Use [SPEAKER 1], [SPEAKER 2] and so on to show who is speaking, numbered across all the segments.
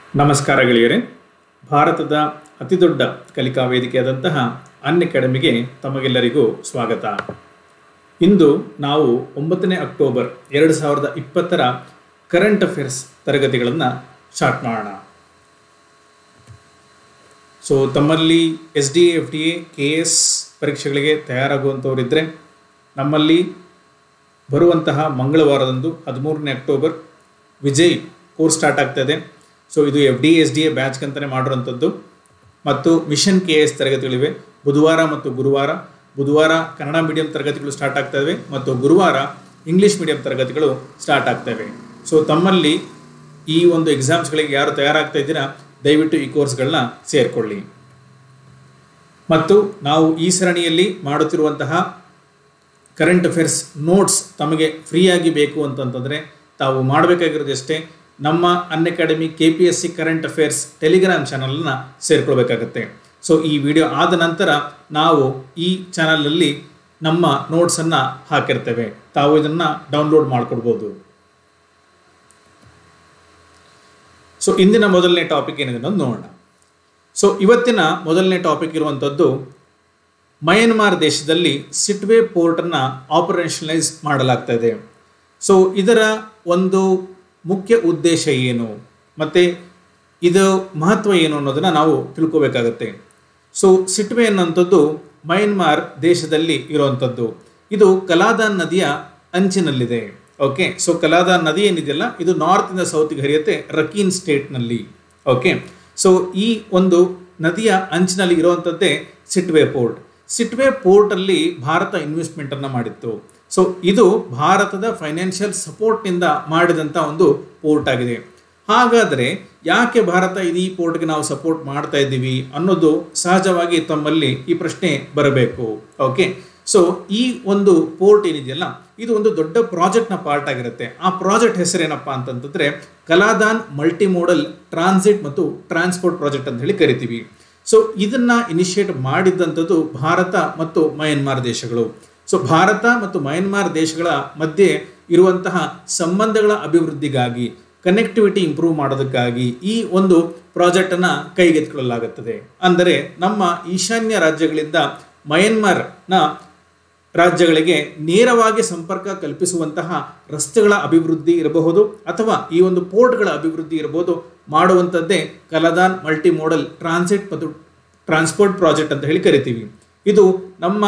[SPEAKER 1] ನಮಸ್ಕಾರ ಗೆಳೆಯರೆ ಭಾರತದ ಅತಿದೊಡ್ಡ ಕಲಿಕಾ ವೇದಿಕೆಯಾದಂತಹ ಅನ್ ಅಕಾಡೆಮಿಗೆ ತಮಗೆಲ್ಲರಿಗೂ ಸ್ವಾಗತ ಇಂದು ನಾವು ಒಂಬತ್ತನೇ ಅಕ್ಟೋಬರ್ ಎರಡು ಸಾವಿರದ ಇಪ್ಪತ್ತರ ಕರೆಂಟ್ ಅಫೇರ್ಸ್ ತರಗತಿಗಳನ್ನು ಸ್ಟಾರ್ಟ್ ಮಾಡೋಣ ಸೊ ತಮ್ಮಲ್ಲಿ S D F D A K S ಪರೀಕ್ಷೆಗಳಿಗೆ ತಯಾರಾಗುವಂಥವರಿದ್ದರೆ ನಮ್ಮಲ್ಲಿ ಬರುವಂತಹ ಮಂಗಳವಾರದಂದು ಹದಿಮೂರನೇ ಅಕ್ಟೋಬರ್ ವಿಜಯ್ ಕೋರ್ಸ್ ಸ್ಟಾರ್ಟ್ ಆಗ್ತಾ ಇದೆ ಸೊ ಇದು F D S D A batch ಅಂತಲೇ ಮಾಡಿರೋಂಥದ್ದು ಮತ್ತು ಮಿಷನ್ ಕೆ ಎಸ್ ತರಗತಿಗಳಿವೆ ಬುಧವಾರ ಮತ್ತು ಗುರುವಾರ ಬುಧವಾರ ಕನ್ನಡ ಮೀಡಿಯಂ ತರಗತಿಗಳು ಸ್ಟಾರ್ಟ್ ಆಗ್ತಾ ಇವೆ ಮತ್ತು ಗುರುವಾರ ಇಂಗ್ಲೀಷ್ ಮೀಡಿಯಂ ತರಗತಿಗಳು ಸ್ಟಾರ್ಟ್ ಆಗ್ತವೆ ಸೊ ತಮ್ಮಲ್ಲಿ ಈ ಒಂದು ಎಕ್ಸಾಮ್ಸ್ಗಳಿಗೆ ಯಾರು ತಯಾರಾಗ್ತಾ ಇದ್ದೀರಾ ದಯವಿಟ್ಟು ಈ ಕೋರ್ಸ್ಗಳನ್ನ ಸೇರಿಕೊಳ್ಳಿ ಮತ್ತು ನಾವು ಈ ಸರಣಿಯಲ್ಲಿ ಮಾಡುತ್ತಿರುವಂತಹ ಕರೆಂಟ್ ಅಫೇರ್ಸ್ ನೋಟ್ಸ್ ತಮಗೆ ಫ್ರೀಯಾಗಿ ಬೇಕು ಅಂತಂತಂದರೆ ತಾವು ಮಾಡಬೇಕಾಗಿರೋದಷ್ಟೇ ನಮ್ಮ Unacademy K P S C current affairs Telegram ಚಾನಲನ್ನು ಸೇರ್ಕೊಳ್ಬೇಕಾಗತ್ತೆ ಸೊ ಈ ವಿಡಿಯೋ ಆದ ನಂತರ ನಾವು ಈ ಚಾನಲಲ್ಲಿ ನಮ್ಮ ನೋಟ್ಸನ್ನು ಹಾಕಿರ್ತೇವೆ ತಾವು ಇದನ್ನು ಡೌನ್ಲೋಡ್ ಮಾಡಿಕೊಡ್ಬೋದು ಸೊ ಇಂದಿನ ಮೊದಲನೇ ಟಾಪಿಕ್ ಏನಿದೆ ಅನ್ನೋದು ನೋಡೋಣ ಸೊ ಇವತ್ತಿನ ಮೊದಲನೇ ಟಾಪಿಕ್ ಇರುವಂಥದ್ದು ಮಯನ್ಮಾರ್ ದೇಶದಲ್ಲಿ ಸಿಟ್ವೇ ಪೋರ್ಟನ್ನು ಆಪರೇಷನಲೈಸ್ ಮಾಡಲಾಗ್ತಾ ಇದೆ ಸೊ ಇದರ ಒಂದು ಮುಖ್ಯ ಉದ್ದೇಶ ಏನು ಮತ್ತು ಇದು ಮಹತ್ವ ಏನು ಅನ್ನೋದನ್ನು ನಾವು ತಿಳ್ಕೋಬೇಕಾಗತ್ತೆ ಸೊ ಸಿಟ್ವೆ ಅನ್ನೋಂಥದ್ದು ಮಯನ್ಮಾರ್ ದೇಶದಲ್ಲಿ ಇರುವಂಥದ್ದು ಇದು ಕಲಾದಾನ್ ನದಿಯ ಅಂಚಿನಲ್ಲಿದೆ ಓಕೆ ಸೊ ಕಲಾದಾನ್ ನದಿ ಏನಿದೆಯಲ್ಲ ಇದು ನಾರ್ತಿಂದ ಸೌತ್ಗೆ ಹರಿಯುತ್ತೆ ರಕೀನ್ ಸ್ಟೇಟ್ನಲ್ಲಿ ಓಕೆ ಸೊ ಈ ಒಂದು ನದಿಯ ಅಂಚಿನಲ್ಲಿ ಇರುವಂಥದ್ದೇ ಸಿಟ್ವೆ ಪೋರ್ಟ್ ಸಿಟ್ವೆ ಪೋರ್ಟಲ್ಲಿ ಭಾರತ ಇನ್ವೆಸ್ಟ್ಮೆಂಟನ್ನು ಮಾಡಿತ್ತು ಸೊ ಇದು ಭಾರತದ ಫೈನಾನ್ಷಿಯಲ್ ಸಪೋರ್ಟ್ನಿಂದ ಮಾಡಿದಂಥ ಒಂದು ಪೋರ್ಟ್ ಆಗಿದೆ ಹಾಗಾದರೆ ಯಾಕೆ ಭಾರತ ಇದು ಈ ಪೋರ್ಟ್ಗೆ ನಾವು ಸಪೋರ್ಟ್ ಮಾಡ್ತಾ ಇದ್ದೀವಿ ಅನ್ನೋದು ಸಹಜವಾಗಿ ತಮ್ಮಲ್ಲಿ ಈ ಪ್ರಶ್ನೆ ಬರಬೇಕು ಓಕೆ ಸೊ ಈ ಒಂದು ಪೋರ್ಟ್ ಏನಿದೆಯಲ್ಲ ಇದು ಒಂದು ದೊಡ್ಡ ಪ್ರಾಜೆಕ್ಟ್ನ ಪಾರ್ಟ್ ಆಗಿರುತ್ತೆ ಆ ಪ್ರಾಜೆಕ್ಟ್ ಹೆಸರೇನಪ್ಪ ಅಂತಂತಂದ್ರೆ ಕಲಾದಾನ್ ಮಲ್ಟಿ ಮೋಡಲ್ ಟ್ರಾನ್ಸಿಟ್ ಮತ್ತು ಟ್ರಾನ್ಸ್ಪೋರ್ಟ್ ಪ್ರಾಜೆಕ್ಟ್ ಅಂತ ಹೇಳಿ ಕರಿತೀವಿ ಸೊ ಇದನ್ನ ಇನಿಷಿಯೇಟ್ ಮಾಡಿದ್ದಂಥದ್ದು ಭಾರತ ಮತ್ತು ಮಯನ್ಮಾರ್ ದೇಶಗಳು ಸೊ ಭಾರತ ಮತ್ತು ಮಯನ್ಮಾರ್ ದೇಶಗಳ ಮಧ್ಯೆ ಇರುವಂತಹ ಸಂಬಂಧಗಳ ಅಭಿವೃದ್ಧಿಗಾಗಿ ಕನೆಕ್ಟಿವಿಟಿ ಇಂಪ್ರೂವ್ ಮಾಡೋದಕ್ಕಾಗಿ ಈ ಒಂದು ಪ್ರಾಜೆಕ್ಟನ್ನು ಕೈಗೆತ್ತಿಕೊಳ್ಳಲಾಗುತ್ತದೆ ಅಂದರೆ ನಮ್ಮ ಈಶಾನ್ಯ ರಾಜ್ಯಗಳಿಂದ ಮಯನ್ಮಾರ್ನ ರಾಜ್ಯಗಳಿಗೆ ನೇರವಾಗಿ ಸಂಪರ್ಕ ಕಲ್ಪಿಸುವಂತಹ ರಸ್ತೆಗಳ ಅಭಿವೃದ್ಧಿ ಇರಬಹುದು ಅಥವಾ ಈ ಒಂದು ಪೋರ್ಟ್ಗಳ ಅಭಿವೃದ್ಧಿ ಇರಬಹುದು ಮಾಡುವಂಥದ್ದೇ ಕಲದಾನ್ ಮಲ್ಟಿ ಮೋಡಲ್ ಟ್ರಾನ್ಸಿಟ್ ಮತ್ತು ಟ್ರಾನ್ಸ್ಪೋರ್ಟ್ ಪ್ರಾಜೆಕ್ಟ್ ಅಂತ ಹೇಳಿ ಕರಿತೀವಿ ಇದು ನಮ್ಮ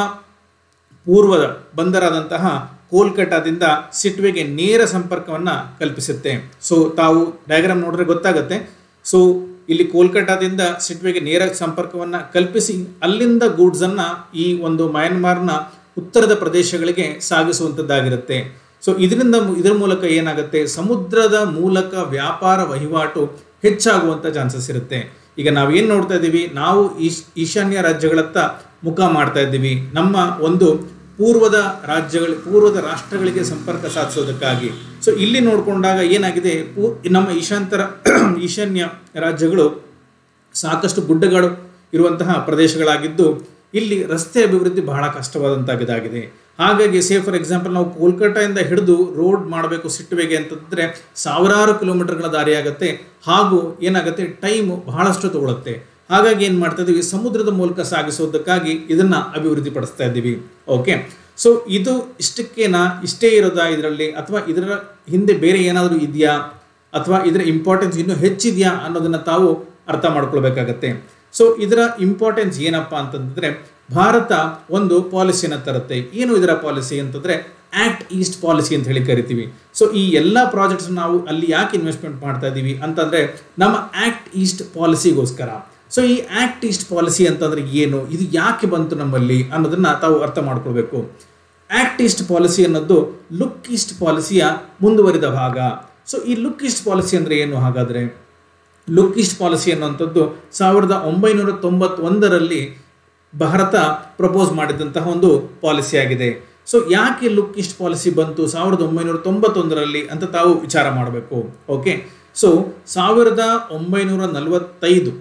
[SPEAKER 1] ಪೂರ್ವದ ಬಂದರಾದಂತಹ ಕೋಲ್ಕತ್ತಾದಿಂದ ಸಿಟ್ವೆಗೆ ನೇರ ಸಂಪರ್ಕವನ್ನು ಕಲ್ಪಿಸುತ್ತೆ ಸೊ ತಾವು ಡಯಾಗ್ರಾಮ್ ನೋಡಿದ್ರೆ ಗೊತ್ತಾಗುತ್ತೆ ಸೊ ಇಲ್ಲಿ ಕೋಲ್ಕತ್ತಾದಿಂದ ಸಿಟ್ವೆಗೆ ನೇರ ಸಂಪರ್ಕವನ್ನು ಕಲ್ಪಿಸಿ ಅಲ್ಲಿಂದ ಗೂಡ್ಸನ್ನು ಈ ಒಂದು ಮಯನ್ಮಾರ್ನ ಉತ್ತರದ ಪ್ರದೇಶಗಳಿಗೆ ಸಾಗಿಸುವಂಥದ್ದಾಗಿರುತ್ತೆ ಸೊ ಇದರಿಂದ ಇದರ ಮೂಲಕ ಏನಾಗುತ್ತೆ ಸಮುದ್ರದ ಮೂಲಕ ವ್ಯಾಪಾರ ವಹಿವಾಟು ಹೆಚ್ಚಾಗುವಂಥ ಚಾನ್ಸಸ್ ಇರುತ್ತೆ ಈಗ ನಾವೇನು ನೋಡ್ತಾ ಇದ್ದೀವಿ ನಾವು ಈಶ್ ಈಶಾನ್ಯ ರಾಜ್ಯಗಳತ್ತ ಮುಖ ಮಾಡ್ತಾ ಇದ್ದೀವಿ ನಮ್ಮ ಒಂದು ಪೂರ್ವದ ರಾಜ್ಯಗಳ ಪೂರ್ವದ ರಾಷ್ಟ್ರಗಳಿಗೆ ಸಂಪರ್ಕ ಸಾಧಿಸೋದಕ್ಕಾಗಿ ಸೊ ಇಲ್ಲಿ ನೋಡಿಕೊಂಡಾಗ ಏನಾಗಿದೆ ಪೂ ನಮ್ಮ ಈಶಾಂತರ ಈಶಾನ್ಯ ರಾಜ್ಯಗಳು ಸಾಕಷ್ಟು ಗುಡ್ಡಗಳು ಇರುವಂತಹ ಪ್ರದೇಶಗಳಾಗಿದ್ದು ಇಲ್ಲಿ ರಸ್ತೆ ಅಭಿವೃದ್ಧಿ ಬಹಳ ಕಷ್ಟವಾದಂತಾಗಿದಾಗಿದೆ ಹಾಗಾಗಿ ಸೇ ಫಾರ್ ಎಕ್ಸಾಂಪಲ್ ನಾವು ಕೋಲ್ಕತ್ತಾದಿಂದ ಹಿಡಿದು ರೋಡ್ ಮಾಡಬೇಕು ಸಿಟ್ಟುವೆಗೆ ಅಂತಂದರೆ ಸಾವಿರಾರು ಕಿಲೋಮೀಟರ್ಗಳ ದಾರಿ ಆಗುತ್ತೆ ಹಾಗೂ ಏನಾಗುತ್ತೆ ಟೈಮ್ ಬಹಳಷ್ಟು ತಗೊಳುತ್ತೆ ಹಾಗಾಗಿ ಏನು ಮಾಡ್ತಾ ಇದ್ದೀವಿ ಸಮುದ್ರದ ಮೂಲಕ ಸಾಗಿಸೋದಕ್ಕಾಗಿ ಇದನ್ನು ಅಭಿವೃದ್ಧಿ ಪಡಿಸ್ತಾ ಇದ್ದೀವಿ ಓಕೆ ಸೊ ಇದು ಇಷ್ಟಕ್ಕೇನಾ ಇಷ್ಟೇ ಇರೋದಾ ಇದರಲ್ಲಿ ಅಥವಾ ಇದರ ಹಿಂದೆ ಬೇರೆ ಏನಾದರೂ ಇದೆಯಾ ಅಥವಾ ಇದರ ಇಂಪಾರ್ಟೆನ್ಸ್ ಇನ್ನೂ ಹೆಚ್ಚಿದೆಯಾ ಅನ್ನೋದನ್ನು ತಾವು ಅರ್ಥ ಮಾಡ್ಕೊಳ್ಬೇಕಾಗತ್ತೆ ಸೊ ಇದರ ಇಂಪಾರ್ಟೆನ್ಸ್ ಏನಪ್ಪ ಅಂತಂದ್ರೆ ಭಾರತ ಒಂದು ಪಾಲಿಸಿಯನ್ನು ತರುತ್ತೆ ಏನು ಇದರ ಪಾಲಿಸಿ ಅಂತಂದ್ರೆ ಆಕ್ಟ್ ಈಸ್ಟ್ ಪಾಲಿಸಿ ಅಂತ ಹೇಳಿ ಕರಿತೀವಿ ಸೊ ಈ ಎಲ್ಲ ಪ್ರಾಜೆಕ್ಟ್ಸ್ ನಾವು ಅಲ್ಲಿ ಯಾಕೆ ಇನ್ವೆಸ್ಟ್ಮೆಂಟ್ ಮಾಡ್ತಾ ಇದ್ದೀವಿ ಅಂತಂದ್ರೆ ನಮ್ಮ ಆಕ್ಟ್ ಈಸ್ಟ್ ಪಾಲಿಸಿಗೋಸ್ಕರ ಸೊ ಈ ಆಕ್ಟ್ ಈಸ್ಟ್ ಪಾಲಿಸಿ ಅಂತಂದ್ರೆ ಏನು ಇದು ಯಾಕೆ ಬಂತು ನಮ್ಮಲ್ಲಿ ಅನ್ನೋದನ್ನ ತಾವು ಅರ್ಥ ಮಾಡ್ಕೊಳ್ಬೇಕು ಆಕ್ಟ್ ಈಸ್ಟ್ ಪಾಲಿಸಿ ಅನ್ನೋದು ಲುಕ್ ಈಸ್ಟ್ ಪಾಲಿಸಿಯ ಮುಂದುವರಿದ ಭಾಗ ಸೊ ಈ ಲುಕ್ ಈಸ್ಟ್ ಪಾಲಿಸಿ ಅಂದ್ರೆ ಏನು ಹಾಗಾದ್ರೆ ಲುಕ್ ಈಸ್ಟ್ ಪಾಲಿಸಿ ಅನ್ನುವಂಥದ್ದು ಸಾವಿರದ ಒಂಬೈನೂರ ತೊಂಬತ್ತೊಂದರಲ್ಲಿ ಭಾರತ ಪ್ರಪೋಸ್ ಮಾಡಿದಂತಹ ಒಂದು ಪಾಲಿಸಿ ಆಗಿದೆ ಸೊ ಯಾಕೆ ಲುಕ್ ಈಸ್ಟ್ ಪಾಲಿಸಿ ಬಂತು ಸಾವಿರದ ಒಂಬೈನೂರ ತೊಂಬತ್ತೊಂದರಲ್ಲಿ ಅಂತ ತಾವು ವಿಚಾರ ಮಾಡಬೇಕು ಓಕೆ ಸೊ ಸಾವಿರದ ಒಂಬೈನೂರ ನಲವತ್ತೈದು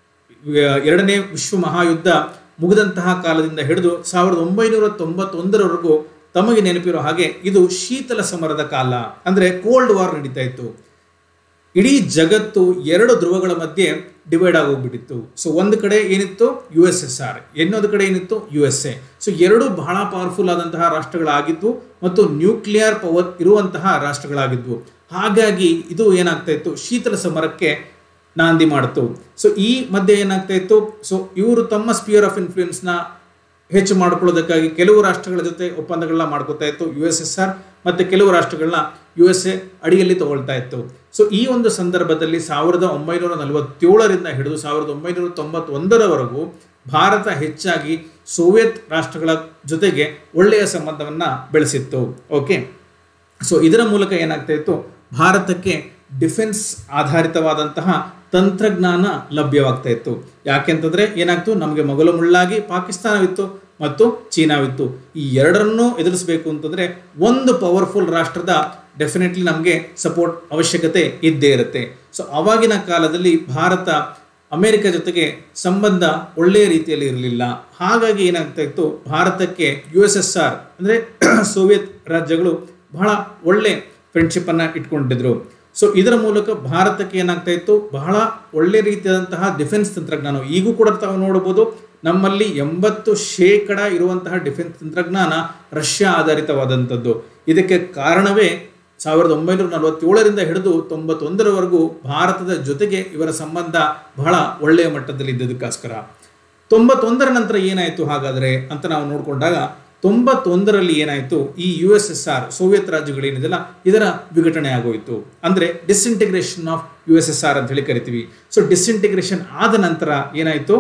[SPEAKER 1] ಎರಡನೇ ವಿಶ್ವ ಮಹಾಯುದ್ಧ ಮುಗಿದಂತಹ ಕಾಲದಿಂದ ಹಿಡಿದು ಸಾವಿರದ ಒಂಬೈನೂರ ತೊಂಬತ್ತೊಂದರವರೆಗೂ ತಮಗೆ ನೆನಪಿರೋ ಹಾಗೆ ಇದು ಶೀತಲ ಸಮರದ ಕಾಲ ಅಂದರೆ ಕೋಲ್ಡ್ ವಾರ್ ನಡೀತಾ ಇತ್ತು ಇಡೀ ಜಗತ್ತು ಎರಡು ಧ್ರುವಗಳ ಮಧ್ಯೆ ಡಿವೈಡ್ ಆಗೋಗ್ಬಿಟ್ಟಿತ್ತು ಸೊ ಒಂದು ಕಡೆ ಏನಿತ್ತು ಯು ಎಸ್ ಎಸ್ ಆರ್ ಇನ್ನೊಂದು ಕಡೆ ಏನಿತ್ತು ಯು ಎಸ್ ಎ ಸೊ ಎರಡು ಬಹಳ ಪವರ್ಫುಲ್ ಆದಂತಹ ರಾಷ್ಟ್ರಗಳಾಗಿದ್ವು ಮತ್ತು ನ್ಯೂಕ್ಲಿಯರ್ ಪವರ್ ಇರುವಂತಹ ರಾಷ್ಟ್ರಗಳಾಗಿದ್ವು ಹಾಗಾಗಿ ಇದು ಏನಾಗ್ತಾ ಇತ್ತು ಶೀತಲ ಸಮರಕ್ಕೆ ನಾಂದಿ ಮಾಡಿತು ಸೊ ಈ ಮಧ್ಯೆ ಏನಾಗ್ತಾ ಇತ್ತು ಸೊ ಇವರು ತಮ್ಮ ಸ್ಪಿಯರ್ ಆಫ್ ಇನ್ಫ್ಲೂಯೆನ್ಸ್ನ ಹೆಚ್ಚು ಮಾಡ್ಕೊಳ್ಳೋದಕ್ಕಾಗಿ ಕೆಲವು ರಾಷ್ಟ್ರಗಳ ಜೊತೆ ಒಪ್ಪಂದಗಳನ್ನ ಮಾಡ್ಕೋತಾ ಇತ್ತು ಯು ಎಸ್ ಎಸ್ ಆರ್ ಮತ್ತು ಕೆಲವು ರಾಷ್ಟ್ರಗಳನ್ನ ಯು ಎಸ್ ಎ ಅಡಿಯಲ್ಲಿ ತಗೊಳ್ತಾ ಇತ್ತು ಸೊ ಈ ಒಂದು ಸಂದರ್ಭದಲ್ಲಿ ಸಾವಿರದ ಒಂಬೈನೂರ ನಲವತ್ತೇಳರಿಂದ ಹಿಡಿದು ಸಾವಿರದ ಒಂಬೈನೂರ ತೊಂಬತ್ತೊಂದರವರೆಗೂ ಭಾರತ ಹೆಚ್ಚಾಗಿ ಸೋವಿಯತ್ ರಾಷ್ಟ್ರಗಳ ಜೊತೆಗೆ ಒಳ್ಳೆಯ ಸಂಬಂಧವನ್ನು ಬೆಳೆಸಿತ್ತು ಓಕೆ ಸೊ ಇದರ ಮೂಲಕ ಏನಾಗ್ತಾ ಇತ್ತು ಭಾರತಕ್ಕೆ ಡಿಫೆನ್ಸ್ ಆಧಾರಿತವಾದಂತಹ ತಂತ್ರಜ್ಞಾನ ಲಭ್ಯವಾಗ್ತಾ ಇತ್ತು ಯಾಕೆಂತಂದ್ರೆ ಏನಾಗ್ತು ನಮಗೆ ಮೊದಲು ಮುಳ್ಳಾಗಿ ಪಾಕಿಸ್ತಾನವಿತ್ತು ಮತ್ತು ಚೀನಾವಿತ್ತು ಈ ಎರಡನ್ನೂ ಎದುರಿಸಬೇಕು ಅಂತಂದ್ರೆ ಒಂದು ಪವರ್ಫುಲ್ ರಾಷ್ಟ್ರದ ಡೆಫಿನೆಟ್ಲಿ ನಮಗೆ ಸಪೋರ್ಟ್ ಅವಶ್ಯಕತೆ ಇದ್ದೇ ಇರುತ್ತೆ ಸೊ ಆವಾಗಿನ ಕಾಲದಲ್ಲಿ ಭಾರತ ಅಮೆರಿಕ ಜೊತೆಗೆ ಸಂಬಂಧ ಒಳ್ಳೆಯ ರೀತಿಯಲ್ಲಿ ಇರಲಿಲ್ಲ ಹಾಗಾಗಿ ಏನಾಗ್ತಾ ಇತ್ತು ಭಾರತಕ್ಕೆ ಯು ಎಸ್ ಎಸ್ ಆರ್ ಅಂದರೆ ಸೋವಿಯತ್ ರಾಜ್ಯಗಳು ಬಹಳ ಒಳ್ಳೆ ಫ್ರೆಂಡ್ಶಿಪ್ಪನ್ನು ಇಟ್ಕೊಂಡಿದ್ರು ಸೊ ಇದರ ಮೂಲಕ ಭಾರತಕ್ಕೆ ಏನಾಗ್ತಾ ಇತ್ತು ಬಹಳ ಒಳ್ಳೆ ರೀತಿಯಾದಂತಹ ಡಿಫೆನ್ಸ್ ತಂತ್ರಜ್ಞಾನ ಈಗೂ ಕೂಡ ತಾವು ನೋಡಬಹುದು ನಮ್ಮಲ್ಲಿ ಎಂಬತ್ತು ಶೇಕಡ ಇರುವಂತಹ ಡಿಫೆನ್ಸ್ ತಂತ್ರಜ್ಞಾನ ರಷ್ಯಾ ಆಧಾರಿತವಾದಂಥದ್ದು ಇದಕ್ಕೆ ಕಾರಣವೇ ಸಾವಿರದ ಒಂಬೈನೂರ ನಲವತ್ತೇಳರಿಂದ ಹಿಡಿದು ತೊಂಬತ್ತೊಂದರವರೆಗೂ ಭಾರತದ ಜೊತೆಗೆ ಇವರ ಸಂಬಂಧ ಬಹಳ ಒಳ್ಳೆಯ ಮಟ್ಟದಲ್ಲಿ ಇದ್ದದಕ್ಕೋಸ್ಕರ ತೊಂಬತ್ತೊಂದರ ನಂತರ ಏನಾಯಿತು ಹಾಗಾದರೆ ಅಂತ ನಾವು ನೋಡಿಕೊಂಡಾಗ ತೊಂಬತ್ತೊಂದರಲ್ಲಿ ಏನಾಯಿತು ಈ U S S R Soviet ರಾಜ್ಯಗಳೇನಿದೆಲ್ಲ ಇದರ ವಿಘಟನೆ ಆಗೋಯಿತು ಅಂದರೆ disintegration of U S S R ಅಂತ ಹೇಳಿ ಕರಿತೀವಿ ಸೊ ಡಿಸ್ಇಂಟಿಗ್ರೇಷನ್ ಆದ ನಂತರ ಏನಾಯಿತು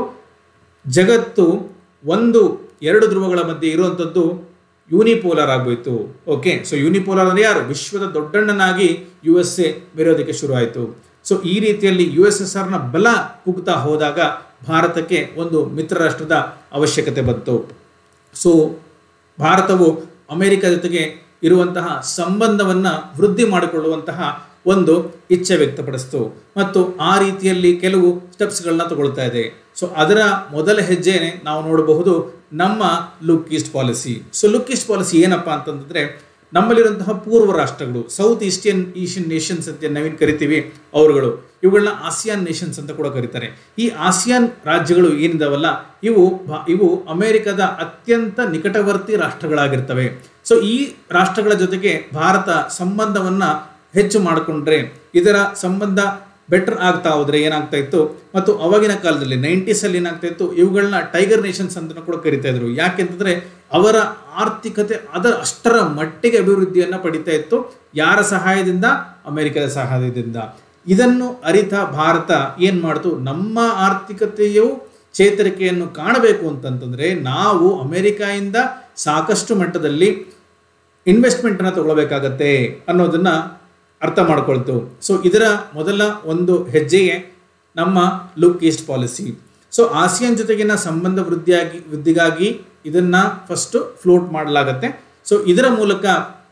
[SPEAKER 1] ಜಗತ್ತು ಒಂದು ಎರಡು ಧ್ರುವಗಳ ಮಧ್ಯೆ ಇರುವಂಥದ್ದು ಯೂನಿಪೋಲಾರ್ ಆಗೋಯ್ತು ಓಕೆ ಸೊ ಯೂನಿಪೋಲಾರ್ ಅಂದರೆ ಯಾರು ವಿಶ್ವದ ದೊಡ್ಡಣ್ಣನಾಗಿ ಯು ಎಸ್ ಎ ಬೆರೆಯೋದಕ್ಕೆ ಶುರು ಆಯಿತು ಸೊ ಈ ರೀತಿಯಲ್ಲಿ ಯು ಎಸ್ ಎಸ್ ಆರ್ನ ಬಲ ಕುಗ್ತಾ ಹೋದಾಗ ಭಾರತಕ್ಕೆ ಒಂದು ಮಿತ್ರ ರಾಷ್ಟ್ರದ ಅವಶ್ಯಕತೆ ಬಂತು ಸೊ ಭಾರತವು ಅಮೆರಿಕ ಜೊತೆಗೆ ಇರುವಂತಹ ಸಂಬಂಧವನ್ನು ವೃದ್ಧಿ ಮಾಡಿಕೊಳ್ಳುವಂತಹ ಒಂದು ಇಚ್ಛೆ ವ್ಯಕ್ತಪಡಿಸ್ತು ಮತ್ತು ಆ ರೀತಿಯಲ್ಲಿ ಕೆಲವು ಸ್ಟೆಪ್ಸ್ಗಳನ್ನ ತಗೊಳ್ತಾ ಇದೆ ಸೊ ಅದರ ಮೊದಲ ಹೆಜ್ಜೆನೆ ನಾವು ನೋಡಬಹುದು ನಮ್ಮ look east policy so look east policy ಏನಪ್ಪ ಅಂತಂದ್ರೆ ನಮ್ಮಲ್ಲಿರುವಂತಹ ಪೂರ್ವ ರಾಷ್ಟ್ರಗಳು ಸೌತ್ ಈಸ್ಟಿಯನ್ ಏಷ್ಯನ್ ನೇಷನ್ಸ್ ಅಂತ ನಾವೇನು ಕರಿತೀವಿ ಅವರುಗಳು ಇವುಗಳನ್ನ ಆಸಿಯಾನ್ ನೇಷನ್ಸ್ ಅಂತ ಕೂಡ ಕರೀತಾರೆ ಈ ಆಸಿಯಾನ್ ರಾಜ್ಯಗಳು ಏನಿದಾವಲ್ಲ ಇವು ಇವು ಅಮೆರಿಕದ ಅತ್ಯಂತ ನಿಕಟವರ್ತಿ ರಾಷ್ಟ್ರಗಳಾಗಿರ್ತವೆ ಸೊ ಈ ರಾಷ್ಟ್ರಗಳ ಜೊತೆಗೆ ಭಾರತ ಸಂಬಂಧವನ್ನ ಹೆಚ್ಚು ಮಾಡಿಕೊಂಡ್ರೆ ಇದರ ಸಂಬಂಧ ಬೆಟರ್ ಆಗ್ತಾ ಹೋದ್ರೆ ಏನಾಗ್ತಾ ಇತ್ತು ಮತ್ತು ಅವಾಗಿನ ಕಾಲದಲ್ಲಿ ನೈಂಟೀಸಲ್ಲಿ ಏನಾಗ್ತಾ ಇತ್ತು ಇವುಗಳನ್ನ ಟೈಗರ್ ನೇಷನ್ಸ್ ಅಂತ ಕೂಡ ಕರಿತಾ ಇದ್ರು ಯಾಕೆಂತಂದ್ರೆ ಅವರ ಆರ್ಥಿಕತೆ ಅದರ ಅಷ್ಟರ ಮಟ್ಟಿಗೆ ಅಭಿವೃದ್ಧಿಯನ್ನ ಪಡಿತಾ ಇತ್ತು ಯಾರ ಸಹಾಯದಿಂದ ಅಮೆರಿಕದ ಸಹಾಯದಿಂದ ಇದನ್ನು ಅರಿತ ಭಾರತ ಏನ್ ಮಾಡ್ತು ನಮ್ಮ ಆರ್ಥಿಕತೆಯು ಚೇತರಿಕೆಯನ್ನು ಕಾಣಬೇಕು ಅಂತಂತಂದ್ರೆ ನಾವು ಅಮೆರಿಕಾಯಿಂದ ಸಾಕಷ್ಟು ಮಟ್ಟದಲ್ಲಿ ಇನ್ವೆಸ್ಟ್ಮೆಂಟ್ ಅನ್ನ ತಗೊಳ್ಬೇಕಾಗತ್ತೆ ಅನ್ನೋದನ್ನ ಅರ್ಥ ಮಾಡ್ಕೊಳ್ತು ಸೊ ಇದರ ಮೊದಲ ಒಂದು ಹೆಜ್ಜೆಯೇ ನಮ್ಮ look east policy so ASEAN ಜೊತೆಗಿನ ಸಂಬಂಧ ವೃದ್ಧಿಯಾಗಿ ವೃದ್ಧಿಗಾಗಿ ಇದನ್ನ ಫಸ್ಟ್ ಫ್ಲೋಟ್ ಮಾಡಲಾಗತ್ತೆ ಸೊ ಇದರ ಮೂಲಕ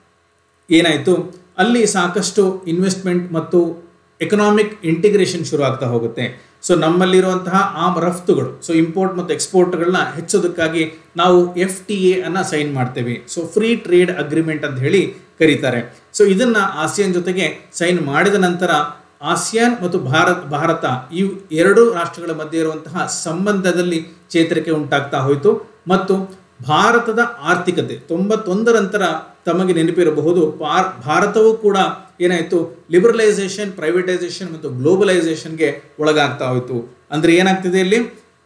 [SPEAKER 1] ಏನಾಯಿತು ಅಲ್ಲಿ ಸಾಕಷ್ಟು ಇನ್ವೆಸ್ಟ್ಮೆಂಟ್ ಮತ್ತು ಎಕನಾಮಿಕ್ ಇಂಟಿಗ್ರೇಷನ್ ಶುರು ಆಗ್ತಾ ಹೋಗುತ್ತೆ ಸೊ ನಮ್ಮಲ್ಲಿರುವಂತಹ ಆ ರಫ್ತುಗಳು ಸೊ ಇಂಪೋರ್ಟ್ ಮತ್ತು ಎಕ್ಸ್ಪೋರ್ಟ್ಗಳನ್ನ ಹೆಚ್ಚೋದಕ್ಕಾಗಿ ನಾವು ಎಫ್ ಟಿ ಎ ಅನ್ನ ಸೈನ್ ಮಾಡ್ತೇವೆ ಸೊ ಫ್ರೀ ಟ್ರೇಡ್ ಅಗ್ರಿಮೆಂಟ್ ಅಂತ ಹೇಳಿ ಕರೀತಾರೆ ಸೊ ಇದನ್ನ ಆಸಿಯಾನ್ ಜೊತೆಗೆ ಸೈನ್ ಮಾಡಿದ ನಂತರ ಆಸಿಯಾನ್ ಮತ್ತು ಭಾರತ್ ಭಾರತ ಈ ಎರಡು ರಾಷ್ಟ್ರಗಳ ಮಧ್ಯೆ ಇರುವಂತಹ ಸಂಬಂಧದಲ್ಲಿ ಚೇತರಿಕೆ ಉಂಟಾಗ್ತಾ ಹೋಯಿತು ಮತ್ತು ಭಾರತದ ಆರ್ಥಿಕತೆ ತೊಂಬತ್ತೊಂದರ ನಂತರ ತಮಗೆ ನೆನಪಿರಬಹುದು ಭಾರತವೂ ಕೂಡ ಏನಾಯಿತು ಲಿಬರಲೈಸೇಷನ್ ಪ್ರೈವೇಟೈಸೇಷನ್ ಮತ್ತು ಗ್ಲೋಬಲೈಸೇಷನ್ಗೆ ಒಳಗಾಗ್ತಾ ಹೋಯಿತು ಅಂದರೆ ಏನಾಗ್ತಿದೆ ಇಲ್ಲಿ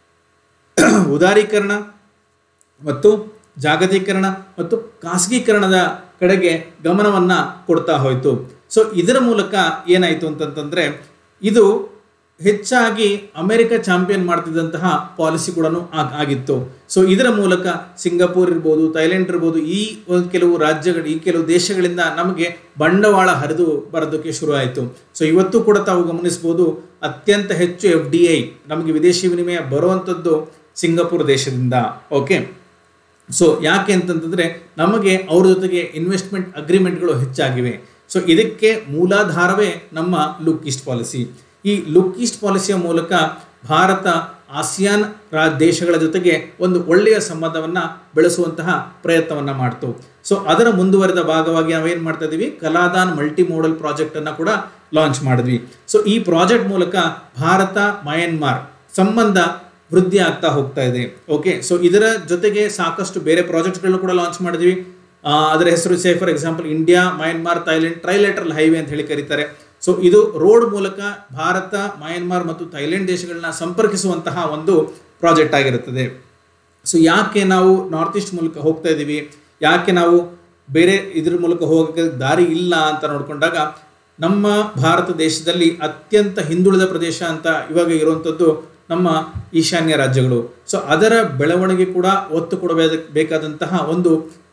[SPEAKER 1] ಉದಾರೀಕರಣ ಮತ್ತು ಜಾಗತೀಕರಣ ಮತ್ತು ಖಾಸಗೀಕರಣದ ಕಡೆಗೆ ಗಮನವನ್ನ ಕೊಡ್ತಾ ಹೋಯಿತು ಸೊ ಇದರ ಮೂಲಕ ಏನಾಯಿತು ಅಂತಂತಂದ್ರೆ ಇದು ಹೆಚ್ಚಾಗಿ ಅಮೆರಿಕ ಚಾಂಪಿಯನ್ ಮಾಡ್ತಿದ್ದಂತಹ ಪಾಲಿಸಿ ಕೂಡ ಆಗಿತ್ತು ಸೊ ಇದರ ಮೂಲಕ ಸಿಂಗಾಪುರ್ ಇರ್ಬೋದು ಥೈಲ್ಯಾಂಡ್ ಇರ್ಬೋದು ಈ ಒಂದು ಕೆಲವು ರಾಜ್ಯಗಳು ಈ ಕೆಲವು ದೇಶಗಳಿಂದ ನಮಗೆ ಬಂಡವಾಳ ಹರಿದು ಬರೋದಕ್ಕೆ ಶುರು ಆಯಿತು ಸೊ ಇವತ್ತು ಕೂಡ ತಾವು ಗಮನಿಸ್ಬೋದು ಅತ್ಯಂತ ಹೆಚ್ಚು ಎಫ್ ಡಿ ಐ ನಮಗೆ ವಿದೇಶಿ ವಿನಿಮಯ ಬರುವಂಥದ್ದು ಸಿಂಗಾಪುರ್ ದೇಶದಿಂದ ಓಕೆ ಸೊ ಯಾಕೆ ಅಂತಂತಂದ್ರೆ ನಮಗೆ ಅವ್ರ ಜೊತೆಗೆ ಇನ್ವೆಸ್ಟ್ಮೆಂಟ್ ಅಗ್ರಿಮೆಂಟ್ಗಳು ಹೆಚ್ಚಾಗಿವೆ ಸೊ ಇದಕ್ಕೆ ಮೂಲಾಧಾರವೇ ನಮ್ಮ ಲುಕ್ ಈಸ್ಟ್ ಪಾಲಿಸಿ ಈ ಲುಕ್ ಈಸ್ಟ್ ಪಾಲಿಸಿಯ ಮೂಲಕ ಭಾರತ ಆಸಿಯಾನ್ ರಾ ದೇಶಗಳ ಜೊತೆಗೆ ಒಂದು ಒಳ್ಳೆಯ ಸಂಬಂಧವನ್ನು ಬೆಳೆಸುವಂತಹ ಪ್ರಯತ್ನವನ್ನು ಮಾಡ್ತು ಸೊ ಅದರ ಮುಂದುವರೆದ ಭಾಗವಾಗಿ ನಾವೇನು ಮಾಡ್ತಾ ಇದೀವಿ ಕಲಾದಾನ್ ಮಲ್ಟಿ ಮೋಡಲ್ ಪ್ರಾಜೆಕ್ಟ್ ಅನ್ನ ಕೂಡ ಲಾಂಚ್ ಮಾಡಿದ್ವಿ ಸೊ ಈ ಪ್ರಾಜೆಕ್ಟ್ ಮೂಲಕ ಭಾರತ ಮಯನ್ಮಾರ್ ಸಂಬಂಧ ವೃದ್ಧಿ ಆಗ್ತಾ ಹೋಗ್ತಾ ಇದೆ ಓಕೆ ಸೊ ಇದರ ಜೊತೆಗೆ ಸಾಕಷ್ಟು ಬೇರೆ ಪ್ರಾಜೆಕ್ಟ್ಗಳನ್ನು ಕೂಡ ಲಾಂಚ್ ಮಾಡಿದ್ವಿ ಆ, ಅದರ ಹೆಸರು say for example India Myanmar Thailand trilateral highway ಅಂತ ಹೇಳಿ ಕರೀತಾರೆ ಸೊ ಇದು ರೋಡ್ ಮೂಲಕ ಭಾರತ ಮಯನ್ಮಾರ್ ಮತ್ತು ಥೈಲ್ಯಾಂಡ್ ದೇಶಗಳನ್ನ ಸಂಪರ್ಕಿಸುವಂತಹ ಒಂದು ಪ್ರಾಜೆಕ್ಟ್ ಆಗಿರುತ್ತದೆ ಸೊ ಯಾಕೆ ನಾವು ನಾರ್ತ್ ಈಸ್ಟ್ ಮೂಲಕ ಹೋಗ್ತಾ ಇದ್ದೀವಿ ಯಾಕೆ ನಾವು ಬೇರೆ ಇದ್ರ ಮೂಲಕ ಹೋಗೋಕ್ಕೆ ದಾರಿ ಇಲ್ಲ ಅಂತ ನೋಡಿಕೊಂಡಾಗ ನಮ್ಮ ಭಾರತ ದೇಶದಲ್ಲಿ ಅತ್ಯಂತ ಹಿಂದುಳಿದ ಪ್ರದೇಶ ಅಂತ ಇವಾಗ ಇರುವಂಥದ್ದು ನಮ್ಮ ಈಶಾನ್ಯ ರಾಜ್ಯಗಳು ಸೊ ಅದರ ಬೆಳವಣಿಗೆ ಕೂಡ ಒತ್ತು ಕೊಡಬೇಕು ಬೇಕಾದಂತಹ ಒಂದು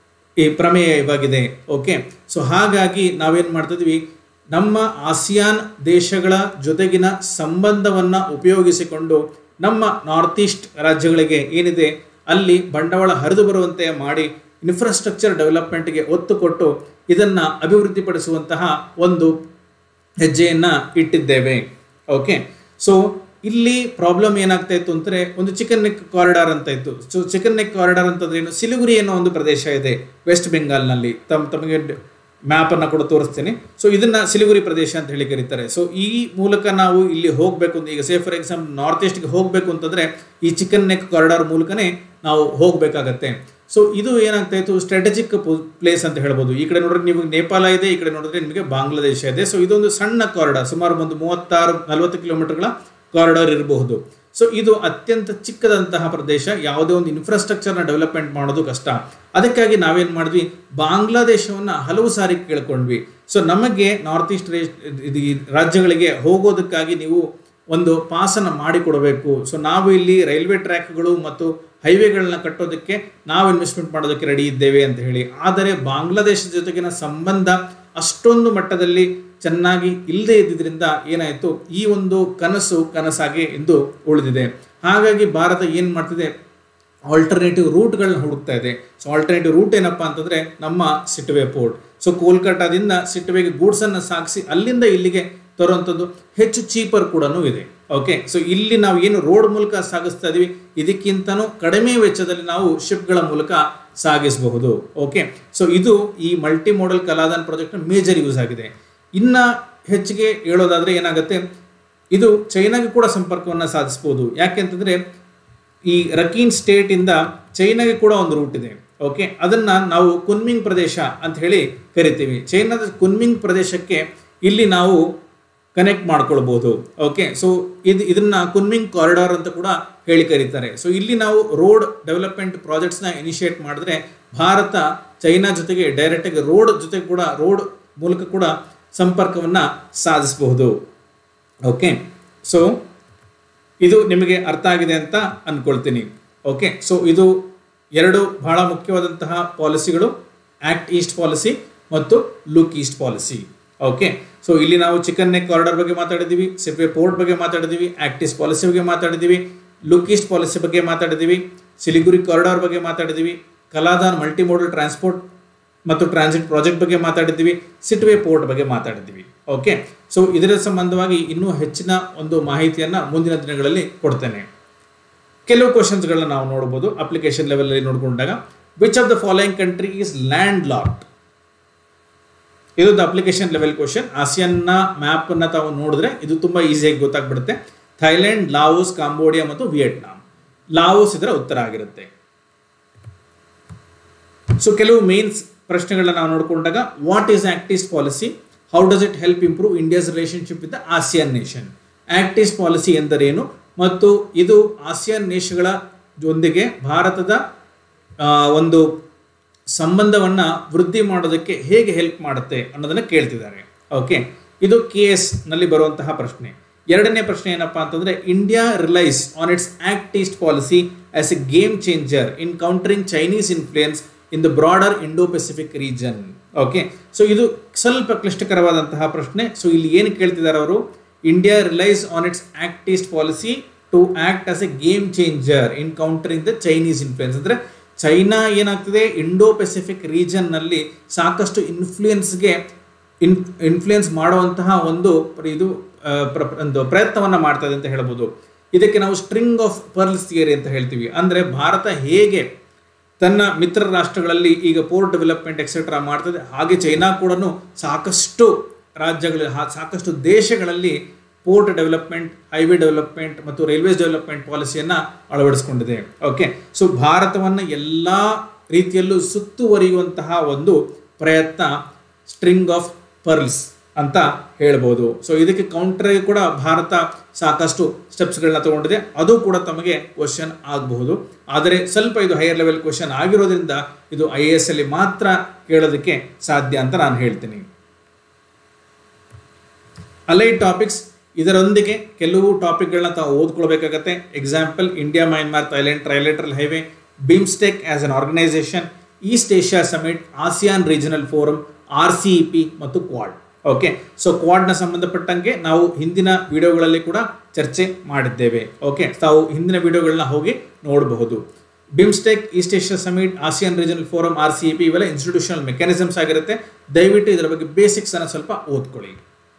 [SPEAKER 1] ಈ ಪ್ರಮೇಯ ಇವಾಗಿದೆ ಓಕೆ ಸೊ ಹಾಗಾಗಿ ನಾವೇನು ಮಾಡ್ತಿದ್ವಿ ನಮ್ಮ ಆಸಿಯಾನ್ ದೇಶಗಳ ಜೊತೆಗಿನ ಸಂಬಂಧವನ್ನು ಉಪಯೋಗಿಸಿಕೊಂಡು ನಮ್ಮ ನಾರ್ತ್ ಈಸ್ಟ್ ರಾಜ್ಯಗಳಿಗೆ ಏನಿದೆ ಅಲ್ಲಿ ಬಂಡವಾಳ ಹರಿದು ಬರುವಂತೆ ಮಾಡಿ ಇನ್ಫ್ರಾಸ್ಟ್ರಕ್ಚರ್ ಡೆವಲಪ್ಮೆಂಟ್ಗೆ ಒತ್ತು ಕೊಟ್ಟು ಇದನ್ನು ಅಭಿವೃದ್ಧಿಪಡಿಸುವಂತಹ ಒಂದು ಹೆಜ್ಜೆಯನ್ನು ಇಟ್ಟಿದ್ದೇವೆ ಓಕೆ ಸೊ ಇಲ್ಲಿ ಪ್ರಾಬ್ಲಮ್ ಏನಾಗ್ತಾ ಇತ್ತು ಅಂದರೆ ಒಂದು ಚಿಕನ್ ನೆಕ್ ಕಾರಿಡಾರ್ ಅಂತ ಇತ್ತು ಸೊ ಚಿಕನ್ ನೆಕ್ ಕಾರಿಡಾರ್ ಅಂತಂದ್ರೆ ಏನು ಸಿಲಿಗುರಿ ಅನ್ನೋ ಒಂದು ಪ್ರದೇಶ ಇದೆ ವೆಸ್ಟ್ ಬೆಂಗಾಲ್ನಲ್ಲಿ ತಮ್ಮ ತಮಗೆ ಮ್ಯಾಪ್ ಅನ್ನ ಕೂಡ ತೋರಿಸ್ತೀನಿ ಸೊ ಇದನ್ನ ಸಿಲಿಗುರಿ ಪ್ರದೇಶ ಅಂತ ಹೇಳಿ ಕರೀತಾರೆ ಸೊ ಈ ಮೂಲಕ ನಾವು ಇಲ್ಲಿ ಹೋಗಬೇಕು ಅಂತ ಈಗ ಸೇ ಫಾರ್ ಎಕ್ಸಾಂಪಲ್ ನಾರ್ತ್ ಈಸ್ಟ್ಗೆ ಹೋಗಬೇಕು ಅಂತಂದ್ರೆ ಈ ಚಿಕನ್ ನೆಕ್ ಕಾರಿಡಾರ್ ಮೂಲಕನೇ ನಾವು ಹೋಗಬೇಕಾಗತ್ತೆ ಸೊ ಇದು ಏನಾಗ್ತಾ ಇತ್ತು ಸ್ಟ್ರಾಟಜಿಕ್ ಪ್ಲೇಸ್ ಅಂತ ಹೇಳ್ಬೋದು ಈ ಕಡೆ ನೋಡಿದ್ರೆ ನಿಮಗೆ ನೇಪಾಳ ಇದೆ ಈ ಕಡೆ ನೋಡಿದ್ರೆ ನಿಮಗೆ ಬಾಂಗ್ಲಾದೇಶ ಇದೆ ಸೊ ಇದೊಂದು ಸಣ್ಣ ಕಾರಿಡಾರ್ ಸುಮಾರು ಒಂದು ಮೂವತ್ತಾರು ನಲವತ್ತು ಕಿಲೋಮೀಟರ್ಗಳ ಕಾರಿಡಾರ್ ಇರಬಹುದು ಸೊ ಇದು ಅತ್ಯಂತ ಚಿಕ್ಕದಂತಹ ಪ್ರದೇಶ ಯಾವುದೇ ಒಂದು ಇನ್ಫ್ರಾಸ್ಟ್ರಕ್ಚರ್ನ ಡೆವಲಪ್ಮೆಂಟ್ ಮಾಡೋದು ಕಷ್ಟ ಅದಕ್ಕಾಗಿ ನಾವೇನು ಮಾಡಿದ್ವಿ ಬಾಂಗ್ಲಾದೇಶವನ್ನು ಹಲವು ಸಾರಿ ಕೇಳ್ಕೊಂಡ್ವಿ ಸೊ ನಮಗೆ ನಾರ್ತ್ ಈಸ್ಟ್ ರಾಜ್ಯಗಳಿಗೆ ಹೋಗೋದಕ್ಕಾಗಿ ನೀವು ಒಂದು ಪಾಸನ್ನು ಮಾಡಿಕೊಡಬೇಕು ಸೊ ನಾವು ಇಲ್ಲಿ ರೈಲ್ವೆ ಟ್ರ್ಯಾಕ್ಗಳು ಮತ್ತು ಹೈವೇಗಳನ್ನ ಕಟ್ಟೋದಕ್ಕೆ ನಾವು ಇನ್ವೆಸ್ಟ್ಮೆಂಟ್ ಮಾಡೋದಕ್ಕೆ ರೆಡಿ ಇದ್ದೇವೆ ಅಂತ ಹೇಳಿ ಆದರೆ ಬಾಂಗ್ಲಾದೇಶದ ಜೊತೆಗಿನ ಸಂಬಂಧ ಅಷ್ಟೊಂದು ಮಟ್ಟದಲ್ಲಿ ಚೆನ್ನಾಗಿ ಇಲ್ಲದೆ ಇದ್ದಿದ್ದರಿಂದ ಏನಾಯಿತು ಈ ಒಂದು ಕನಸು ಕನಸಾಗಿ ಎಂದು ಉಳಿದಿದೆ ಹಾಗಾಗಿ ಭಾರತ ಏನು ಮಾಡ್ತಿದೆ ಆಲ್ಟರ್ನೇಟಿವ್ ರೂಟ್ಗಳನ್ನ ಹುಡುಕ್ತಾ ಇದೆ ಸೊ ಆಲ್ಟರ್ನೇಟಿವ್ ರೂಟ್ ಏನಪ್ಪಾ ಅಂತಂದ್ರೆ ನಮ್ಮ ಸಿಟ್ವೆ ಪೋರ್ಟ್ ಸೊ ಕೋಲ್ಕತ್ತಾದಿಂದ ಸಿಟ್ವೆಗೆ ಗೂಡ್ಸನ್ನು ಸಾಗಿಸಿ ಅಲ್ಲಿಂದ ಇಲ್ಲಿಗೆ ತರುವಂಥದ್ದು ಹೆಚ್ಚು ಚೀಪರ್ ಕೂಡ ಇದೆ ಓಕೆ ಸೊ ಇಲ್ಲಿ ನಾವು ಏನು ರೋಡ್ ಮೂಲಕ ಸಾಗಿಸ್ತಾ ಇದೀವಿ ಇದಕ್ಕಿಂತನೂ ಕಡಿಮೆ ವೆಚ್ಚದಲ್ಲಿ ನಾವು ಶಿಪ್ಗಳ ಮೂಲಕ ಸಾಗಿಸಬಹುದು ಓಕೆ ಸೊ ಇದು ಈ multi modal Kaladan project major use ಆಗಿದೆ ಇನ್ನ ಹೆಚ್ಚಿಗೆ ಹೇಳೋದಾದ್ರೆ ಏನಾಗುತ್ತೆ ಇದು ಚೈನಾಗೆ ಕೂಡ ಸಂಪರ್ಕವನ್ನು ಸಾಧಿಸಬಹುದು ಯಾಕೆಂತಂದ್ರೆ ಈ ರಕೀನ್ ಸ್ಟೇಟ್ ಇಂದ ಚೈನಾಗೆ ಕೂಡ ಒಂದು ರೂಟ್ ಇದೆ ಓಕೆ ಅದನ್ನ ನಾವು ಕುನ್ಮಿಂಗ್ ಪ್ರದೇಶ ಅಂತ ಹೇಳಿ ಕರಿತೀವಿ ಚೈನಾದ ಕುನ್ಮಿಂಗ್ ಪ್ರದೇಶಕ್ಕೆ ಇಲ್ಲಿ ನಾವು ಕನೆಕ್ಟ್ ಮಾಡ್ಕೊಳ್ಬಹುದು ಓಕೆ ಸೊ ಇದು ಇದನ್ನ ಕುನ್ಮಿಂಗ್ ಕಾರಿಡಾರ್ ಅಂತ ಕೂಡ ಹೇಳಿ ಕರೀತಾರೆ ಸೊ ಇಲ್ಲಿ ನಾವು ರೋಡ್ ಡೆವಲಪ್ಮೆಂಟ್ ಪ್ರಾಜೆಕ್ಟ್ಸ್ನ ಇನಿಷಿಯೇಟ್ ಮಾಡಿದ್ರೆ ಭಾರತ ಚೈನಾ ಜೊತೆಗೆ ಡೈರೆಕ್ಟಾಗಿ ರೋಡ್ ಜೊತೆ ಕೂಡ ರೋಡ್ ಮೂಲಕ ಕೂಡ ಸಂಪರ್ಕವನ್ನು ಸಾಧಿಸಬಹುದು ಓಕೆ ಸೊ ಇದು ನಿಮಗೆ ಅರ್ಥ ಆಗಿದೆ ಅಂತ ಅಂದ್ಕೊಳ್ತೀನಿ ಓಕೆ ಸೊ ಇದು ಎರಡು ಬಹಳ ಮುಖ್ಯವಾದಂತಹ ಪಾಲಿಸಿಗಳು ಆಕ್ಟ್ ಈಸ್ಟ್ ಪಾಲಿಸಿ ಮತ್ತು look east policy okay so ಇಲ್ಲಿ ನಾವು ಚಿಕನ್ ನೆಕ್ ಕಾರಿಡಾರ್ ಬಗ್ಗೆ ಮಾತಾಡಿದ್ದೀವಿ ಸಿಪ್ವೆ ಪೋರ್ಟ್ ಬಗ್ಗೆ ಮಾತಾಡಿದ್ದೀವಿ ಆಕ್ಟ್ ಈಸ್ಟ್ ಪಾಲಿಸಿ ಬಗ್ಗೆ ಮಾತಾಡಿದ್ದೀವಿ ಲುಕ್ ಈಸ್ಟ್ ಪಾಲಿಸಿ ಬಗ್ಗೆ ಮಾತಾಡಿದ್ದೀವಿ ಸಿಲಿಗುರಿ ಕಾರಿಡಾರ್ ಬಗ್ಗೆ ಮಾತಾಡಿದ್ದೀವಿ ಕಲಾದಾನ್ ಮಲ್ಟಿ ಮೋಡಲ್ ಟ್ರಾನ್ಸ್ಪೋರ್ಟ್ ಮತ್ತು ಟ್ರಾನ್ಸಿಟ್ ಪ್ರಾಜೆಕ್ಟ್ ಬಗ್ಗೆ ಮಾತಾಡಿದ್ದೀವಿ ಸಿಟ್ವೆ ಪೋರ್ಟ್ ಬಗ್ಗೆ ಮಾತಾಡಿದ್ದೀವಿ ಓಕೆ ಸೊ ಇದರ ಸಂಬಂಧವಾಗಿ ಇನ್ನೂ ಹೆಚ್ಚಿನ ಒಂದು ಮಾಹಿತಿಯನ್ನು ಮುಂದಿನ ದಿನಗಳಲ್ಲಿ ಕೊಡ್ತೇನೆ ಕೆಲವು ಕ್ವಶನ್ಸ್ಗಳನ್ನ ನಾವು ನೋಡ್ಬೋದು ಅಪ್ಲಿಕೇಶನ್ ಲೆವೆಲಲ್ಲಿ ನೋಡ್ಕೊಂಡಾಗ which of the following country is land locked ಇದೊಂದು ಅಪ್ಲಿಕೇಶನ್ ಲೆವೆಲ್ ಕ್ವಶನ್ ಆಸಿಯನ್ನ ಮ್ಯಾಪ್ ಅನ್ನ ತಾವು ನೋಡಿದ್ರೆ ಇದು ತುಂಬಾ ಈಸಿಯಾಗಿ ಗೊತ್ತಾಗ್ಬಿಡುತ್ತೆ ಥೈಲ್ಯಾಂಡ್ ಲಾವೋಸ್ ಕಾಂಬೋಡಿಯಾ ಮತ್ತು ವಿಯೆಟ್ನಾಂ ಲಾವೋಸ್ ಇದರ ಉತ್ತರ ಆಗಿರುತ್ತೆ ಸೊ ಕೆಲವು ಮೇನ್ಸ್ ಪ್ರಶ್ನೆಗಳನ್ನ ನಾವು ನೋಡಿಕೊಂಡಾಗ what is act east policy how does it help improve India's relationship with the ASEAN nation act east policy ಎಂದರೇನು ಮತ್ತು ಇದು ಆಸಿಯನ್ ದೇಶಗಳ ಜೊಂದಿಗೆ ಭಾರತದ ಆ, ಒಂದು ಸಂಬಂಧವನ್ನು ವೃದ್ಧಿ ಮಾಡೋದಕ್ಕೆ ಹೇಗೆ ಹೆಲ್ಪ್ ಮಾಡುತ್ತೆ ಅನ್ನೋದನ್ನು ಕೇಳ್ತಿದ್ದಾರೆ ಓಕೆ ಇದು ಕೆ ಎಸ್ ನಲ್ಲಿ ಬರುವಂತಹ ಪ್ರಶ್ನೆ ಎರಡನೇ ಪ್ರಶ್ನೆ ಏನಪ್ಪಾ ಅಂತಂದ್ರೆ India relies on its act east policy as a game changer in countering Chinese influence in the broader Indo Pacific region okay so ಇದು ಸ್ವಲ್ಪ ಕ್ಲಿಷ್ಟಕರವಾದಂತಹ ಪ್ರಶ್ನೆ ಸೊ ಇಲ್ಲಿ ಏನು ಕೇಳ್ತಿದ್ದಾರೆ ಅವರು India relies on its act east policy to act as a game changer in countering the Chinese influence ಅಂದ್ರೆ China ಏನಾಗ್ತದೆ ಇಂಡೋ ಪೆಸಿಫಿಕ್ ರೀಜನ್ನಲ್ಲಿ ಸಾಕಷ್ಟು ಇನ್ಫ್ಲೂಯೆನ್ಸ್ಗೆ ಇನ್ ಇನ್ಫ್ಲೂಯೆನ್ಸ್ ಮಾಡುವಂತಹ ಒಂದು ಪ್ರ- ಇದು ಆ, ಪ್ರ- ಒಂದು ಪ್ರಯತ್ನವನ್ನು ಮಾಡ್ತಾ ಇದೆ ಅಂತ ಹೇಳ್ಬೋದು ಇದಕ್ಕೆ ನಾವು ಸ್ಟ್ರಿಂಗ್ ಆಫ್ ಪರ್ಲ್ಸ್ ಥಿಯರಿ ಅಂತ ಹೇಳ್ತೀವಿ ಅಂದರೆ ಭಾರತ ಹೇಗೆ ತನ್ನ ಮಿತ್ರ ರಾಷ್ಟ್ರಗಳಲ್ಲಿ ಈಗ ಪೋರ್ಟ್ ಡೆವಲಪ್ಮೆಂಟ್ ಎಕ್ಸೆಟ್ರಾ ಮಾಡ್ತದೆ ಹಾಗೆ ಚೈನಾ ಕೂಡ ಸಾಕಷ್ಟು ರಾಜ್ಯಗಳಲ್ಲಿ ಹಾ- ಸಾಕಷ್ಟು ದೇಶಗಳಲ್ಲಿ ಪೋರ್ಟ್ ಡೆವಲಪ್ಮೆಂಟ್ ಹೈವೇ ಡೆವಲಪ್ಮೆಂಟ್ ಮತ್ತು ರೈಲ್ವೇಸ್ ಡೆವಲಪ್ಮೆಂಟ್ ಪಾಲಿಸಿಯನ್ನು ಅಳವಡಿಸಿಕೊಂಡಿದೆ ಓಕೆ ಸೊ ಭಾರತವನ್ನು ಎಲ್ಲ ರೀತಿಯಲ್ಲೂ ಸುತ್ತುವರಿಯುವಂತಹ ಒಂದು ಪ್ರಯತ್ನ ಸ್ಟ್ರಿಂಗ್ ಆಫ್ ಪರ್ಲ್ಸ್ ಅಂತ ಹೇಳ್ಬೋದು ಸೊ ಇದಕ್ಕೆ ಕೌಂಟರ್ ಕೂಡ ಭಾರತ ಸಾಕಷ್ಟು ಸ್ಟೆಪ್ಸ್ಗಳನ್ನ ತಗೊಂಡಿದೆ ಅದು ಕೂಡ ತಮಗೆ ಕ್ವಶನ್ ಆಗಬಹುದು ಆದರೆ ಸ್ವಲ್ಪ ಇದು ಹೈಯರ್ ಲೆವೆಲ್ ಕ್ವಶನ್ ಆಗಿರೋದ್ರಿಂದ ಇದು ಐ ಎ ಎಸ್ ಅಲ್ಲಿ ಮಾತ್ರ ಕೇಳೋದಕ್ಕೆ ಸಾಧ್ಯ ಅಂತ ನಾನು ಹೇಳ್ತೀನಿ ಅಲೈಡ್ ಟಾಪಿಕ್ಸ್ ಇದರೊಂದಿಗೆ ಕೆಲವು ಟಾಪಿಕ್ಗಳನ್ನ ತಾವು ಓದ್ಕೊಳ್ಬೇಕಾಗತ್ತೆ example India Myanmar Thailand trilateral highway BIMSTEC as an organisation East Asia Summit ASEAN Regional forum R C E P ಮತ್ತು ಕ್ವಾಡ್ ಓಕೆ ಸೊ ಕ್ವಾಡ್ನ ಸಂಬಂಧಪಟ್ಟಂಗೆ ನಾವು ಹಿಂದಿನ ವಿಡಿಯೋಗಳಲ್ಲಿ ಕೂಡ ಚರ್ಚೆ ಮಾಡಿದ್ದೇವೆ ಓಕೆ ತಾವು ಹಿಂದಿನ ವಿಡಿಯೋಗಳನ್ನ ಹೋಗಿ ನೋಡಬಹುದು BIMSTEC east Asia summit ASEAN regional forum R C E P ಇವೆಲ್ಲ ಇನ್ಸ್ಟಿಟ್ಯೂಷನಲ್ ಮೆಕ್ಯಾನಿಸಮ್ಸ್ ಆಗಿರುತ್ತೆ ದಯವಿಟ್ಟು ಇದರ ಬಗ್ಗೆ ಬೇಸಿಕ್ಸ್ ಅನ್ನ ಸ್ವಲ್ಪ ಓದ್ಕೊಳ್ಳಿ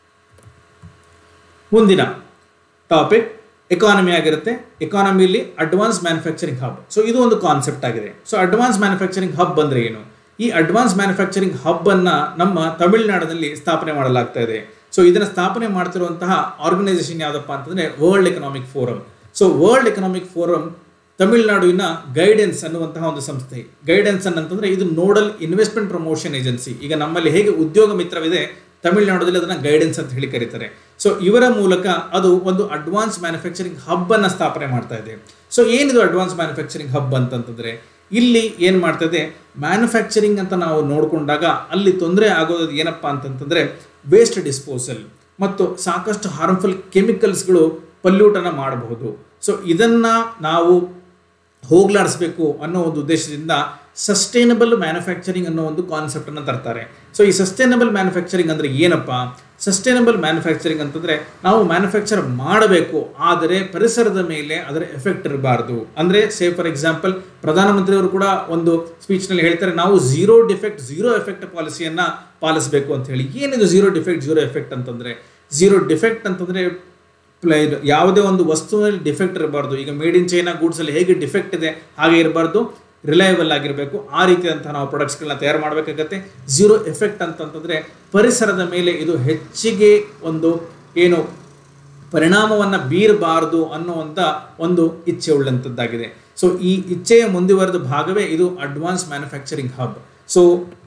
[SPEAKER 1] ಮುಂದಿನ ಟಾಪಿಕ್ ಎಕಾನಮಿ ಆಗಿರುತ್ತೆ ಎಕಾನಮಿಲಿ ಅಡ್ವಾನ್ಸ್ ಮ್ಯಾನುಫ್ಯಾಕ್ಚರಿಂಗ್ ಹಬ್ ಸೊ ಇದು ಒಂದು ಕಾನ್ಸೆಪ್ಟ್ ಆಗಿದೆ ಸೊ ಅಡ್ವಾನ್ಸ್ ಮ್ಯಾನುಫ್ಯಾಕ್ಚರಿಂಗ್ ಹಬ್ ಅಂದ್ರೆ ಏನು ಈ ಅಡ್ವಾನ್ಸ್ ಮ್ಯಾನುಫ್ಯಾಕ್ಚರಿಂಗ್ ಹಬ್ ಅನ್ನ ನಮ್ಮ ತಮಿಳುನಾಡಿನಲ್ಲಿ ಸ್ಥಾಪನೆ ಮಾಡಲಾಗ್ತಾ ಇದೆ ಸೊ ಇದನ್ನ ಸ್ಥಾಪನೆ ಮಾಡ್ತಿರುವಂತಹ ಆರ್ಗನೈಸೇಷನ್ ಯಾವ್ದಪ್ಪ ಅಂತಂದ್ರೆ world economic forum so world economic forum ತಮಿಳುನಾಡುವಿನ ಗೈಡೆನ್ಸ್ ಅನ್ನುವಂತಹ ಒಂದು ಸಂಸ್ಥೆ ಗೈಡೆನ್ಸ್ ಅಂತಂದ್ರೆ ಇದು ನೋಡಲ್ ಇನ್ವೆಸ್ಟ್ಮೆಂಟ್ ಪ್ರಮೋಷನ್ ಏಜೆನ್ಸಿ ಈಗ ನಮ್ಮಲ್ಲಿ ಹೇಗೆ ಉದ್ಯೋಗ ಮಿತ್ರವಿದೆ ತಮಿಳುನಾಡಲ್ಲಿ ಅದನ್ನ ಗೈಡೆನ್ಸ್ ಅಂತ ಹೇಳಿ ಕರೀತಾರೆ ಸೊ ಇವರ ಮೂಲಕ ಅದು ಒಂದು ಅಡ್ವಾನ್ಸ್ ಮ್ಯಾನುಫ್ಯಾಕ್ಚರಿಂಗ್ ಹಬ್ ಅನ್ನ ಸ್ಥಾಪನೆ ಮಾಡ್ತಾ ಇದೆ ಸೊ ಏನಿದು ಅಡ್ವಾನ್ಸ್ ಮ್ಯಾನುಫ್ಯಾಕ್ಚರಿಂಗ್ ಹಬ್ ಅಂತಂತಂದ್ರೆ ಇಲ್ಲಿ ಏನು ಮಾಡ್ತದೆ ಮ್ಯಾನುಫ್ಯಾಕ್ಚರಿಂಗ್ ಅಂತ ನಾವು ನೋಡಿಕೊಂಡಾಗ ಅಲ್ಲಿ ತೊಂದರೆ ಆಗೋದು ಏನಪ್ಪಾ ಅಂತಂತಂದ್ರೆ ವೇಸ್ಟ್ ಡಿಸ್ಪೋಸಲ್ ಮತ್ತು ಸಾಕಷ್ಟು ಹಾರ್ಮ್ಫುಲ್ ಕೆಮಿಕಲ್ಸ್ಗಳು ಪಲ್ಯೂಟನ್ನು ಮಾಡಬಹುದು ಸೊ ಇದನ್ನ ನಾವು ಹೋಗ್ಲಾಡಿಸ್ಬೇಕು ಅನ್ನೋ ಒಂದು ಉದ್ದೇಶದಿಂದ ಸಸ್ಟೈನಬಲ್ ಮ್ಯಾನುಫ್ಯಾಕ್ಚರಿಂಗ್ ಅನ್ನೋ ಒಂದು ಕಾನ್ಸೆಪ್ಟ್ ಅನ್ನು ತರ್ತಾರೆ ಸೊ ಈ ಸಸ್ಟೈನಬಲ್ ಮ್ಯಾನುಫ್ಯಾಕ್ಚರಿಂಗ್ ಅಂದ್ರೆ ಏನಪ್ಪ ಸಸ್ಟೈನಬಲ್ ಮ್ಯಾನುಫ್ಯಾಕ್ಚರಿಂಗ್ ಅಂತಂದ್ರೆ ನಾವು ಮ್ಯಾನುಫ್ಯಾಕ್ಚರ್ ಮಾಡಬೇಕು ಆದರೆ ಪರಿಸರದ ಮೇಲೆ ಅದರ ಎಫೆಕ್ಟ್ ಇರಬಾರ್ದು ಅಂದ್ರೆ ಸೇ ಫಾರ್ ಎಕ್ಸಾಂಪಲ್ ಪ್ರಧಾನಮಂತ್ರಿಯವರು ಕೂಡ ಒಂದು ಸ್ಪೀಚ್ ನಲ್ಲಿ ಹೇಳ್ತಾರೆ ನಾವು ಝೀರೋ ಡಿಫೆಕ್ಟ್ ಝೀರೋ ಎಫೆಕ್ಟ್ ಪಾಲಿಸಿಯನ್ನ ಪಾಲಿಸಬೇಕು ಅಂತ ಹೇಳಿ ಏನಿದು ಝೀರೋ ಡಿಫೆಕ್ಟ್ ಝೀರೋ ಎಫೆಕ್ಟ್ ಅಂತಂದ್ರೆ ಝೀರೋ ಡಿಫೆಕ್ಟ್ ಅಂತಂದ್ರೆ ಪ್ಲೈ- ಯಾವುದೇ ಒಂದು ವಸ್ತುವಿನಲ್ಲಿ ಡಿಫೆಕ್ಟ್ ಇರಬಾರ್ದು ಈಗ ಮೇಡ್ ಇನ್ ಚೈನಾ ಗೂಡ್ಸ್ ಅಲ್ಲಿ ಹೇಗೆ ಡಿಫೆಕ್ಟ್ ಇದೆ ಹಾಗೆ ಇರಬಾರ್ದು ರಿಲಯಬಲ್ ಆಗಿರಬೇಕು ಆ ರೀತಿಯಾದಂತಹ ನಾವು ಪ್ರಾಡಕ್ಟ್ಸ್ಗಳನ್ನ ತಯಾರು ಮಾಡಬೇಕಾಗತ್ತೆ ಝೀರೋ ಎಫೆಕ್ಟ್ ಅಂತಂತಂದ್ರೆ ಪರಿಸರದ ಮೇಲೆ ಇದು ಹೆಚ್ಚಿಗೆ ಒಂದು ಏನು ಪರಿಣಾಮವನ್ನು ಬೀರಬಾರದು ಅನ್ನುವಂಥ ಒಂದು ಇಚ್ಛೆ ಉಳ್ಳಂಥದ್ದಾಗಿದೆ ಸೊ ಈ ಇಚ್ಛೆಯ ಮುಂದುವರೆದ ಭಾಗವೇ ಇದು ಅಡ್ವಾನ್ಸ್ ಮ್ಯಾನುಫ್ಯಾಕ್ಚರಿಂಗ್ ಹಬ್ ಸೊ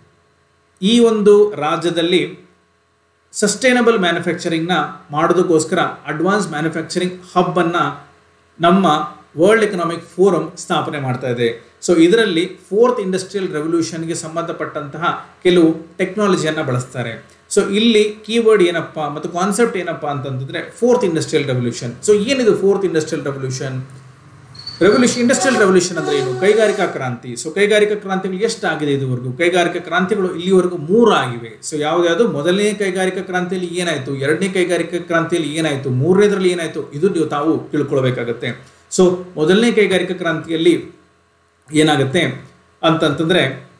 [SPEAKER 1] ಈ ಒಂದು ರಾಜ್ಯದಲ್ಲಿ ಸಸ್ಟೈನಬಲ್ ಮ್ಯಾನುಫ್ಯಾಕ್ಚರಿಂಗ್ನ ಮಾಡೋದಕ್ಕೋಸ್ಕರ ಅಡ್ವಾನ್ಸ್ ಮ್ಯಾನುಫ್ಯಾಕ್ಚರಿಂಗ್ ಹಬ್ ಅನ್ನ ನಮ್ಮ ವರ್ಲ್ಡ್ ಎಕನಾಮಿಕ್ ಫೋರಮ್ ಸ್ಥಾಪನೆ ಮಾಡ್ತಾ ಇದೆ ಸೊ ಇದರಲ್ಲಿ ಫೋರ್ತ್ ಇಂಡಸ್ಟ್ರಿಯಲ್ ರೆವಲ್ಯೂಷನ್ಗೆ ಸಂಬಂಧಪಟ್ಟಂತಹ ಕೆಲವು ಟೆಕ್ನಾಲಜಿಯನ್ನು ಬಳಸ್ತಾರೆ ಸೊ ಇಲ್ಲಿ ಕೀವರ್ಡ್ ಏನಪ್ಪ ಮತ್ತು ಕಾನ್ಸೆಪ್ಟ್ ಏನಪ್ಪ ಅಂತಂತಂದ್ರೆ ಫೋರ್ತ್ ಇಂಡಸ್ಟ್ರಿಯಲ್ ರೆವಲ್ಯೂಷನ್ ಸೊ ಏನಿದು fourth industrial revolution revolution industrial revolution ಅಂದ್ರೆ ಏನು ಕೈಗಾರಿಕಾ ಕ್ರಾಂತಿ ಸೊ ಕೈಗಾರಿಕಾ ಕ್ರಾಂತಿಗಳು ಎಷ್ಟಾಗಿದೆ ಇದುವರೆಗೂ ಕೈಗಾರಿಕಾ ಕ್ರಾಂತಿಗಳು ಇಲ್ಲಿವರೆಗೂ ಮೂರು ಆಗಿವೆ ಸೊ ಯಾವ್ದು ಮೊದಲನೇ ಕೈಗಾರಿಕಾ ಕ್ರಾಂತಿಯಲ್ಲಿ ಏನಾಯ್ತು ಎರಡನೇ ಕೈಗಾರಿಕಾ ಕ್ರಾಂತಿಯಲ್ಲಿ ಏನಾಯ್ತು ಮೂರನೇದ್ರಲ್ಲಿ ಏನಾಯ್ತು ಇದು ನೀವು ತಾವು ತಿಳ್ಕೊಳ್ಬೇಕಾಗತ್ತೆ ಸೊ ಮೊದಲನೇ ಕೈಗಾರಿಕಾ ಕ್ರಾಂತಿಯಲ್ಲಿ ಏನಾಗುತ್ತೆ ಅಂತಂತಂದ್ರೆ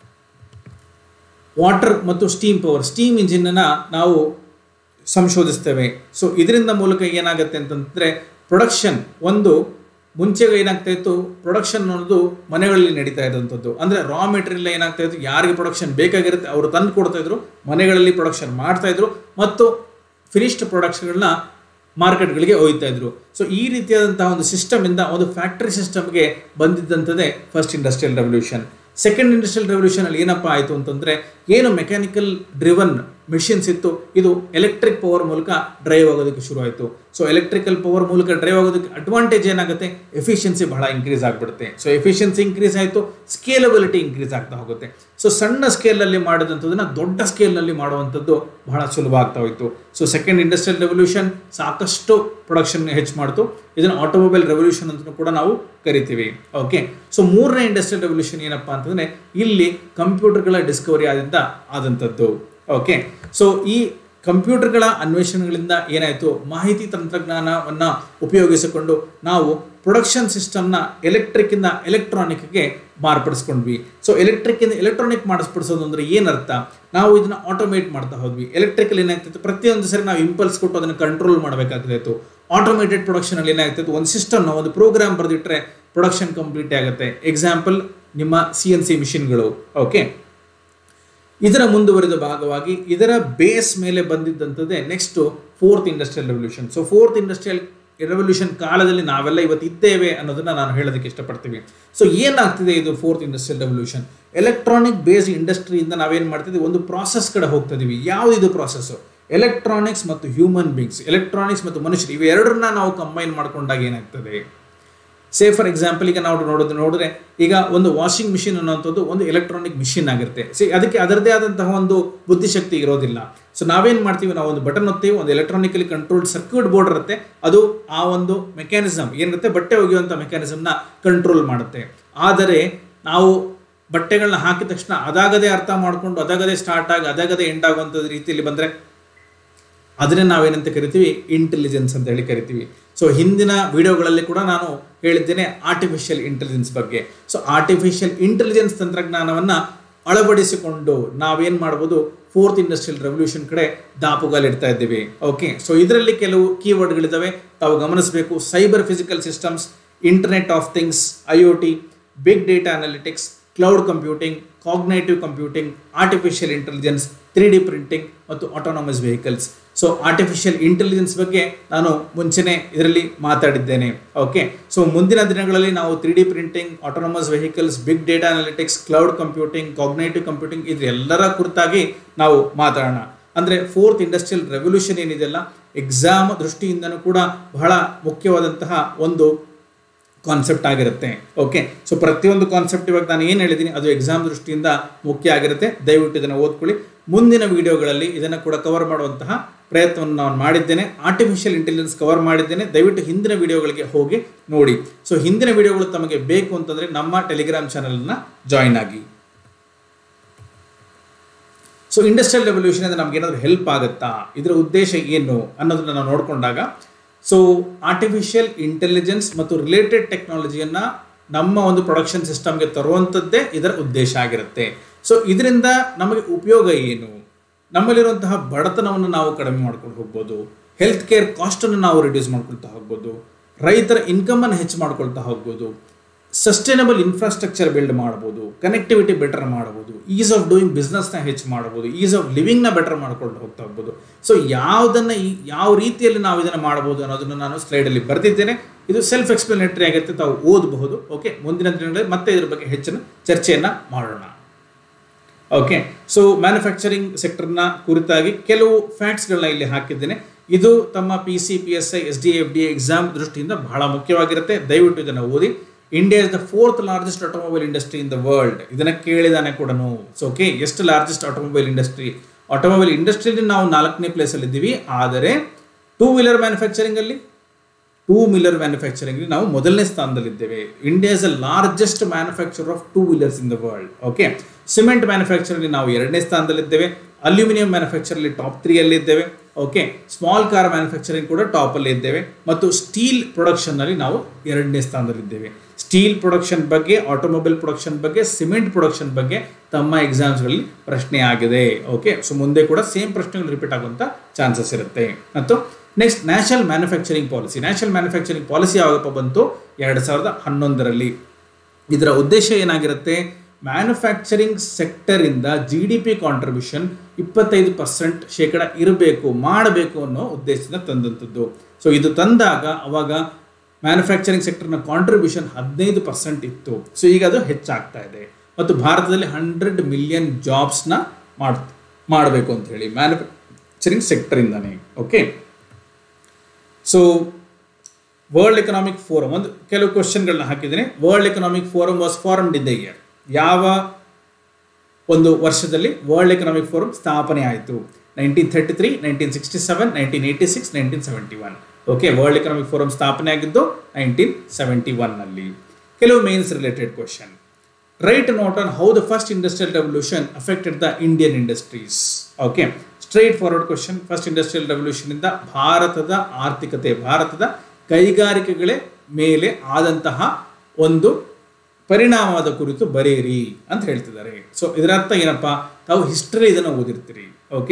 [SPEAKER 1] ವಾಟರ್ ಮತ್ತು ಸ್ಟೀಮ್ ಪವರ್ ಸ್ಟೀಮ್ ಇಂಜಿನನ್ನು ನಾವು ಸಂಶೋಧಿಸ್ತೇವೆ ಸೊ ಇದರಿಂದ ಮೂಲಕ ಏನಾಗುತ್ತೆ ಅಂತಂದ್ರೆ ಪ್ರೊಡಕ್ಷನ್ ಒಂದು ಮುಂಚೆ ಏನಾಗ್ತಾ ಇತ್ತು ಪ್ರೊಡಕ್ಷನ್ ಅನ್ನೋದು ಮನೆಗಳಲ್ಲಿ ನಡೀತಾ ಇದ್ದಂಥದ್ದು ಅಂದ್ರೆ ರಾ ಮೆಟೀರಿಯಲ್ ಏನಾಗ್ತಾ ಇತ್ತು ಯಾರಿಗೆ ಪ್ರೊಡಕ್ಷನ್ ಬೇಕಾಗಿರುತ್ತೆ ಅವರು ತಂದು ಕೊಡ್ತಾ ಇದ್ರು ಮನೆಗಳಲ್ಲಿ ಪ್ರೊಡಕ್ಷನ್ ಮಾಡ್ತಾ ಇದ್ರು ಮತ್ತು ಫಿನಿಶ್ಡ್ ಪ್ರಾಡಕ್ಟ್ಸ್ಗಳನ್ನ ಮಾರ್ಕೆಟ್ಗಳಿಗೆ ಒಯ್ತಾ ಇದ್ರು ಸೊ ಈ ರೀತಿಯಾದಂತಹ ಒಂದು ಸಿಸ್ಟಮ್ ಇಂದ ಒಂದು ಫ್ಯಾಕ್ಟರಿ ಸಿಸ್ಟಮ್ಗೆ ಬಂದಿದ್ದಂಥದ್ದೇ first industrial revolution second industrial revolution ಅಲ್ಲಿ ಏನಪ್ಪಾ ಆಯಿತು ಅಂತಂದ್ರೆ ಏನು ಮೆಕ್ಯಾನಿಕಲ್ ಡ್ರಿವನ್ ಮಿಷಿನ್ಸ್ ಇತ್ತು ಇದು ಎಲೆಕ್ಟ್ರಿಕ್ ಪವರ್ ಮೂಲಕ ಡ್ರೈವ್ ಆಗೋದಕ್ಕೆ ಶುರು ಆಯಿತು ಸೊ ಎಲೆಕ್ಟ್ರಿಕಲ್ ಪವರ್ ಮೂಲಕ ಡ್ರೈವ್ ಆಗೋದಕ್ಕೆ ಅಡ್ವಾಂಟೇಜ್ ಏನಾಗುತ್ತೆ ಎಫಿಷಿಯನ್ಸಿ ಬಹಳ ಇನ್ಕ್ರೀಸ್ ಆಗಿಬಿಡುತ್ತೆ ಸೊ ಎಫಿಷಿಯನ್ಸಿ ಇನ್ಕ್ರೀಸ್ ಆಯಿತು ಸ್ಕೇಲಬಿಲಿಟಿ ಇನ್ಕ್ರೀಸ್ ಆಗ್ತಾ ಹೋಗುತ್ತೆ ಸೊ ಸಣ್ಣ ಸ್ಕೇಲಲ್ಲಿ ಮಾಡಿದಂಥದ್ದನ್ನ ದೊಡ್ಡ ಸ್ಕೇಲ್ನಲ್ಲಿ ಮಾಡುವಂಥದ್ದು ಬಹಳ ಸುಲಭ ಆಗ್ತಾ ಹೋಯಿತು ಸೊ ಸೆಕೆಂಡ್ ಇಂಡಸ್ಟ್ರಿಯಲ್ ರೆವಲ್ಯೂಷನ್ ಸಾಕಷ್ಟು ಪ್ರೊಡಕ್ಷನ್ ಹೆಚ್ಚು ಮಾಡ್ತು ಇದನ್ನು ಆಟೋಮೊಬೈಲ್ ರೆವಲ್ಯೂಷನ್ ಅಂತ ಕೂಡ ನಾವು ಕರಿತೀವಿ ಓಕೆ ಸೊ ಮೂರನೇ ಇಂಡಸ್ಟ್ರಿಯಲ್ ರೆವಲ್ಯೂಷನ್ ಏನಪ್ಪಾ ಅಂತಂದ್ರೆ ಇಲ್ಲಿ ಕಂಪ್ಯೂಟರ್ಗಳ ಡಿಸ್ಕವರಿ ಆದಿಂದ ಆದಂಥದ್ದು ಓಕೆ ಸೊ ಈ ಕಂಪ್ಯೂಟರ್ಗಳ ಅನ್ವೇಷಣೆಗಳಿಂದ ಏನಾಯಿತು ಮಾಹಿತಿ ತಂತ್ರಜ್ಞಾನವನ್ನು ಉಪಯೋಗಿಸಿಕೊಂಡು ನಾವು ಪ್ರೊಡಕ್ಷನ್ ಸಿಸ್ಟಮ್ನ ಎಲೆಕ್ಟ್ರಿಕ್ಕಿಂದ ಎಲೆಕ್ಟ್ರಾನಿಕ್ಗೆ ಮಾರ್ಪಡಿಸ್ಕೊಂಡ್ವಿ ಸೊ ಎಲೆಕ್ಟ್ರಿಕ್ಕಿಂದ ಎಲೆಕ್ಟ್ರಾನಿಕ್ ಮಾಡಿಸ್ಬಿಡಿಸೋದು ಅಂದರೆ ಏನರ್ಥ ನಾವು ಇದನ್ನ ಆಟೋಮೇಟ್ ಮಾಡ್ತಾ ಹೋದ್ವಿ ಎಲೆಕ್ಟ್ರಿಕಲ್ ಏನಾಗ್ತಿತ್ತು ಪ್ರತಿಯೊಂದು ಸರಿ ನಾವು ಇಂಪಲ್ಸ್ ಕೊಟ್ಟು ಅದನ್ನು ಕಂಟ್ರೋಲ್ ಮಾಡಬೇಕಾಗ್ತಿತ್ತು ಆಟೋಮೇಟೆಡ್ ಪ್ರೊಡಕ್ಷನಲ್ಲಿ ಏನಾಗ್ತದೆ ಒಂದು ಸಿಸ್ಟಮ್ನ ಒಂದು ಪ್ರೋಗ್ರಾಮ್ ಬರೆದಿಟ್ಟರೆ ಪ್ರೊಡಕ್ಷನ್ ಕಂಪ್ಲೀಟ್ ಆಗುತ್ತೆ ಎಕ್ಸಾಂಪಲ್ ನಿಮ್ಮ ಸಿ ಎನ್ ಸಿ ಮಿಷಿನ್ಗಳು ಓಕೆ ಇದರ ಮುಂದುವರಿದ ಭಾಗವಾಗಿ ಇದರ ಬೇಸ್ ಮೇಲೆ ಬಂದಿದ್ದಂಥದ್ದೇ next fourth industrial revolution so fourth industrial revolution ಕಾಲದಲ್ಲಿ ನಾವೆಲ್ಲ ಇವತ್ತು ಇದ್ದೇವೆ ಅನ್ನೋದನ್ನ ನಾನು ಹೇಳೋದಕ್ಕೆ ಇಷ್ಟಪಡ್ತೀವಿ ಸೊ ಏನಾಗ್ತಿದೆ ಇದು fourth industrial revolution electronic based ಇಂಡಸ್ಟ್ರಿಯಿಂದ ನಾವೇನು ಮಾಡ್ತಿದ್ವಿ ಒಂದು ಪ್ರಾಸೆಸ್ ಕಡೆ ಹೋಗ್ತಾ ಇದೀವಿ ಯಾವ್ದಿದು ಪ್ರಾಸೆಸ್ ಎಲೆಕ್ಟ್ರಾನಿಕ್ಸ್ ಮತ್ತು ಹ್ಯೂಮನ್ ಬೀಂಗ್ಸ್ ಎಲೆಕ್ಟ್ರಾನಿಕ್ಸ್ ಮತ್ತು ಮನುಷ್ಯರು ಇವೆರಡನ್ನ ನಾವು ಕಂಬೈನ್ ಮಾಡ್ಕೊಂಡಾಗ ಏನಾಗ್ತದೆ ಸೇ ಫಾರ್ ಎಕ್ಸಾಂಪಲ್ ಈಗ ನಾವು ನೋಡೋದು ನೋಡಿದ್ರೆ ಈಗ ಒಂದು ವಾಷಿಂಗ್ ಮಿಷಿನ್ ಅನ್ನೋಂಥದ್ದು ಒಂದು ಎಲೆಕ್ಟ್ರಾನಿಕ್ ಮಿಷಿನ್ ಆಗಿರುತ್ತೆ ಸಿ ಅದಕ್ಕೆ ಅದರದೇ ಆದಂತಹ ಒಂದು ಬುದ್ಧಿಶಕ್ತಿ ಇರೋದಿಲ್ಲ ಸೊ ನಾವೇನು ಮಾಡ್ತೀವಿ ನಾವು ಒಂದು ಬಟನ್ ಒತ್ತೀವಿ ಒಂದು ಎಲೆಕ್ಟ್ರಾನಿಕಲಿ ಕಂಟ್ರೋಲ್ಡ್ ಸರ್ಕ್ಯೂಟ್ ಬೋರ್ಡ್ ಇರುತ್ತೆ ಅದು ಆ ಒಂದು ಮೆಕ್ಯಾನಿಸಮ್ ಏನಿರುತ್ತೆ ಬಟ್ಟೆ ಒಗೆಯುವಂಥ ಮೆಕ್ಯಾನಿಸಮ್ನ ಕಂಟ್ರೋಲ್ ಮಾಡುತ್ತೆ ಆದರೆ ನಾವು ಬಟ್ಟೆಗಳನ್ನ ಹಾಕಿದ ತಕ್ಷಣ ಅದಾಗದೇ ಅರ್ಥ ಮಾಡಿಕೊಂಡು ಅದಾಗದೇ ಸ್ಟಾರ್ಟ್ ಆಗಿ ಅದಾಗದೇ ಎಂಡ್ ಆಗುವಂಥದ್ದು ರೀತಿಯಲ್ಲಿ ಬಂದರೆ ಅದನ್ನೇ ನಾವೇನಂತ ಕರಿತೀವಿ ಇಂಟೆಲಿಜೆನ್ಸ್ ಅಂತ ಹೇಳಿ ಕರಿತೀವಿ ಸೊ ಹಿಂದಿನ ವಿಡಿಯೋಗಳಲ್ಲಿ ಕೂಡ ನಾನು ಹೇಳಿದ್ದೇನೆ ಆರ್ಟಿಫಿಷಿಯಲ್ ಇಂಟೆಲಿಜೆನ್ಸ್ ಬಗ್ಗೆ ಸೊ ಆರ್ಟಿಫಿಷಿಯಲ್ ಇಂಟೆಲಿಜೆನ್ಸ್ ತಂತ್ರಜ್ಞಾನವನ್ನು ಅಳವಡಿಸಿಕೊಂಡು ನಾವೇನು ಮಾಡ್ಬೋದು ಫೋರ್ತ್ ಇಂಡಸ್ಟ್ರಿಯಲ್ ರೆವಲ್ಯೂಷನ್ ಕಡೆ ದಾಪುಗಾಲಿಡ್ತಾ ಇದ್ದೀವಿ ಓಕೆ ಸೊ ಇದರಲ್ಲಿ ಕೆಲವು ಕೀವರ್ಡ್ಗಳಿದ್ದಾವೆ ತಾವು ಗಮನಿಸಬೇಕು cyber physical systems internet of things I O T big data analytics cloud computing cognitive computing artificial intelligence three D printing ಮತ್ತು autonomous vehicles so artificial intelligence ಬಗ್ಗೆ ನಾನು ಮುಂಚೆನೆ ಇದರಲ್ಲಿ ಮಾತಾಡಿದ್ದೇನೆ ಓಕೆ ಸೊ ಮುಂದಿನ ದಿನಗಳಲ್ಲಿ ನಾವು three D printing autonomous vehicles big data analytics cloud computing cognitive computing ಇದೆಲ್ಲರ ಕುರಿತಾಗಿ ನಾವು ಮಾತಾಡೋಣ ಅಂದರೆ ಫೋರ್ತ್ ಇಂಡಸ್ಟ್ರಿಯಲ್ ರೆವಲ್ಯೂಷನ್ ಏನಿದೆಯಲ್ಲ ಎಕ್ಸಾಮ್ ದೃಷ್ಟಿಯಿಂದನೂ ಕೂಡ ಬಹಳ ಮುಖ್ಯವಾದಂತಹ ಒಂದು ಕಾನ್ಸೆಪ್ಟ್ ಆಗಿರುತ್ತೆ ಓಕೆ ಸೊ ಪ್ರತಿಯೊಂದು ಕಾನ್ಸೆಪ್ಟ್ ಇವಾಗ ನಾನು ಏನು ಹೇಳಿದ್ದೀನಿ ಅದು ಎಕ್ಸಾಮ್ ದೃಷ್ಟಿಯಿಂದ ಮುಖ್ಯ ಆಗಿರುತ್ತೆ ದಯವಿಟ್ಟು ಇದನ್ನು ಓದ್ಕೊಳ್ಳಿ ಮುಂದಿನ ವಿಡಿಯೋಗಳಲ್ಲಿ ಇದನ್ನು ಕೂಡ ಕವರ್ ಮಾಡುವಂತಹ ಪ್ರಯತ್ನವನ್ನು ನಾನು ಮಾಡಿದ್ದೇನೆ ಆರ್ಟಿಫಿಷಿಯಲ್ ಇಂಟೆಲಿಜೆನ್ಸ್ ಕವರ್ ಮಾಡಿದ್ದೇನೆ ದಯವಿಟ್ಟು ಹಿಂದಿನ ವಿಡಿಯೋಗಳಿಗೆ ಹೋಗಿ ನೋಡಿ ಸೊ ಹಿಂದಿನ ವಿಡಿಯೋಗಳು ತಮಗೆ ಬೇಕು ಅಂತಂದರೆ ನಮ್ಮ ಟೆಲಿಗ್ರಾಮ್ ಚಾನಲನ್ನು ಜಾಯಿನ್ ಆಗಿ ಸೊ ಇಂಡಸ್ಟ್ರಿಯಲ್ ರೆವಲ್ಯೂಷನ್ ಅಂದರೆ ನಮ್ಗೆ ಏನಾದರೂ ಹೆಲ್ಪ್ ಆಗುತ್ತಾ ಇದರ ಉದ್ದೇಶ ಏನು ಅನ್ನೋದನ್ನ ನಾವು ನೋಡಿಕೊಂಡಾಗ ಸೊ ಆರ್ಟಿಫಿಷಿಯಲ್ ಇಂಟೆಲಿಜೆನ್ಸ್ ಮತ್ತು ರಿಲೇಟೆಡ್ ಟೆಕ್ನಾಲಜಿಯನ್ನು ನಮ್ಮ ಒಂದು ಪ್ರೊಡಕ್ಷನ್ ಸಿಸ್ಟಮ್ಗೆ ತರುವಂಥದ್ದೇ ಇದರ ಉದ್ದೇಶ ಆಗಿರುತ್ತೆ ಸೊ ಇದರಿಂದ ನಮಗೆ ಉಪಯೋಗ ಏನು ನಮ್ಮಲ್ಲಿರುವಂತಹ ಬಡತನವನ್ನು ನಾವು ಕಡಿಮೆ ಮಾಡ್ಕೊಂಡು ಹೋಗ್ಬೋದು ಹೆಲ್ತ್ ಕೇರ್ ಕಾಸ್ಟನ್ನು ನಾವು ರಿಡ್ಯೂಸ್ ಮಾಡ್ಕೊಳ್ತಾ ಹೋಗ್ಬೋದು ರೈತರ ಇನ್ಕಮನ್ನು ಹೆಚ್ಚು ಮಾಡ್ಕೊಳ್ತಾ ಹೋಗ್ಬೋದು ಸಸ್ಟೈನಬಲ್ ಇನ್ಫ್ರಾಸ್ಟ್ರಕ್ಚರ್ ಬಿಲ್ಡ್ ಮಾಡ್ಬೋದು ಕನೆಕ್ಟಿವಿಟಿ ಬೆಟರ್ ಮಾಡ್ಬೋದು ಈಸ್ ಆಫ್ ಡೂಯಿಂಗ್ ಬಿಸ್ನೆಸ್ನ ಹೆಚ್ಚು ಮಾಡ್ಬೋದು ಈಸ್ ಆಫ್ ಲಿವಿಂಗ್ನ ಬೆಟರ್ ಮಾಡ್ಕೊಂಡು ಹೋಗ್ತಾ ಹೋಗ್ಬೋದು ಸೊ ಯಾವುದನ್ನು ಈ ಯಾವ ರೀತಿಯಲ್ಲಿ ನಾವು ಇದನ್ನು ಮಾಡ್ಬೋದು ಅನ್ನೋದನ್ನು ನಾನು ಸ್ಲೈಡಲ್ಲಿ ಬರೆದಿದ್ದೇನೆ ಇದು ಸೆಲ್ಫ್ ಎಕ್ಸ್ಪ್ಲನೇಟರಿ ಆಗುತ್ತೆ ತಾವು ಓದಬಹುದು ಓಕೆ ಮುಂದಿನ ದಿನಗಳಲ್ಲಿ ಮತ್ತೆ ಇದ್ರ ಬಗ್ಗೆ ಹೆಚ್ಚಿನ ಚರ್ಚೆಯನ್ನು ಮಾಡೋಣ ಓಕೆ ಸೊ ಮ್ಯಾನುಫ್ಯಾಕ್ಚರಿಂಗ್ ಸೆಕ್ಟರ್ನ ಕುರಿತಾಗಿ ಕೆಲವು ಫ್ಯಾಕ್ಟ್ಸ್ಗಳನ್ನ ಇಲ್ಲಿ ಹಾಕಿದ್ದೇನೆ ಇದು ತಮ್ಮ P C P S I S D F D exam ದೃಷ್ಟಿಯಿಂದ ಬಹಳ ಮುಖ್ಯವಾಗಿರುತ್ತೆ ದಯವಿಟ್ಟು ಇದನ್ನು ಓದಿ India is the fourth largest automobile industry in the world ಇದನ್ನ ಕೇಳಿದಾನೆ ಕೂಡ ಸೊ ಓಕೆ ಎಷ್ಟು ಲಾರ್ಜೆಸ್ಟ್ ಆಟೋಮೊಬೈಲ್ ಇಂಡಸ್ಟ್ರಿ ಆಟೋಮೊಬೈಲ್ ಇಂಡಸ್ಟ್ರಿಯಲ್ಲಿ ನಾವು ನಾಲ್ಕನೇ ಪ್ಲೇಸಲ್ಲಿ ಇದ್ದೀವಿ ಆದರೆ ಟೂ ವೀಲರ್ ಮ್ಯಾನುಫ್ಯಾಕ್ಚರಿಂಗ್ ಅಲ್ಲಿ ಟೂ ವೀಲರ್ ಮ್ಯಾನುಫ್ಯಾಕ್ಚರಿಂಗ್ ನಾವು ಮೊದಲನೇ ಸ್ಥಾನದಲ್ಲಿದ್ದೇವೆ India is the largest manufacture of two wheelers in the world okay cement ಮ್ಯಾನುಫ್ಯಾಕ್ಚರಲ್ಲಿ ನಾವು ಎರಡನೇ ಸ್ಥಾನದಲ್ಲಿದ್ದೇವೆ ಅಲ್ಯೂಮಿನಿಯಂ ಮ್ಯಾನುಫ್ಯಾಕ್ಚರಲ್ಲಿ ಟಾಪ್ ತ್ರೀ ಅಲ್ಲಿ ಇದ್ದೇವೆ ಓಕೆ ಸ್ಮಾಲ್ ಕಾರ್ ಮ್ಯಾನುಫ್ಯಾಕ್ಚರಿಂಗ್ ಕೂಡ ಟಾಪ್ ಅಲ್ಲಿ ಇದ್ದೇವೆ ಮತ್ತು ಸ್ಟೀಲ್ ಪ್ರೊಡಕ್ಷನ್ ನಲ್ಲಿ ನಾವು ಎರಡನೇ ಸ್ಥಾನದಲ್ಲಿದ್ದೇವೆ ಸ್ಟೀಲ್ ಪ್ರೊಡಕ್ಷನ್ ಬಗ್ಗೆ ಆಟೋಮೊಬೈಲ್ ಪ್ರೊಡಕ್ಷನ್ ಬಗ್ಗೆ ಸಿಮೆಂಟ್ ಪ್ರೊಡಕ್ಷನ್ ಬಗ್ಗೆ ತಮ್ಮ ಎಕ್ಸಾಮ್ಸ್ಗಳಲ್ಲಿ ಪ್ರಶ್ನೆ ಆಗಿದೆ ಓಕೆ ಸೊ ಮುಂದೆ ಕೂಡ ಸೇಮ್ ಪ್ರಶ್ನೆಗಳು ರಿಪೀಟ್ ಆಗುವಂಥ ಚಾನ್ಸಸ್ ಇರುತ್ತೆ ಮತ್ತು next national manufacturing policy national manufacturing policy ಯಾವಾಗಪ್ಪ ಬಂತು ಎರಡು ಸಾವಿರದ ಹನ್ನೊಂದರಲ್ಲಿ ಇದರ ಉದ್ದೇಶ ಏನಾಗಿರುತ್ತೆ ಮ್ಯಾನುಫ್ಯಾಕ್ಚರಿಂಗ್ ಸೆಕ್ಟರಿಂದ ಜಿ ಡಿ ಪಿ ಕಾಂಟ್ರಿಬ್ಯೂಷನ್ ಇಪ್ಪತ್ತೈದು ಪರ್ಸೆಂಟ್ ಶೇಕಡ ಇರಬೇಕು ಮಾಡಬೇಕು ಅನ್ನೋ ಉದ್ದೇಶದಿಂದ ತಂದಂಥದ್ದು ಸೊ ಇದು ತಂದಾಗ ಅವಾಗ ಮ್ಯಾನುಫ್ಯಾಕ್ಚರಿಂಗ್ ಸೆಕ್ಟರ್ನ ಕಾಂಟ್ರಿಬ್ಯೂಷನ್ ಹದಿನೈದು ಪರ್ಸೆಂಟ್ ಇತ್ತು ಸೊ ಈಗ ಅದು ಹೆಚ್ಚಾಗ್ತಾ ಇದೆ ಮತ್ತು ಭಾರತದಲ್ಲಿ ಹಂಡ್ರೆಡ್ ಮಿಲಿಯನ್ ಜಾಬ್ಸ್ನ ಮಾಡ್ ಮಾಡಬೇಕು ಅಂತ ಹೇಳಿ ಮ್ಯಾನುಫ್ಯಾಕ್ಚರಿಂಗ್ ಸೆಕ್ಟರಿಂದಾನೆ okay so world economic forum ಒಂದು ಕೆಲವು ಕ್ವಶನ್ಗಳನ್ನ ಹಾಕಿದ್ದೀನಿ world economic forum was formed in the year ಯಾವ ಒಂದು ವರ್ಷದಲ್ಲಿ ವರ್ಲ್ಡ್ ಎಕನಾಮಿಕ್ ಫೋರಮ್ ಸ್ಥಾಪನೆ ಆಯಿತು nineteen thirty three nineteen sixty seven nineteen eighty six nineteen seventy one okay world economic forum ಸ್ಥಾಪನೆ ಆಗಿದ್ದು ನೈನ್ಟೀನ್ ಸೆವೆಂಟಿ ಒನ್ನಲ್ಲಿ ಕೆಲವು mains related question write note on how the first industrial revolution affected the Indian industries okay straight forward question first industrial revolution ಇಂದ ಭಾರತದ ಆರ್ಥಿಕತೆ ಭಾರತದ ಕೈಗಾರಿಕೆಗಳೇ ಮೇಲೆ ಆದಂತಹ ಒಂದು ಪರಿಣಾಮದ ಕುರಿತು ಬರೆಯಿರಿ ಅಂತ ಹೇಳ್ತಿದ್ದಾರೆ ಸೊ ಇದರ ಅರ್ಥ ಏನಪ್ಪ ತಾವು ಹಿಸ್ಟ್ರಿ ಇದನ್ನು ಓದಿರ್ತೀರಿ ಓಕೆ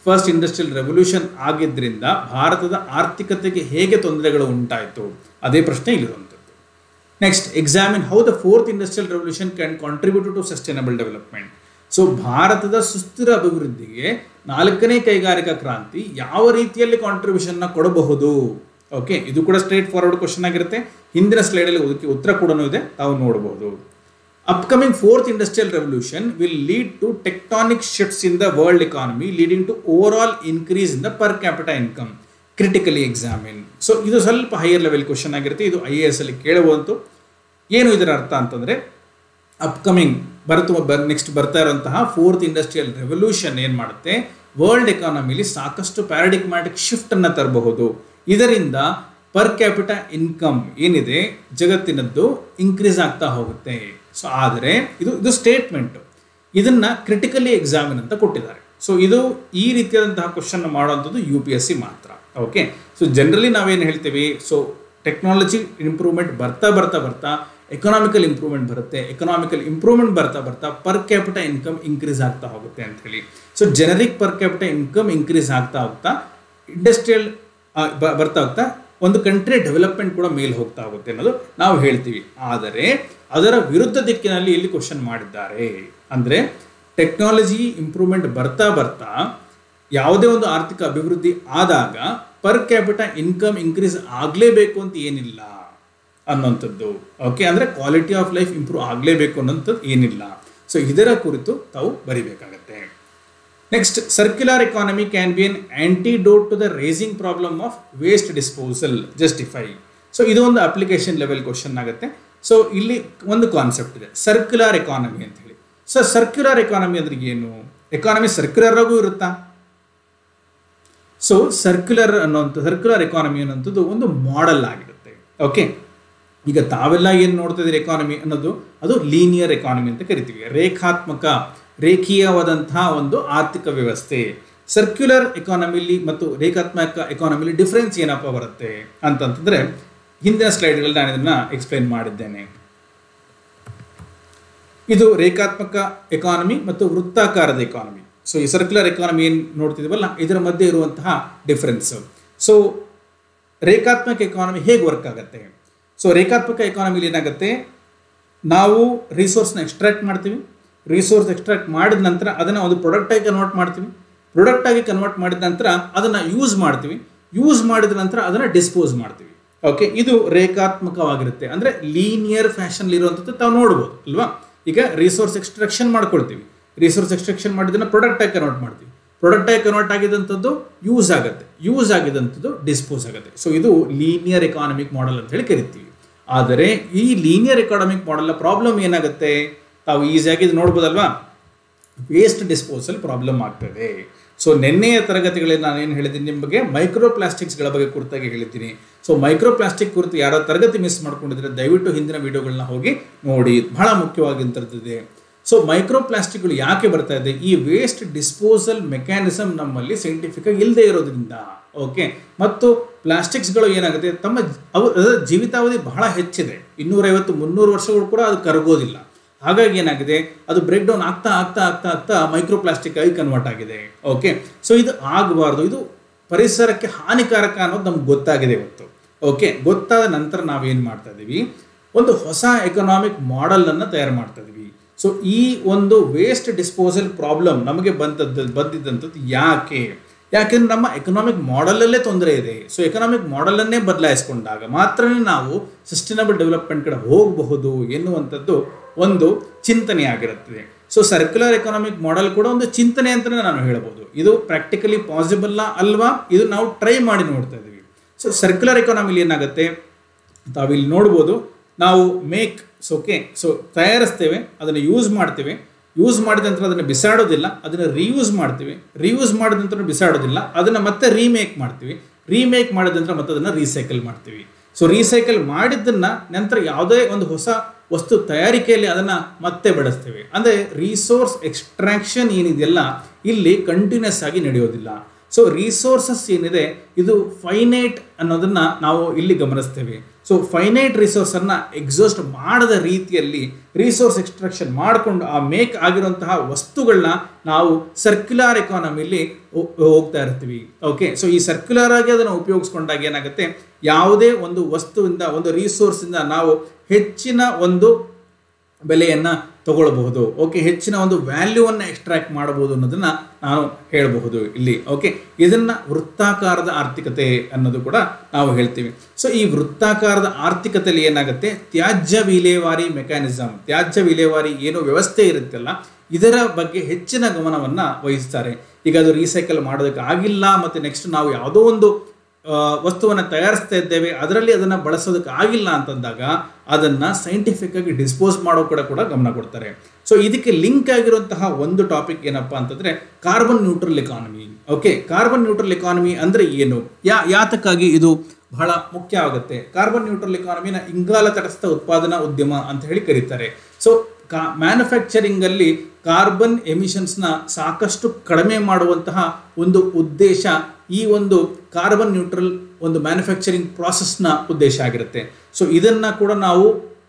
[SPEAKER 1] ಫಸ್ಟ್ ಇಂಡಸ್ಟ್ರಿಯಲ್ ರೆವಲ್ಯೂಷನ್ ಆಗಿದ್ದರಿಂದ ಭಾರತದ ಆರ್ಥಿಕತೆಗೆ ಹೇಗೆ ತೊಂದರೆಗಳು ಉಂಟಾಯಿತು ಅದೇ ಪ್ರಶ್ನೆ ಇಲ್ಲಿರುವಂಥದ್ದು next examine how the fourth industrial revolution can contribute to sustainable development so ಭಾರತದ ಸುಸ್ಥಿರ ಅಭಿವೃದ್ಧಿಗೆ ನಾಲ್ಕನೇ ಕೈಗಾರಿಕಾ ಕ್ರಾಂತಿ ಯಾವ ರೀತಿಯಲ್ಲಿ ಕಾಂಟ್ರಿಬ್ಯೂಷನ್ನ ಕೊಡಬಹುದು ಓಕೆ ಇದು ಕೂಡ ಸ್ಟ್ರೇಟ್ ಫಾರ್ವರ್ಡ್ ಕ್ವಶನ್ ಆಗಿರುತ್ತೆ ಹಿಂದಿನ ಸ್ಲೈಡಲ್ಲಿ ಅದಕ್ಕೆ ಉತ್ತರ ಕೂಡ ಇದೆ ತಾವು ನೋಡಬಹುದು upcoming fourth industrial revolution will lead to tectonic shifts in the world economy leading to overall increase in the per capital income critically examine so ಇದು ಸ್ವಲ್ಪ ಹೈಯರ್ ಲೆವೆಲ್ ಕ್ವಶನ್ ಆಗಿರುತ್ತೆ ಇದು ಐ ಎ ಎಸ್ ಅಲ್ಲಿ ಕೇಳುವಂತು ಏನು ಇದರ ಅರ್ಥ ಅಂತಂದರೆ upcoming ಬರ್ತು ಬರ್ ನೆಕ್ಸ್ಟ್ ಬರ್ತಾ ಇರುವಂತಹ ಫೋರ್ತ್ ಇಂಡಸ್ಟ್ರಿಯಲ್ ರೆವಲ್ಯೂಷನ್ ಏನು ಮಾಡುತ್ತೆ ವರ್ಲ್ಡ್ ಎಕಾನಮಿಲಿ ಸಾಕಷ್ಟು ಪ್ಯಾರಾಡಿಗ್ಮ್ಯಾಟಿಕ್ ಶಿಫ್ಟನ್ನು ತರಬಹುದು ಇದರಿಂದ ಪರ್ ಕ್ಯಾಪಿಟ ಇನ್ಕಮ್ ಏನಿದೆ ಜಗತ್ತಿನದ್ದು ಇನ್ಕ್ರೀಸ್ ಆಗ್ತಾ ಹೋಗುತ್ತೆ ಸೊ ಆದರೆ ಇದು ಇದು ಸ್ಟೇಟ್ಮೆಂಟ್ ಇದನ್ನ ಕ್ರಿಟಿಕಲಿ ಎಕ್ಸಾಮಿನ್ ಅಂತ ಕೊಟ್ಟಿದ್ದಾರೆ ಸೊ ಇದು ಈ ರೀತಿಯಾದಂತಹ ಕ್ವಶನ್ ಮಾಡುವಂಥದ್ದು ಯು ಪಿ ಎಸ್ ಸಿ ಮಾತ್ರ ಓಕೆ ಸೊ ಜನರಲಿ ನಾವೇನು ಹೇಳ್ತೀವಿ ಸೊ ಟೆಕ್ನಾಲಜಿ ಇಂಪ್ರೂವ್ಮೆಂಟ್ ಬರ್ತಾ ಬರ್ತಾ ಬರ್ತಾ ಎಕನಾಮಿಕಲ್ ಇಂಪ್ರೂವ್ಮೆಂಟ್ ಬರುತ್ತೆ ಎಕನಾಮಿಕಲ್ ಇಂಪ್ರೂವ್ಮೆಂಟ್ ಬರ್ತಾ ಬರ್ತಾ ಪರ್ ಕ್ಯಾಪಿಟ ಇನ್ಕಮ್ ಇನ್ಕ್ರೀಸ್ ಆಗ್ತಾ ಹೋಗುತ್ತೆ ಅಂತ ಹೇಳಿ so generic per capita income increase ಆಗ್ತಾ ಹೋಗ್ತಾ ಇಂಡಸ್ಟ್ರಿಯಲ್ ಬರ್ತಾ ಹೋಗ್ತಾ ಒಂದು ಕಂಟ್ರಿ ಡೆವಲಪ್ಮೆಂಟ್ ಕೂಡ ಮೇಲೆ ಹೋಗ್ತಾ ಹೋಗುತ್ತೆ ಅನ್ನೋದು ನಾವು ಹೇಳ್ತೀವಿ ಆದರೆ ಅದರ ವಿರುದ್ಧ ದಿಕ್ಕಿನಲ್ಲಿ ಇಲ್ಲಿ ಕ್ವಶನ್ ಮಾಡಿದ್ದಾರೆ ಅಂದರೆ ಟೆಕ್ನಾಲಜಿ ಇಂಪ್ರೂವ್ಮೆಂಟ್ ಬರ್ತಾ ಬರ್ತಾ ಯಾವುದೇ ಒಂದು ಆರ್ಥಿಕ ಅಭಿವೃದ್ಧಿ ಆದಾಗ ಪರ್ ಕ್ಯಾಪಿಟ ಇನ್ಕಮ್ ಇನ್ಕ್ರೀಸ್ ಆಗಲೇಬೇಕು ಅಂತ ಏನಿಲ್ಲ ಅನ್ನೋಂಥದ್ದು ಓಕೆ ಅಂದರೆ ಕ್ವಾಲಿಟಿ ಆಫ್ ಲೈಫ್ ಇಂಪ್ರೂವ್ ಆಗಲೇಬೇಕು ಅನ್ನೋಂಥದ್ದು ಏನಿಲ್ಲ ಸೊ ಇದರ ಕುರಿತು ತಾವು ಬರಿಬೇಕಾಗತ್ತೆ next circular economy can be an antidote to the racing problem of waste disposal justify so ಇದು ಒಂದು ಅಪ್ಲಿಕೇಶನ್ ಲೆವೆಲ್ ಕ್ವಶನ್ ಆಗುತ್ತೆ ಸೊ ಇಲ್ಲಿ ಒಂದು ಕಾನ್ಸೆಪ್ಟ್ ಇದೆ ಸರ್ಕ್ಯುಲರ್ ಎಕಾನಮಿ ಅಂತ ಹೇಳಿ ಸೊ ಸರ್ಕ್ಯುಲರ್ ಎಕಾನಮಿ ಅಂದ್ರೆ ಏನು ಎಕಾನಮಿ ಸರ್ಕ್ಯುಲರ್ ಆಗೂ ಇರುತ್ತಾ ಸೊ ಸರ್ಕ್ಯುಲರ್ ಅನ್ನೋಂಥ ಸರ್ಕ್ಯುಲರ್ ಎಕಾನಮಿ ಅನ್ನೋಂಥದ್ದು ಒಂದು ಮಾಡೆಲ್ ಆಗಿರುತ್ತೆ ಓಕೆ ಈಗ ತಾವೆಲ್ಲ ಏನು ನೋಡ್ತಾ ಇದ್ದೀರಿ ಎಕಾನಮಿ ಅನ್ನೋದು ಅದು ಲೀನಿಯರ್ ಎಕಾನಮಿ ಅಂತ ಕರಿತೀವಿ ರೇಖಾತ್ಮಕ ರೇಖೀಯವಾದಂತಹ ಒಂದು ಆರ್ಥಿಕ ವ್ಯವಸ್ಥೆ ಸರ್ಕ್ಯುಲರ್ ಎಕಾನಮಿಲಿ ಮತ್ತು ರೇಖಾತ್ಮಕ ಎಕಾನಮಿಲಿ ಡಿಫ್ರೆನ್ಸ್ ಏನಪ್ಪ ಬರುತ್ತೆ ಅಂತಂತಂದ್ರೆ ಹಿಂದಿನ ಸ್ಲೈಡ್ಗಳಲ್ಲಿ ನಾನು ಇದನ್ನ ಎಕ್ಸ್ಪ್ಲೈನ್ ಮಾಡಿದ್ದೇನೆ ಇದು ರೇಖಾತ್ಮಕ ಎಕಾನಮಿ ಮತ್ತು ವೃತ್ತಾಕಾರದ ಎಕಾನಮಿ ಸೊ ಈ ಸರ್ಕ್ಯುಲರ್ ಎಕಾನಮಿ ಏನು ನೋಡ್ತಿದ್ದೀವಲ್ಲ ಇದರ ಮಧ್ಯೆ ಇರುವಂತಹ ಡಿಫರೆನ್ಸ್ ಸೊ ರೇಖಾತ್ಮಕ ಎಕಾನಮಿ ಹೇಗೆ ವರ್ಕ್ ಆಗುತ್ತೆ ಸೊ ರೇಖಾತ್ಮಕ ಎಕಾನಮಿಲಿ ಏನಾಗುತ್ತೆ ನಾವು ರಿಸೋರ್ಸ್ನ ಎಕ್ಸ್ಟ್ರಾಕ್ಟ್ ಮಾಡ್ತೀವಿ ರಿಸೋರ್ಸ್ ಎಕ್ಸ್ಟ್ರಾಕ್ಟ್ ಮಾಡಿದ ನಂತರ ಅದನ್ನು ಒಂದು ಪ್ರಾಡಕ್ಟಾಗಿ ಕನ್ವರ್ಟ್ ಮಾಡ್ತೀವಿ ಪ್ರಾಡಕ್ಟಾಗಿ ಕನ್ವರ್ಟ್ ಮಾಡಿದ ನಂತರ ಅದನ್ನು ಯೂಸ್ ಮಾಡ್ತೀವಿ ಯೂಸ್ ಮಾಡಿದ ನಂತರ ಅದನ್ನು ಡಿಸ್ಪೋಸ್ ಮಾಡ್ತೀವಿ ಓಕೆ ಇದು ರೇಖಾತ್ಮಕವಾಗಿರುತ್ತೆ ಅಂದರೆ ಲೀನಿಯರ್ ಫ್ಯಾಷನ್ ಇರುವಂಥದ್ದು ತಾವು ನೋಡ್ಬೋದು ಅಲ್ವಾ ಈಗ ರಿಸೋರ್ಸ್ ಎಕ್ಸ್ಟ್ರಾಕ್ಷನ್ ಮಾಡ್ಕೊಳ್ತೀವಿ ರಿಸೋರ್ಸ್ ಎಕ್ಸ್ಟ್ರಾಕ್ಷನ್ ಮಾಡಿದ್ದನ್ನು ಪ್ರಾಡಕ್ಟಾಗಿ ಕನ್ವರ್ಟ್ ಮಾಡ್ತೀವಿ ಪ್ರಾಡಕ್ಟಾಗಿ ಕನ್ವರ್ಟ್ ಆಗಿದ್ದಂಥದ್ದು ಯೂಸ್ ಆಗುತ್ತೆ ಯೂಸ್ ಆಗಿದ್ದಂಥದ್ದು ಡಿಸ್ಪೋಸ್ ಆಗುತ್ತೆ ಸೊ ಇದು ಲೀನಿಯರ್ ಎಕಾನಮಿಕ್ ಮಾಡೆಲ್ ಅಂತ ಹೇಳಿ ಕರಿತೀವಿ ಆದರೆ ಈ ಲೀನಿಯರ್ ಎಕಾನಮಿಕ್ ಮಾಡೆಲ್ನ ಪ್ರಾಬ್ಲಮ್ ಏನಾಗುತ್ತೆ ತಾವು ಈಸಿಯಾಗಿ ಇದು ನೋಡ್ಬೋದಲ್ವಾ ವೇಸ್ಟ್ ಡಿಸ್ಪೋಸಲ್ ಪ್ರಾಬ್ಲಮ್ ಆಗ್ತದೆ ಸೊ ನಿನ್ನೆಯ ತರಗತಿಗಳಲ್ಲಿ ನಾನು ಏನು ಹೇಳಿದ್ದೀನಿ ನಿಮಗೆ ಮೈಕ್ರೋ ಪ್ಲಾಸ್ಟಿಕ್ಸ್ಗಳ ಬಗ್ಗೆ ಕುರಿತಾಗಿ ಹೇಳಿದ್ದೀನಿ ಸೊ ಮೈಕ್ರೋ ಪ್ಲಾಸ್ಟಿಕ್ ಕುರಿತು ಯಾರೋ ತರಗತಿ ಮಿಸ್ ಮಾಡ್ಕೊಂಡಿದ್ರೆ ದಯವಿಟ್ಟು ಹಿಂದಿನ ವಿಡಿಯೋಗಳನ್ನ ಹೋಗಿ ನೋಡಿ ಬಹಳ ಮುಖ್ಯವಾಗಿರ್ತದೆ ಸೊ ಮೈಕ್ರೋ ಪ್ಲಾಸ್ಟಿಕ್ಗಳು ಯಾಕೆ ಬರ್ತಾ ಇದೆ ಈ ವೇಸ್ಟ್ ಡಿಸ್ಪೋಸಲ್ ಮೆಕ್ಯಾನಿಸಮ್ ನಮ್ಮಲ್ಲಿ ಸೈಂಟಿಫಿಕ್ ಆಗಿ ಇಲ್ಲದೆ ಇರೋದ್ರಿಂದ ಓಕೆ ಮತ್ತು ಪ್ಲಾಸ್ಟಿಕ್ಸ್ಗಳು ಏನಾಗುತ್ತೆ ತಮ್ಮ ಅವು ಅದರ ಜೀವಿತಾವಧಿ ಬಹಳ ಹೆಚ್ಚಿದೆ ಇನ್ನೂರೈವತ್ತು ಮುನ್ನೂರು ವರ್ಷಗಳು ಕೂಡ ಅದು ಕರಗೋದಿಲ್ಲ ಹಾಗಾಗಿ ಏನಾಗಿದೆ ಅದು ಬ್ರೇಕ್ ಡೌನ್ ಆಗ್ತಾ ಆಗ್ತಾ ಆಗ್ತಾ ಆಗ್ತಾ ಮೈಕ್ರೋ ಪ್ಲಾಸ್ಟಿಕ್ ಆಗಿ ಕನ್ವರ್ಟ್ ಆಗಿದೆ ಓಕೆ ಸೊ ಇದು ಆಗಬಾರ್ದು ಇದು ಪರಿಸರಕ್ಕೆ ಹಾನಿಕಾರಕ ಅನ್ನೋದು ನಮ್ಗೆ ಗೊತ್ತಾಗಿದೆ ಇವತ್ತು ಓಕೆ ಗೊತ್ತಾದ ನಂತರ ನಾವೇನು ಮಾಡ್ತಾ ಇದ್ದೀವಿ ಒಂದು ಹೊಸ ಎಕನಾಮಿಕ್ ಮಾಡೆಲನ್ನು ತಯಾರು ಮಾಡ್ತಾ ಇದ್ದೀವಿ ಸೊ ಈ ಒಂದು ವೇಸ್ಟ್ ಡಿಸ್ಪೋಸಲ್ ಪ್ರಾಬ್ಲಮ್ ನಮಗೆ ಬಂದದ್ದು ಬಂದಿದ್ದಂಥದ್ದು ಯಾಕೆ ಯಾಕೆಂದ್ರೆ ನಮ್ಮ ಎಕನಾಮಿಕ್ ಮಾಡೆಲಲ್ಲೇ ತೊಂದರೆ ಇದೆ ಸೊ ಎಕನಾಮಿಕ್ ಮಾಡೆಲನ್ನೇ ಬದಲಾಯಿಸ್ಕೊಂಡಾಗ ಮಾತ್ರನೇ ನಾವು ಸಸ್ಟೈನಬಲ್ ಡೆವಲಪ್ಮೆಂಟ್ ಕಡೆ ಹೋಗಬಹುದು ಎನ್ನುವಂಥದ್ದು ಒಂದು ಚಿಂತನೆ ಆಗಿರುತ್ತದೆ ಸೊ ಸರ್ಕ್ಯುಲರ್ ಎಕನಾಮಿಕ್ ಮಾಡೆಲ್ ಕೂಡ ಒಂದು ಚಿಂತನೆ ಅಂತಲೇ ನಾನು ಹೇಳ್ಬೋದು ಇದು ಪ್ರಾಕ್ಟಿಕಲಿ ಪಾಸಿಬಲ್ಲ ಅಲ್ವಾ ಇದು ನಾವು ಟ್ರೈ ಮಾಡಿ ನೋಡ್ತಾ ಇದ್ದೀವಿ ಸೊ ಸರ್ಕ್ಯುಲರ್ ಎಕಾನಮಿಲಿ ಏನಾಗುತ್ತೆ ತಾವಿಲ್ಲಿ ನೋಡ್ಬೋದು ನಾವು ಮೇಕ್ ಓಕೆ ಸೊ ತಯಾರಿಸ್ತೇವೆ ಅದನ್ನು ಯೂಸ್ ಮಾಡ್ತೇವೆ ಯೂಸ್ ಮಾಡಿದ ನಂತರ ಅದನ್ನು ಬಿಸಾಡೋದಿಲ್ಲ ಅದನ್ನು ರೀಯೂಸ್ ಮಾಡ್ತೀವಿ ರೀಯೂಸ್ ಮಾಡಿದ ನಂತರ ಬಿಸಾಡೋದಿಲ್ಲ ಅದನ್ನು ಮತ್ತೆ ರೀಮೇಕ್ ಮಾಡ್ತೀವಿ ರೀಮೇಕ್ ಮಾಡಿದ ನಂತರ ಮತ್ತೆ ಅದನ್ನು ರೀಸೈಕಲ್ ಮಾಡ್ತೀವಿ ಸೊ ರೀಸೈಕಲ್ ಮಾಡಿದ್ದನ್ನು ನಂತರ ಯಾವುದೇ ಒಂದು ಹೊಸ ವಸ್ತು ತಯಾರಿಕೆಯಲ್ಲಿ ಅದನ್ನು ಮತ್ತೆ ಬಳಸ್ತೇವೆ ಅಂದರೆ ರಿಸೋರ್ಸ್ ಎಕ್ಸ್ಟ್ರಾಕ್ಷನ್ ಏನಿದೆಯಲ್ಲ ಇಲ್ಲಿ ಕಂಟಿನ್ಯೂಸ್ ಆಗಿ ನಡೆಯೋದಿಲ್ಲ ಸೊ ರಿಸೋರ್ಸಸ್ ಏನಿದೆ ಇದು ಫೈನೈಟ್ ಅನ್ನೋದನ್ನ ನಾವು ಇಲ್ಲಿ ಗಮನಿಸ್ತೇವೆ ಸೊ ಫೈನೈಟ್ ರಿಸೋರ್ಸನ್ನು ಎಕ್ಸಾಸ್ಟ್ ಮಾಡದ ರೀತಿಯಲ್ಲಿ ರಿಸೋರ್ಸ್ ಎಕ್ಸ್ಟ್ರಾಕ್ಷನ್ ಮಾಡಿಕೊಂಡು ಆ ಮೇಕ್ ಆಗಿರುವಂತಹ ವಸ್ತುಗಳನ್ನ ನಾವು ಸರ್ಕ್ಯುಲರ್ ಎಕಾನಮಿಲಿ ಹೋಗ್ತಾ ಇರ್ತೀವಿ ಓಕೆ ಸೊ ಈ ಸರ್ಕ್ಯುಲರ್ ಆಗಿ ಅದನ್ನು ಉಪಯೋಗಿಸ್ಕೊಂಡಾಗ ಏನಾಗುತ್ತೆ ಯಾವುದೇ ಒಂದು ವಸ್ತುವಿಂದ ಒಂದು ರಿಸೋರ್ಸಿಂದ ನಾವು ಹೆಚ್ಚಿನ ಒಂದು ಬೆಲೆಯನ್ನು ತಗೊಳ್ಬಹುದು ಓಕೆ ಹೆಚ್ಚಿನ ಒಂದು ವ್ಯಾಲ್ಯೂವನ್ನು ಎಕ್ಸ್ಟ್ರಾಕ್ಟ್ ಮಾಡಬಹುದು ಅನ್ನೋದನ್ನ ನಾನು ಹೇಳಬಹುದು ಇಲ್ಲಿ ಓಕೆ ಇದನ್ನ ವೃತ್ತಾಕಾರದ ಆರ್ಥಿಕತೆ ಅನ್ನೋದು ಕೂಡ ನಾವು ಹೇಳ್ತೀವಿ ಸೊ ಈ ವೃತ್ತಾಕಾರದ ಆರ್ಥಿಕತೆಯಲ್ಲಿ ಏನಾಗುತ್ತೆ ತ್ಯಾಜ್ಯ ವಿಲೇವಾರಿ ಮೆಕ್ಯಾನಿಸಮ್ ತ್ಯಾಜ್ಯ ವಿಲೇವಾರಿ ಏನು ವ್ಯವಸ್ಥೆ ಇರುತ್ತಲ್ಲ ಇದರ ಬಗ್ಗೆ ಹೆಚ್ಚಿನ ಗಮನವನ್ನ ವಹಿಸ್ತಾರೆ ಈಗ ಅದು ರೀಸೈಕಲ್ ಮಾಡೋದಕ್ಕೆ ಆಗಿಲ್ಲ ಮತ್ತೆ ನೆಕ್ಸ್ಟ್ ನಾವು ಯಾವುದೋ ಒಂದು ವಸ್ತುವನ್ನು ತಯಾರಿಸ್ತಾ ಇದ್ದೇವೆ ಅದರಲ್ಲಿ ಅದನ್ನು ಬಳಸೋದಕ್ಕೆ ಆಗಿಲ್ಲ ಅಂತಂದಾಗ ಅದನ್ನು ಸೈಂಟಿಫಿಕ್ ಆಗಿ ಡಿಸ್ಪೋಸ್ ಮಾಡೋ ಕೂಡ ಕೂಡ ಗಮನ ಕೊಡ್ತಾರೆ ಸೊ ಇದಕ್ಕೆ ಲಿಂಕ್ ಆಗಿರುವಂತಹ ಒಂದು ಟಾಪಿಕ್ ಏನಪ್ಪಾ ಅಂತಂದ್ರೆ carbon neutral economy okay carbon neutral economy ಅಂದ್ರೆ ಏನು ಯಾ ಯಾತಕ್ಕಾಗಿ ಇದು ಬಹಳ ಮುಖ್ಯ ಆಗುತ್ತೆ ಕಾರ್ಬನ್ ನ್ಯೂಟ್ರಲ್ ಎಕಾನಮಿನ ಇಂಗಾಲ ತಟಸ್ಥ ಉತ್ಪಾದನಾ ಉದ್ಯಮ ಅಂತ ಹೇಳಿ ಕರೀತಾರೆ ಸೊ ಕಾ ಮ್ಯಾನುಫ್ಯಾಕ್ಚರಿಂಗ್ ಅಲ್ಲಿ ಕಾರ್ಬನ್ ಎಮಿಷನ್ಸ್ನ ಸಾಕಷ್ಟು ಕಡಿಮೆ ಮಾಡುವಂತಹ ಒಂದು ಉದ್ದೇಶ ಈ ಒಂದು ಕಾರ್ಬನ್ ನ್ಯೂಟ್ರಲ್ ಒಂದು ಮ್ಯಾನುಫ್ಯಾಕ್ಚರಿಂಗ್ ಪ್ರಾಸೆಸ್ನ ಉದ್ದೇಶ ಆಗಿರುತ್ತೆ ಸೊ ಇದನ್ನ ಕೂಡ ನಾವು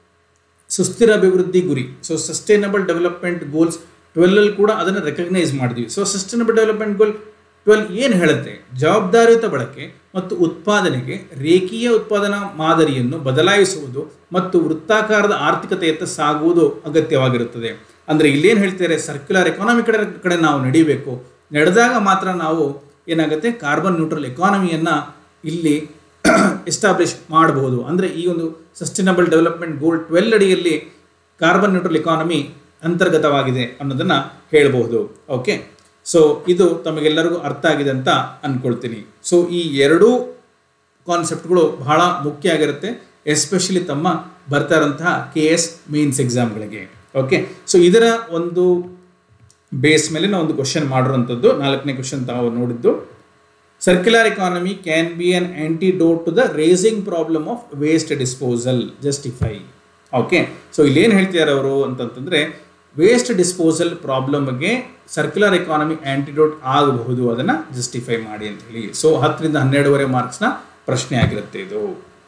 [SPEAKER 1] ಸುಸ್ಥಿರ ಅಭಿವೃದ್ಧಿ ಗುರಿ so sustainable development goals twelve ಅಲ್ಲಿ ಕೂಡ ಅದನ್ನು ರೆಕಗ್ನೈಸ್ ಮಾಡಿದ್ವಿ so sustainable development goal twelve ಏನು ಹೇಳುತ್ತೆ ಜವಾಬ್ದಾರಿಯುತ ಬಳಕೆ ಮತ್ತು ಉತ್ಪಾದನೆಗೆ ರೇಖೀಯ ಉತ್ಪಾದನಾ ಮಾದರಿಯನ್ನು ಬದಲಾಯಿಸುವುದು ಮತ್ತು ವೃತ್ತಾಕಾರದ ಆರ್ಥಿಕತೆಯತ್ತ ಸಾಗುವುದು ಅಗತ್ಯವಾಗಿರುತ್ತದೆ ಅಂದರೆ ಇಲ್ಲೇನು ಹೇಳ್ತಾರೆ ಸರ್ಕ್ಯುಲರ್ ಎಕಾನಮಿ ಕಡೆ ಕಡೆ ನಾವು ನಡಿಬೇಕು ನಡೆದಾಗ ಮಾತ್ರ ನಾವು ಏನಾಗುತ್ತೆ ಕಾರ್ಬನ್ ನ್ಯೂಟ್ರಲ್ ಎಕಾನಮಿಯನ್ನು ಇಲ್ಲಿ ಎಸ್ಟಾಬ್ಲಿಷ್ ಮಾಡಬಹುದು ಅಂದರೆ ಈ ಒಂದು ಸಸ್ಟೈನಬಲ್ ಡೆವಲಪ್ಮೆಂಟ್ ಗೋಲ್ ಟ್ವೆಲ್ ಅಡಿಯಲ್ಲಿ ಕಾರ್ಬನ್ ನ್ಯೂಟ್ರಲ್ ಎಕಾನಮಿ ಅಂತರ್ಗತವಾಗಿದೆ ಅನ್ನೋದನ್ನು ಹೇಳಬಹುದು ಓಕೆ ಸೊ ಇದು ತಮಗೆಲ್ಲರಿಗೂ ಅರ್ಥ ಆಗಿದೆ ಅಂತ ಅಂದ್ಕೊಳ್ತೀನಿ ಸೊ ಈ ಎರಡೂ ಕಾನ್ಸೆಪ್ಟ್ಗಳು ಬಹಳ ಮುಖ್ಯ ಆಗಿರುತ್ತೆ ಎಸ್ಪೆಷಲಿ ತಮ್ಮ ಬರ್ತಾ ಇರೋಂತಹ ಕೆ ಎಸ್ ಮೀನ್ಸ್ ಎಕ್ಸಾಮ್ಗಳಿಗೆ ಓಕೆ ಸೊ ಇದರ ಒಂದು ಬೇಸ್ ಮೇಲೆ ನಾವು ಒಂದು ಕ್ವಶನ್ ಮಾಡಿರುವಂಥದ್ದು ನಾಲ್ಕನೇ ಕ್ವಶನ್ ತಾವು ನೋಡಿದ್ದು circular economy can be an antidote to the racing problem of waste disposal justify okay so ಇಲ್ಲೇನು ಹೇಳ್ತಿದ್ದಾರೆ ಅವರು ಅಂತಂತಂದರೆ ವೇಸ್ಟ್ ಡಿಸ್ಪೋಸಲ್ ಪ್ರಾಬ್ಲಮ್ಗೆ ಸರ್ಕ್ಯುಲರ್ ಎಕಾನಮಿ ಆಂಟಿಡೋಟ್ ಆಗಬಹುದು ಅದನ್ನು ಜಸ್ಟಿಫೈ ಮಾಡಿ ಅಂತ ಹೇಳಿ ಸೊ ಹತ್ತರಿಂದ ಹನ್ನೆರಡುವರೆ ಮಾರ್ಕ್ಸ್ನ ಪ್ರಶ್ನೆ ಆಗಿರುತ್ತೆ ಇದು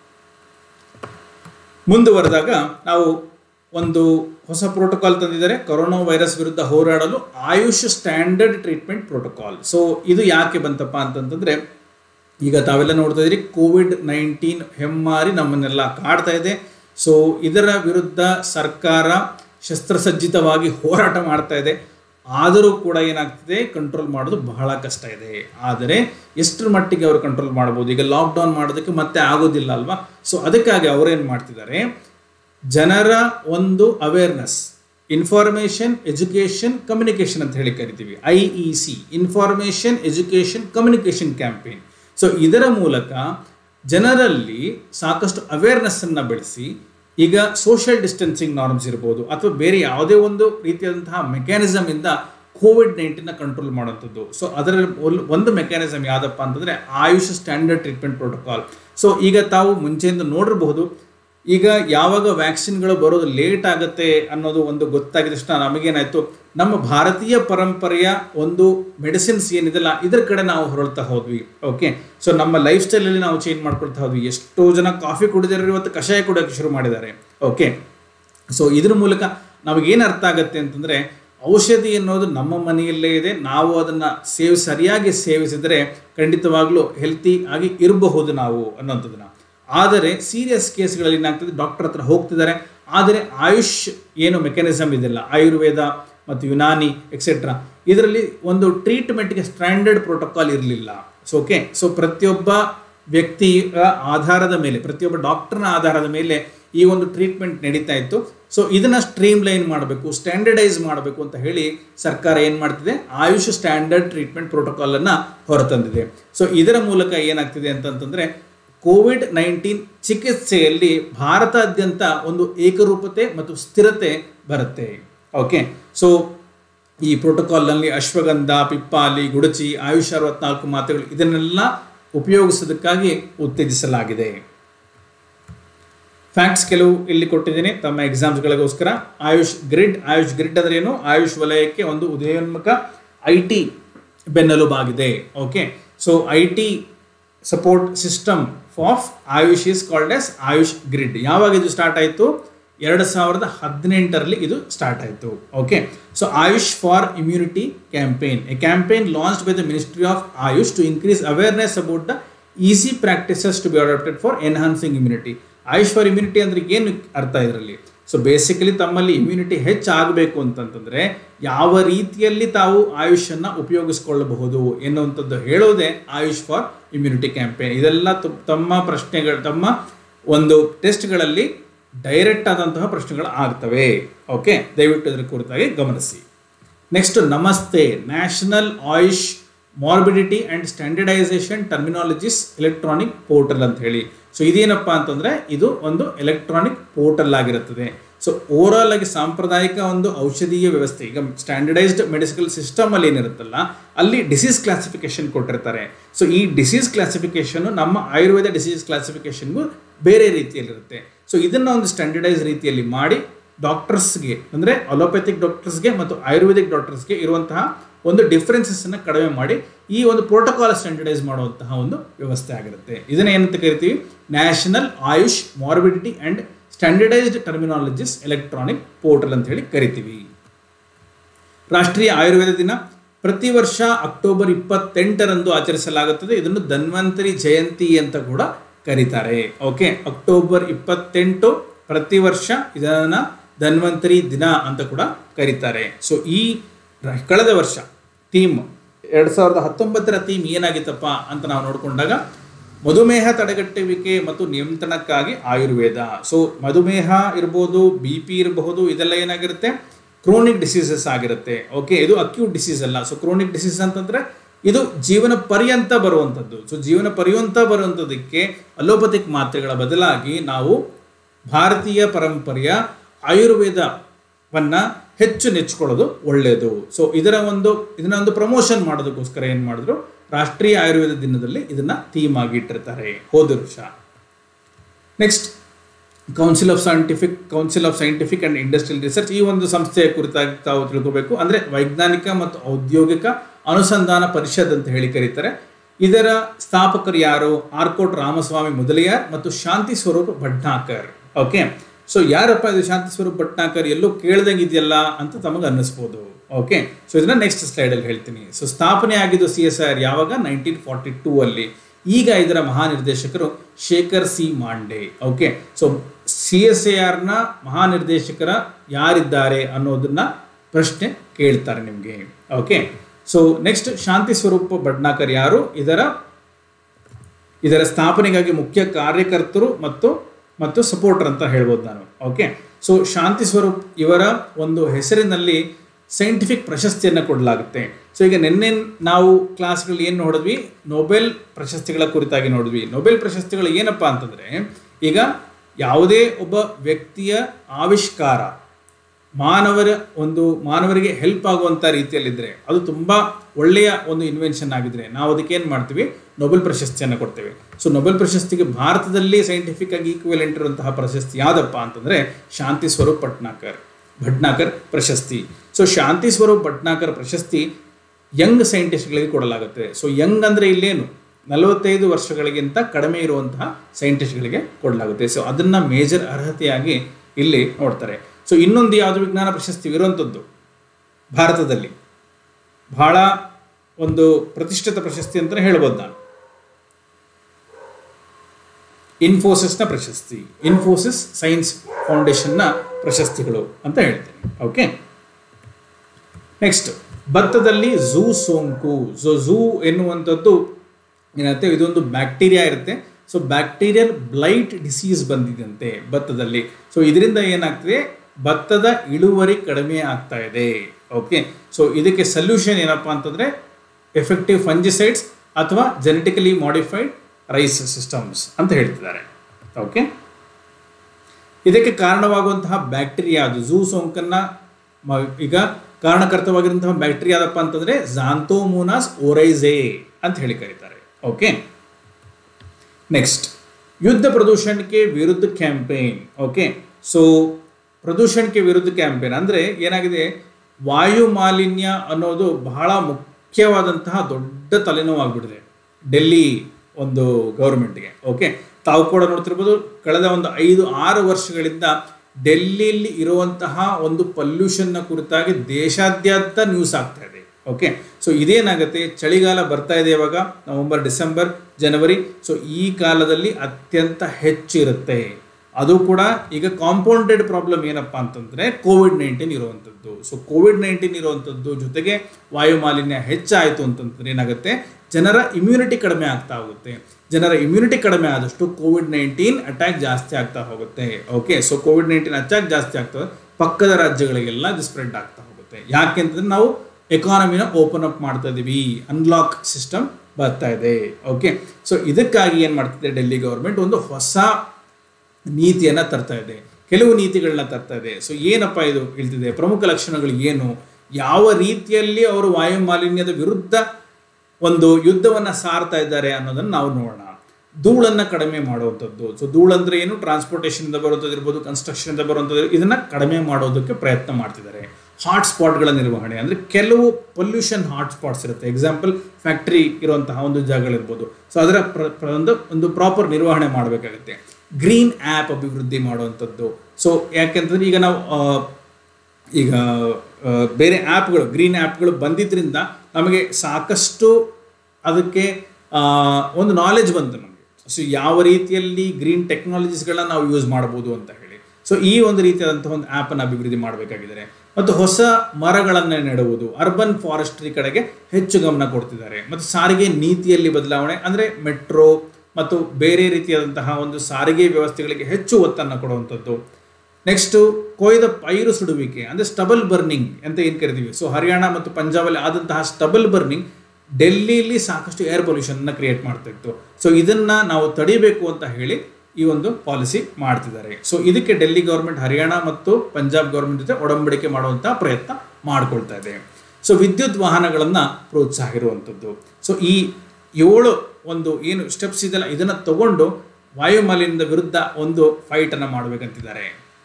[SPEAKER 1] ಮುಂದುವರೆದಾಗ ನಾವು ಒಂದು ಹೊಸ ಪ್ರೋಟೋಕಾಲ್ ತಂದಿದ್ದಾರೆ ಕೊರೋನಾ ವೈರಸ್ ವಿರುದ್ಧ ಹೋರಾಡಲು AYUSH standard treatment protocol so ಇದು ಯಾಕೆ ಬಂತಪ್ಪ ಅಂತಂತಂದ್ರೆ ಈಗ ತಾವೆಲ್ಲ ನೋಡ್ತಾ ಇದ್ರಿ ಕೋವಿಡ್ ನೈನ್ಟೀನ್ ಹೆಮ್ಮಾರಿ ನಮ್ಮನ್ನೆಲ್ಲ ಕಾಡ್ತಾ ಇದೆ ಸೊ ಇದರ ವಿರುದ್ಧ ಸರ್ಕಾರ ಶಸ್ತ್ರಸಜ್ಜಿತವಾಗಿ ಹೋರಾಟ ಮಾಡ್ತಾ ಇದೆ ಆದರೂ ಕೂಡ ಏನಾಗ್ತಿದೆ ಕಂಟ್ರೋಲ್ ಮಾಡೋದು ಬಹಳ ಕಷ್ಟ ಇದೆ ಆದರೆ ಎಷ್ಟರ ಮಟ್ಟಿಗೆ ಅವರು ಕಂಟ್ರೋಲ್ ಮಾಡ್ಬೋದು ಈಗ ಲಾಕ್ಡೌನ್ ಮಾಡೋದಕ್ಕೆ ಮತ್ತೆ ಆಗೋದಿಲ್ಲ ಅಲ್ವಾ ಸೊ ಅದಕ್ಕಾಗಿ ಅವರೇನು ಮಾಡ್ತಿದ್ದಾರೆ ಜನರ ಒಂದು ಅವೇರ್ನೆಸ್ ಇನ್ಫಾರ್ಮೇಷನ್ ಎಜುಕೇಷನ್ ಕಮ್ಯುನಿಕೇಷನ್ ಅಂತ ಹೇಳಿ ಕರಿತೀವಿ I E C information education communication campaign so ಇದರ ಮೂಲಕ ಜನರಲ್ಲಿ ಸಾಕಷ್ಟು ಅವೇರ್ನೆಸ್ಸನ್ನು ಬೆಳೆಸಿ ಈಗ ಸೋಷಿಯಲ್ ಡಿಸ್ಟೆನ್ಸಿಂಗ್ ನಾರ್ಮ್ಸ್ ಇರ್ಬೋದು ಅಥವಾ ಬೇರೆ ಯಾವುದೇ ಒಂದು ರೀತಿಯಾದಂತಹ ಮೆಕ್ಯಾನಿಸಮ್ ಇಂದ ಕೋವಿಡ್ ನೈನ್ಟೀನ್ ಕಂಟ್ರೋಲ್ ಮಾಡುವಂಥದ್ದು ಸೊ ಅದರಲ್ಲಿ ಒಂದು ಮೆಕ್ಯಾನಿಸಮ್ ಯಾವುದಪ್ಪ ಅಂತಂದರೆ AYUSH standard treatment protocol so ಈಗ ತಾವು ಮುಂಚೆಯಿಂದ ನೋಡಿರಬಹುದು ಈಗ ಯಾವಾಗ ವ್ಯಾಕ್ಸಿನ್ಗಳು ಬರೋದು ಲೇಟ್ ಆಗುತ್ತೆ ಅನ್ನೋದು ಒಂದು ಗೊತ್ತಾಗಿದ ತಕ್ಷಣ ನಮಗೇನಾಯಿತು ನಮ್ಮ ಭಾರತೀಯ ಪರಂಪರೆಯ ಒಂದು ಮೆಡಿಸಿನ್ಸ್ ಏನಿದೆಲ್ಲ ಇದ್ರ ಕಡೆ ನಾವು ಹೊರಳ್ತಾ ಹೋದ್ವಿ ಓಕೆ ಸೊ ನಮ್ಮ ಲೈಫ್ ಸ್ಟೈಲಲ್ಲಿ ನಾವು ಚೇಂಜ್ ಮಾಡ್ಕೊಳ್ತಾ ಹೋದ್ವಿ ಎಷ್ಟೋ ಜನ ಕಾಫಿ ಕುಡಿದಿರೋ ಇವತ್ತು ಕಷಾಯ ಕುಡಿಯೋಕ್ಕೆ ಶುರು ಮಾಡಿದ್ದಾರೆ ಓಕೆ ಸೊ ಇದ್ರ ಮೂಲಕ ನಮಗೇನು ಅರ್ಥ ಆಗುತ್ತೆ ಅಂತಂದರೆ ಔಷಧಿ ಅನ್ನೋದು ನಮ್ಮ ಮನೆಯಲ್ಲೇ ಇದೆ ನಾವು ಅದನ್ನು ಸೇವ್ ಸರಿಯಾಗಿ ಸೇವಿಸಿದರೆ ಖಂಡಿತವಾಗ್ಲೂ ಹೆಲ್ತಿ ಆಗಿ ಇರಬಹುದು ನಾವು ಅನ್ನೋಂಥದ್ದನ್ನ ಆದರೆ ಸೀರಿಯಸ್ ಕೇಸ್ಗಳಲ್ಲಿ ಏನಾಗ್ತದೆ ಡಾಕ್ಟರ್ ಹತ್ರ ಹೋಗ್ತಿದ್ದಾರೆ ಆದರೆ ಆಯುಷ್ ಏನು ಮೆಕ್ಯಾನಿಸಮ್ ಇದೆಲ್ಲ ಆಯುರ್ವೇದ ಮತ್ತು ಯುನಾನಿ ಎಕ್ಸೆಟ್ರಾ ಇದರಲ್ಲಿ ಒಂದು ಟ್ರೀಟ್ಮೆಂಟ್ಗೆ ಸ್ಟ್ಯಾಂಡರ್ಡ್ ಪ್ರೋಟೋಕಾಲ್ ಇರಲಿಲ್ಲ ಸೊ ಓಕೆ ಸೊ ಪ್ರತಿಯೊಬ್ಬ ವ್ಯಕ್ತಿಯ ಆಧಾರದ ಮೇಲೆ ಪ್ರತಿಯೊಬ್ಬ ಡಾಕ್ಟರ್ನ ಆಧಾರದ ಮೇಲೆ ಈ ಒಂದು ಟ್ರೀಟ್ಮೆಂಟ್ ನಡೀತಾ ಇತ್ತು ಸೊ ಇದನ್ನ ಸ್ಟ್ರೀಮ್ ಲೈನ್ ಮಾಡಬೇಕು ಸ್ಟ್ಯಾಂಡರ್ಡೈಸ್ ಮಾಡಬೇಕು ಅಂತ ಹೇಳಿ ಸರ್ಕಾರ ಏನು ಮಾಡ್ತಿದೆ ಆಯುಷ್ ಸ್ಟ್ಯಾಂಡರ್ಡ್ ಟ್ರೀಟ್ಮೆಂಟ್ ಪ್ರೋಟೋಕಾಲ್ ಅನ್ನ ಹೊರತಂದಿದೆ ಸೊ ಇದರ ಮೂಲಕ ಏನಾಗ್ತಿದೆ ಅಂತಂತಂದ್ರೆ ಕೋವಿಡ್ ನೈನ್ಟೀನ್ ಚಿಕಿತ್ಸೆಯಲ್ಲಿ ಭಾರತಾದ್ಯಂತ ಒಂದು ಏಕರೂಪತೆ ಮತ್ತು ಸ್ಥಿರತೆ ಬರುತ್ತೆ ಓಕೆ ಸೊ ಈ ಪ್ರೋಟೋಕಾಲ್ನಲ್ಲಿ ಅಶ್ವಗಂಧ ಪಿಪ್ಪಾಲಿ ಗುಡಚಿ ಆಯುಷ್ ಅರವತ್ನಾಲ್ಕು ಮಾತೆಗಳು ಇದನ್ನೆಲ್ಲ ಉಪಯೋಗಿಸೋದಕ್ಕಾಗಿ ಉತ್ತೇಜಿಸಲಾಗಿದೆ ಫ್ಯಾಕ್ಟ್ಸ್ ಕೆಲವು ಇಲ್ಲಿ ಕೊಟ್ಟಿದ್ದೀನಿ ತಮ್ಮ ಎಕ್ಸಾಮ್ಸ್ಗಳಿಗೋಸ್ಕರ ಆಯುಷ್ ಗ್ರಿಡ್ ಆಯುಷ್ ಗ್ರಿಡ್ ಅಂದ್ರೆ ಏನು ಆಯುಷ್ ವಲಯಕ್ಕೆ ಒಂದು ಉದಯೋನ್ಮುಖ ಐ ಟಿ ಬೆನ್ನೆಲುಬಾಗಿದೆ okay so I T support system of AYUSH is called as AYUSH grid ಯಾವಾಗ ಇದು ಸ್ಟಾರ್ಟ್ ಆಯಿತು ಎರಡು ಸಾವಿರದ ಹದಿನೆಂಟರಲ್ಲಿ ಇದು ಸ್ಟಾರ್ಟ್ ಆಯಿತು okay so AYUSH for immunity campaign a campaign launched by the ministry of AYUSH to increase awareness about the easy practices to be adapted for enhancing immunity AYUSH for immunity ಅಂದ್ರೆ ಏನು ಅರ್ಥ ಇದರಲ್ಲಿ ಸೊ ಬೇಸಿಕಲಿ ತಮ್ಮಲ್ಲಿ ಇಮ್ಯುನಿಟಿ ಹೆಚ್ಚಾಗಬೇಕು ಅಂತಂತಂದ್ರೆ ಯಾವ ರೀತಿಯಲ್ಲಿ ತಾವು ಆಯುಷನ್ನು ಉಪಯೋಗಿಸ್ಕೊಳ್ಳಬಹುದು ಎನ್ನುವಂಥದ್ದು ಹೇಳೋದೇ ಆಯುಷ್ ಫಾರ್ ಇಮ್ಯುನಿಟಿ ಕ್ಯಾಂಪೇನ್ ಇದೆಲ್ಲ ತು- ತಮ್ಮ ಪ್ರಶ್ನೆಗಳು ತಮ್ಮ ಒಂದು ಟೆಸ್ಟ್ಗಳಲ್ಲಿ ಡೈರೆಕ್ಟ್ ಆದಂತಹ ಪ್ರಶ್ನೆಗಳು ಆಗ್ತವೆ ಓಕೆ ದಯವಿಟ್ಟು ಇದರ ಕುರಿತಾಗಿ ಗಮನಿಸಿ next NAMASTE national AYUSH morbidity and standardisation terminologies electronic portal ಅಂತ ಹೇಳಿ ಸೊ ಇದೇನಪ್ಪ ಅಂತಂದರೆ ಇದು ಒಂದು ಎಲೆಕ್ಟ್ರಾನಿಕ್ ಪೋರ್ಟಲ್ ಆಗಿರುತ್ತದೆ ಸೊ ಓವರಾಲ್ ಆಗಿ ಸಾಂಪ್ರದಾಯಿಕ ಒಂದು ಔಷಧೀಯ ವ್ಯವಸ್ಥೆ ಈಗ ಸ್ಟ್ಯಾಂಡರ್ಡೈಸ್ಡ್ ಮೆಡಿಸಿಕಲ್ ಸಿಸ್ಟಮ್ ಅಲ್ಲಿ ಏನಿರುತ್ತಲ್ಲ ಅಲ್ಲಿ ಡಿಸೀಸ್ ಕ್ಲಾಸಿಫಿಕೇಶನ್ ಕೊಟ್ಟಿರ್ತಾರೆ ಸೊ ಈ ಡಿಸೀಸ್ ಕ್ಲಾಸಿಫಿಕೇಶನ್ ನಮ್ಮ ಆಯುರ್ವೇದ ಡಿಸೀಸ್ ಕ್ಲಾಸಿಫಿಕೇಶನ್ಗೂ ಬೇರೆ ರೀತಿಯಲ್ಲಿರುತ್ತೆ ಸೊ ಇದನ್ನ ಒಂದು ಸ್ಟ್ಯಾಂಡರ್ಡೈಸ್ ರೀತಿಯಲ್ಲಿ ಮಾಡಿ ಡಾಕ್ಟರ್ಸ್ಗೆ ಅಂದರೆ ಅಲೋಪ್ಯಾಥಿಕ್ ಡಾಕ್ಟರ್ಸ್ಗೆ ಮತ್ತು ಆಯುರ್ವೇದಿಕ್ ಡಾಕ್ಟರ್ಸ್ಗೆ ಇರುವಂತಹ ಒಂದು ಡಿಫ್ರೆನ್ಸಸ್ ಅನ್ನು ಕಡಿಮೆ ಮಾಡಿ ಈ ಒಂದು ಪ್ರೋಟೋಕಾಲ್ ಸ್ಟ್ಯಾಂಡರ್ಡೈಸ್ ಮಾಡುವಂತಹ ಒಂದು ವ್ಯವಸ್ಥೆ ಆಗಿರುತ್ತೆ ಇದನ್ನ ಏನಂತ ಕರಿತೀವಿ national AYUSH morbidity and standardised terminologies electronic portal ಅಂತ ಹೇಳಿ ಕರಿತೀವಿ ರಾಷ್ಟ್ರೀಯ ಆಯುರ್ವೇದ ದಿನ ಪ್ರತಿ ವರ್ಷ ಅಕ್ಟೋಬರ್ ಇಪ್ಪತ್ತೆಂಟರಂದು ಆಚರಿಸಲಾಗುತ್ತದೆ ಇದನ್ನು ಧನ್ವಂತರಿ ಜಯಂತಿ ಅಂತ ಕೂಡ ಕರೀತಾರೆ ಓಕೆ ಅಕ್ಟೋಬರ್ ಇಪ್ಪತ್ತೆಂಟು ಪ್ರತಿ ವರ್ಷ ಇದನ್ನ ಧನ್ವಂತರಿ ದಿನ ಅಂತ ಕೂಡ ಕರೀತಾರೆ ಸೊ ಈ ರ- ಕಳೆದ ವರ್ಷ ಥೀಮ್ ಎರಡು ಸಾವಿರದ ಹತ್ತೊಂಬತ್ತರ ಥೀಮ್ ಏನಾಗಿತ್ತಪ್ಪ ಅಂತ ನಾವು ನೋಡಿಕೊಂಡಾಗ ಮಧುಮೇಹ ತಡೆಗಟ್ಟುವಿಕೆ ಮತ್ತು ನಿಯಂತ್ರಣಕ್ಕಾಗಿ ಆಯುರ್ವೇದ ಸೊ ಮಧುಮೇಹ ಇರ್ಬೋದು ಬಿ ಪಿ ಇರಬಹುದು ಇದೆಲ್ಲ ಏನಾಗಿರುತ್ತೆ ಕ್ರೋನಿಕ್ ಡಿಸೀಸಸ್ ಆಗಿರುತ್ತೆ ಓಕೆ ಇದು ಅಕ್ಯೂಟ್ ಡಿಸೀಸ್ ಅಲ್ಲ ಸೊ ಕ್ರೋನಿಕ್ ಡಿಸೀಸ್ ಅಂತಂದ್ರೆ ಇದು ಜೀವನ ಪರ್ಯಂತ ಬರುವಂಥದ್ದು ಸೊ ಜೀವನ ಪರ್ಯಂತ ಬರುವಂಥದ್ದಕ್ಕೆ ಅಲೋಪತಿಕ್ ಮಾತ್ರೆಗಳ ಬದಲಾಗಿ ನಾವು ಭಾರತೀಯ ಪರಂಪರೆಯ ಆಯುರ್ವೇದವನ್ನ ಹೆಚ್ಚು ನೆಚ್ಕೊಳ್ಳೋದು ಒಳ್ಳೆಯದು ಸೊ ಇದರ ಒಂದು ಇದನ್ನ ಒಂದು ಪ್ರಮೋಷನ್ ಮಾಡೋದಕ್ಕೋಸ್ಕರ ಏನು ಮಾಡಿದ್ರು ರಾಷ್ಟ್ರೀಯ ಆಯುರ್ವೇದ ದಿನದಲ್ಲಿ ಇದನ್ನ ಥೀಮ್ ಆಗಿ ಇಟ್ಟಿರ್ತಾರೆ ಹೋದ ವರ್ಷ next council of scientific council of scientific and industrial research ಈ ಒಂದು ಸಂಸ್ಥೆಯ ಕುರಿತಾಗಿ ತಾವು ತಿಳ್ಕೋಬೇಕು ಅಂದರೆ ವೈಜ್ಞಾನಿಕ ಮತ್ತು ಔದ್ಯೋಗಿಕ ಅನುಸಂಧಾನ ಪರಿಷತ್ ಅಂತ ಹೇಳಿ ಕರೀತಾರೆ ಇದರ ಸ್ಥಾಪಕರು ಯಾರು ಆರ್ಕೋಟ್ ರಾಮಸ್ವಾಮಿ ಮೊದಲಿಯಾರ್ ಮತ್ತು ಶಾಂತಿ ಸ್ವರೂಪ್ ಭಟ್ನಾಕರ್ ಓಕೆ ಸೊ ಯಾರಪ್ಪ ಇದು ಶಾಂತಿ ಸ್ವರೂಪ್ ಭಟ್ನಾಕರ್ ಎಲ್ಲೂ ಕೇಳ್ದಂಗೆ ಇದೆಯಲ್ಲ ಅಂತ ತಮಗೆ ಅನ್ನಿಸ್ಬೋದು ಓಕೆ ಸೊ ಇದನ್ನ ನೆಕ್ಸ್ಟ್ ಸ್ಲೈಡಲ್ಲಿ ಹೇಳ್ತೀನಿ ಸೊ ಸ್ಥಾಪನೆ ಆಗಿದ್ದು ಸಿ ಎಸ್ ಆರ್ ಯಾವಾಗ ನೈನ್ಟೀನ್ ಫಾರ್ಟಿ ಟೂ ಅಲ್ಲಿ ಈಗ ಇದರ ಮಹಾನಿರ್ದೇಶಕರು Shekhar C Mande okay so C S A ಆರ್ನ ಮಹಾನಿರ್ದೇಶಕರ ಯಾರಿದ್ದಾರೆ ಅನ್ನೋದನ್ನ ಪ್ರಶ್ನೆ ಕೇಳ್ತಾರೆ ನಿಮಗೆ okay so next Shanti Swarup Bhatnagar ಯಾರು ಇದರ ಇದರ ಸ್ಥಾಪನೆಗಾಗಿ ಮುಖ್ಯ ಕಾರ್ಯಕರ್ತರು ಮತ್ತು ಮತ್ತು ಸಪೋರ್ಟರ್ ಅಂತ ಹೇಳ್ಬೋದು ನಾನು ಓಕೆ ಸೊ ಶಾಂತಿ ಸ್ವರೂಪ್ ಇವರ ಒಂದು ಹೆಸರಿನಲ್ಲಿ ಸೈಂಟಿಫಿಕ್ ಪ್ರಶಸ್ತಿಯನ್ನು ಕೊಡಲಾಗುತ್ತೆ ಸೊ ಈಗ ನಿನ್ನೆ ನಾವು ಕ್ಲಾಸ್ಗಳಲ್ಲಿ ಏನು ನೋಡಿದ್ವಿ ನೊಬೆಲ್ ಪ್ರಶಸ್ತಿಗಳ ಕುರಿತಾಗಿ ನೋಡಿದ್ವಿ ನೊಬೆಲ್ ಪ್ರಶಸ್ತಿಗಳು ಏನಪ್ಪ ಅಂತಂದರೆ ಈಗ ಯಾವುದೇ ಒಬ್ಬ ವ್ಯಕ್ತಿಯ ಆವಿಷ್ಕಾರ ಮಾನವರ ಒಂದು ಮಾನವರಿಗೆ ಹೆಲ್ಪ್ ಆಗುವಂಥ ರೀತಿಯಲ್ಲಿದ್ದರೆ ಅದು ತುಂಬ ಒಳ್ಳೆಯ ಒಂದು ಇನ್ವೆನ್ಷನ್ ಆಗಿದ್ರೆ ನಾವು ಅದಕ್ಕೆ ಏನು ಮಾಡ್ತೀವಿ ನೊಬೆಲ್ ಪ್ರಶಸ್ತಿಯನ್ನು ಕೊಡ್ತೇವೆ ಸೊ ನೊಬೆಲ್ ಪ್ರಶಸ್ತಿಗೆ ಭಾರತದಲ್ಲಿ ಸೈಂಟಿಫಿಕ್ ಆಗಿ ಈಕ್ವಲೆಂಟ್ ಇರುವಂತಹ ಪ್ರಶಸ್ತಿ ಯಾವುದಪ್ಪ ಅಂತಂದರೆ ಶಾಂತಿ ಸ್ವರೂಪ್ ಭಟ್ನಾಕರ್ ಭಟ್ನಾಕರ್ ಪ್ರಶಸ್ತಿ ಸೊ ಶಾಂತಿ ಸ್ವರೂಪ್ ಭಟ್ನಾಕರ್ ಪ್ರಶಸ್ತಿ ಯಂಗ್ ಸೈಂಟಿಸ್ಟ್ಗಳಿಗೆ ಕೊಡಲಾಗುತ್ತೆ ಸೊ ಯಂಗ್ ಅಂದರೆ ಇಲ್ಲೇನು ನಲವತ್ತೈದು ವರ್ಷಗಳಿಗಿಂತ ಕಡಿಮೆ ಇರುವಂತಹ ಸೈಂಟಿಸ್ಟ್ಗಳಿಗೆ ಕೊಡಲಾಗುತ್ತೆ ಸೊ ಅದನ್ನ ಮೇಜರ್ ಅರ್ಹತೆಯಾಗಿ ಇಲ್ಲಿ ನೋಡ್ತಾರೆ ಸೊ ಇನ್ನೊಂದು ಯಾವುದು ವಿಜ್ಞಾನ ಪ್ರಶಸ್ತಿ ಇರುವಂಥದ್ದು ಭಾರತದಲ್ಲಿ ಬಹಳ ಒಂದು ಪ್ರತಿಷ್ಠಿತ ಪ್ರಶಸ್ತಿ ಅಂತಲೇ ಹೇಳ್ಬೋದು ನಾನು ಇನ್ಫೋಸಿಸ್ನ ಪ್ರಶಸ್ತಿ ಇನ್ಫೋಸಿಸ್ ಸೈನ್ಸ್ ಫೌಂಡೇಶನ್ನ ಪ್ರಶಸ್ತಿಗಳು ಅಂತ ಹೇಳ್ತೀನಿ ಓಕೆ ನೆಕ್ಸ್ಟ್ ಭತ್ತದಲ್ಲಿ ಝೂ ಸೋಂಕು ಸೊ ಝೂ ಎನ್ನುವಂಥದ್ದು ಏನಾಗುತ್ತೆ ಇದೊಂದು ಬ್ಯಾಕ್ಟೀರಿಯಾ ಇರುತ್ತೆ ಸೊ ಬ್ಯಾಕ್ಟೀರಿಯಲ್ ಬ್ಲೈಟ್ ಡಿಸೀಸ್ ಬಂದಿದಂತೆ ಭತ್ತದಲ್ಲಿ ಸೊ ಇದರಿಂದ ಏನಾಗ್ತದೆ ಭತ್ತದ ಇಳುವರಿ ಕಡಿಮೆ ಆಗ್ತಾ ಇದೆ ಓಕೆ ಸೊ ಇದಕ್ಕೆ ಸೊಲ್ಯೂಷನ್ ಏನಪ್ಪ ಅಂತಂದರೆ ಎಫೆಕ್ಟಿವ್ ಫಂಜಿಸೈಡ್ಸ್ ಅಥವಾ ಜೆನೆಟಿಕಲಿ ಮಾಡಿಫೈಡ್ ರೈಸ್ ಸಿಸ್ಟಮ್ಸ್ ಅಂತ ಹೇಳ್ತಿದ್ದಾರೆ ಓಕೆ ಇದಕ್ಕೆ ಕಾರಣವಾಗುವಂತಹ ಬ್ಯಾಕ್ಟೀರಿಯಾ ಅದು ಝೂ ಸೋಂಕನ್ನ ಮ- ಈಗ ಕಾರಣಕರ್ತವಾಗಿರುವಂತಹ ಬ್ಯಾಕ್ಟೀರಿಯಾ ಯಾವ್ದಪ್ಪ ಅಂತಂದ್ರೆ ಝಾಂತೋಮೋನಾಸ್ ಓರೈಸೆ ಅಂತ ಹೇಳಿ ಕರೀತಾರೆ ಓಕೆ ನೆಕ್ಸ್ಟ್ ಯುದ್ಧ ಪ್ರದೂಷಣಕ್ಕೆ ವಿರುದ್ಧ ಕ್ಯಾಂಪೇನ್ ಓಕೆ ಸೊ ಪ್ರದೂಷಣಕ್ಕೆ ವಿರುದ್ಧ ಕ್ಯಾಂಪೇನ್ ಅಂದರೆ ಏನಾಗಿದೆ ವಾಯು ಮಾಲಿನ್ಯ ಅನ್ನೋದು ಬಹಳ ಮುಖ್ಯವಾದಂತಹ ದೊಡ್ಡ ತಲೆನೋವಾಗ್ಬಿಟ್ಟಿದೆ ಡೆಲ್ಲಿ ಒಂದು ಗೌರ್ಮೆಂಟ್ಗೆ ಓಕೆ ತಾವು ಕೂಡ ನೋಡ್ತಿರ್ಬೋದು ಕಳೆದ ಒಂದು ಐದು ಆರು ವರ್ಷಗಳಿಂದ ಡೆಲ್ಲಿಯಲ್ಲಿ ಇರುವಂತಹ ಒಂದು ಪೊಲ್ಯೂಷನ್ನ ಕುರಿತಾಗಿ ದೇಶಾದ್ಯಂತ ನ್ಯೂಸ್ ಆಗ್ತಾ ಇದೆ ಓಕೆ ಸೊ ಇದೇನಾಗುತ್ತೆ ಚಳಿಗಾಲ ಬರ್ತಾ ಇದೆ ಇವಾಗ ನವೆಂಬರ್ ಡಿಸೆಂಬರ್ ಜನವರಿ ಸೊ ಈ ಕಾಲದಲ್ಲಿ ಅತ್ಯಂತ ಹೆಚ್ಚಿರುತ್ತೆ ಅದು ಕೂಡ ಈಗ ಕಾಂಪೌಂಡೆಡ್ ಪ್ರಾಬ್ಲಮ್ ಏನಪ್ಪ ಅಂತಂದ್ರೆ ಕೋವಿಡ್ ನೈನ್ಟೀನ್ ಇರುವಂಥದ್ದು ಸೊ ಕೋವಿಡ್ ನೈನ್ಟೀನ್ ಇರುವಂಥದ್ದು ಜೊತೆಗೆ ವಾಯು ಮಾಲಿನ್ಯ ಹೆಚ್ಚಾಯಿತು ಅಂತಂದ್ರೆ ಏನಾಗುತ್ತೆ ಜನರ ಇಮ್ಯುನಿಟಿ ಕಡಿಮೆ ಆಗ್ತಾ ಹೋಗುತ್ತೆ ಜನರ ಇಮ್ಯುನಿಟಿ ಕಡಿಮೆ ಆದಷ್ಟು ಕೋವಿಡ್ ನೈನ್ಟೀನ್ ಅಟ್ಯಾಕ್ ಜಾಸ್ತಿ ಆಗ್ತಾ ಹೋಗುತ್ತೆ okay so COVID nineteen attack ಜಾಸ್ತಿ ಆಗ್ತದೆ ಪಕ್ಕದ ರಾಜ್ಯಗಳಿಗೆಲ್ಲ ಇದು ಸ್ಪ್ರೆಡ್ ಆಗ್ತಾ ಹೋಗುತ್ತೆ ಯಾಕೆ ಅಂತಂದ್ರೆ ನಾವು ಎಕಾನಮಿನ ಓಪನ್ ಅಪ್ ಮಾಡ್ತಾ ಇದೀವಿ ಅನ್ಲಾಕ್ ಸಿಸ್ಟಮ್ ಬರ್ತಾ ಇದೆ ಓಕೆ ಸೊ ಇದಕ್ಕಾಗಿ ಏನು ಮಾಡ್ತಿದೆ ಡೆಲ್ಲಿ ಗೌರ್ಮೆಂಟ್ ಒಂದು ಹೊಸ ನೀತಿಯನ್ನು ತರ್ತಾ ಇದೆ ಕೆಲವು ನೀತಿಗಳನ್ನ ತರ್ತಾ ಇದೆ ಸೊ ಏನಪ್ಪ ಇದು ಹೇಳ್ತಿದೆ ಪ್ರಮುಖ ಲಕ್ಷಣಗಳು ಏನು ಯಾವ ರೀತಿಯಲ್ಲಿ ಅವರು ವಾಯು ಮಾಲಿನ್ಯದ ವಿರುದ್ಧ ಒಂದು ಯುದ್ಧವನ್ನು ಸಾರ್ತಾ ಇದ್ದಾರೆ ಅನ್ನೋದನ್ನು ನಾವು ನೋಡೋಣ ಧೂಳನ್ನು ಕಡಿಮೆ ಮಾಡುವಂಥದ್ದು ಸೊ ಧೂಳಂದ್ರೆ ಏನು ಟ್ರಾನ್ಸ್ಪೋರ್ಟೇಷನಿಂದ ಬರುವಂಥದ್ದು ಇರ್ಬೋದು ಕನ್ಸ್ಟ್ರಕ್ಷನಿಂದ ಬರುವಂಥದ್ದು ಇದನ್ನ ಕಡಿಮೆ ಮಾಡೋದಕ್ಕೆ ಪ್ರಯತ್ನ ಮಾಡ್ತಿದ್ದಾರೆ ಹಾಟ್ ಸ್ಪಾಟ್ಗಳ ನಿರ್ವಹಣೆ ಅಂದರೆ ಕೆಲವು ಪೊಲ್ಯೂಷನ್ ಹಾಟ್ ಸ್ಪಾಟ್ಸ್ ಇರುತ್ತೆ ಎಕ್ಸಾಂಪಲ್ ಫ್ಯಾಕ್ಟ್ರಿ ಇರುವಂತಹ ಒಂದು ಜಾಗಗಳಿರ್ಬೋದು ಸೊ ಅದರ ಪ್ರ- ಪ್ರ- ಒಂದು ಒಂದು ಪ್ರಾಪರ್ ನಿರ್ವಹಣೆ ಮಾಡಬೇಕಾಗುತ್ತೆ ಗ್ರೀನ್ ಆ್ಯಪ್ ಅಭಿವೃದ್ಧಿ ಮಾಡುವಂಥದ್ದು ಸೊ ಯಾಕೆಂತಂದ್ರೆ ಈಗ ನಾವು ಆ, ಈಗ ಆ, ಬೇರೆ ಆ್ಯಪ್ಗಳು ಗ್ರೀನ್ ಆ್ಯಪ್ಗಳು ಬಂದಿದ್ದರಿಂದ ನಮಗೆ ಸಾಕಷ್ಟು ಅದಕ್ಕೆ ಆ, ಒಂದು ನಾಲೆಜ್ ಬಂತು ನಮಗೆ ಸೊ ಯಾವ ರೀತಿಯಲ್ಲಿ ಗ್ರೀನ್ ಟೆಕ್ನಾಲಜೀಸ್ಗಳನ್ನ ನಾವು ಯೂಸ್ ಮಾಡ್ಬೋದು ಅಂತ ಹೇಳಿ ಸೊ ಈ ಒಂದು ರೀತಿಯಾದಂತಹ ಒಂದು ಆ್ಯಪನ್ನು ಅಭಿವೃದ್ಧಿ ಮಾಡಬೇಕಾಗಿದ್ದಾರೆ ಮತ್ತು ಹೊಸ ಮರಗಳನ್ನು ನೆಡುವುದು ಅರ್ಬನ್ ಫಾರೆಸ್ಟ್ರಿ ಕಡೆಗೆ ಹೆಚ್ಚು ಗಮನ ಕೊಡ್ತಿದ್ದಾರೆ ಮತ್ತು ಸಾರಿಗೆ ನೀತಿಯಲ್ಲಿ ಬದಲಾವಣೆ ಅಂದರೆ ಮೆಟ್ರೋ ಮತ್ತು ಬೇರೆ ರೀತಿಯಾದಂತಹ ಒಂದು ಸಾರಿಗೆ ವ್ಯವಸ್ಥೆಗಳಿಗೆ ಹೆಚ್ಚು ಒತ್ತನ್ನು ಕೊಡುವಂಥದ್ದು ನೆಕ್ಸ್ಟು ಕೊಯ್ದ ಪೈರು ಸುಡುವಿಕೆ ಅಂದರೆ ಸ್ಟಬಲ್ ಬರ್ನಿಂಗ್ ಅಂತ ಏನು ಕರಿತೀವಿ ಸೊ ಹರಿಯಾಣ ಮತ್ತು ಪಂಜಾಬಲ್ಲಿ ಆದಂತಹ ಸ್ಟಬಲ್ ಬರ್ನಿಂಗ್ ಡೆಲ್ಲಿಲಿ ಸಾಕಷ್ಟು ಏರ್ ಪೊಲ್ಯೂಷನ್ನ ಕ್ರಿಯೇಟ್ ಮಾಡ್ತಾ ಇತ್ತು ಸೊ ಇದನ್ನ ನಾವು ತಡಿಬೇಕು ಅಂತ ಹೇಳಿ ಈ ಒಂದು ಪಾಲಿಸಿ ಮಾಡ್ತಿದ್ದಾರೆ ಸೊ ಇದಕ್ಕೆ ಡೆಲ್ಲಿ ಗೌರ್ಮೆಂಟ್ ಹರಿಯಾಣ ಮತ್ತು ಪಂಜಾಬ್ ಗೌರ್ಮೆಂಟ್ ಜೊತೆ ಒಡಂಬಡಿಕೆ ಮಾಡುವಂತಹ ಪ್ರಯತ್ನ ಮಾಡ್ಕೊಳ್ತಾ ಇದೆ ಸೊ ವಿದ್ಯುತ್ ವಾಹನಗಳನ್ನು ಪ್ರೋತ್ಸಾಹಿರುವಂಥದ್ದು ಸೊ ಈ ಏಳು ಒಂದು ಏನು ಸ್ಟೆಪ್ಸ್ ಇದೆಲ್ಲ ಇದನ್ನು ತಗೊಂಡು ವಾಯು ಮಾಲಿನ್ಯದ ವಿರುದ್ಧ ಒಂದು ಫೈಟನ್ನು ಮಾಡಬೇಕಂತಿದ್ದಾರೆ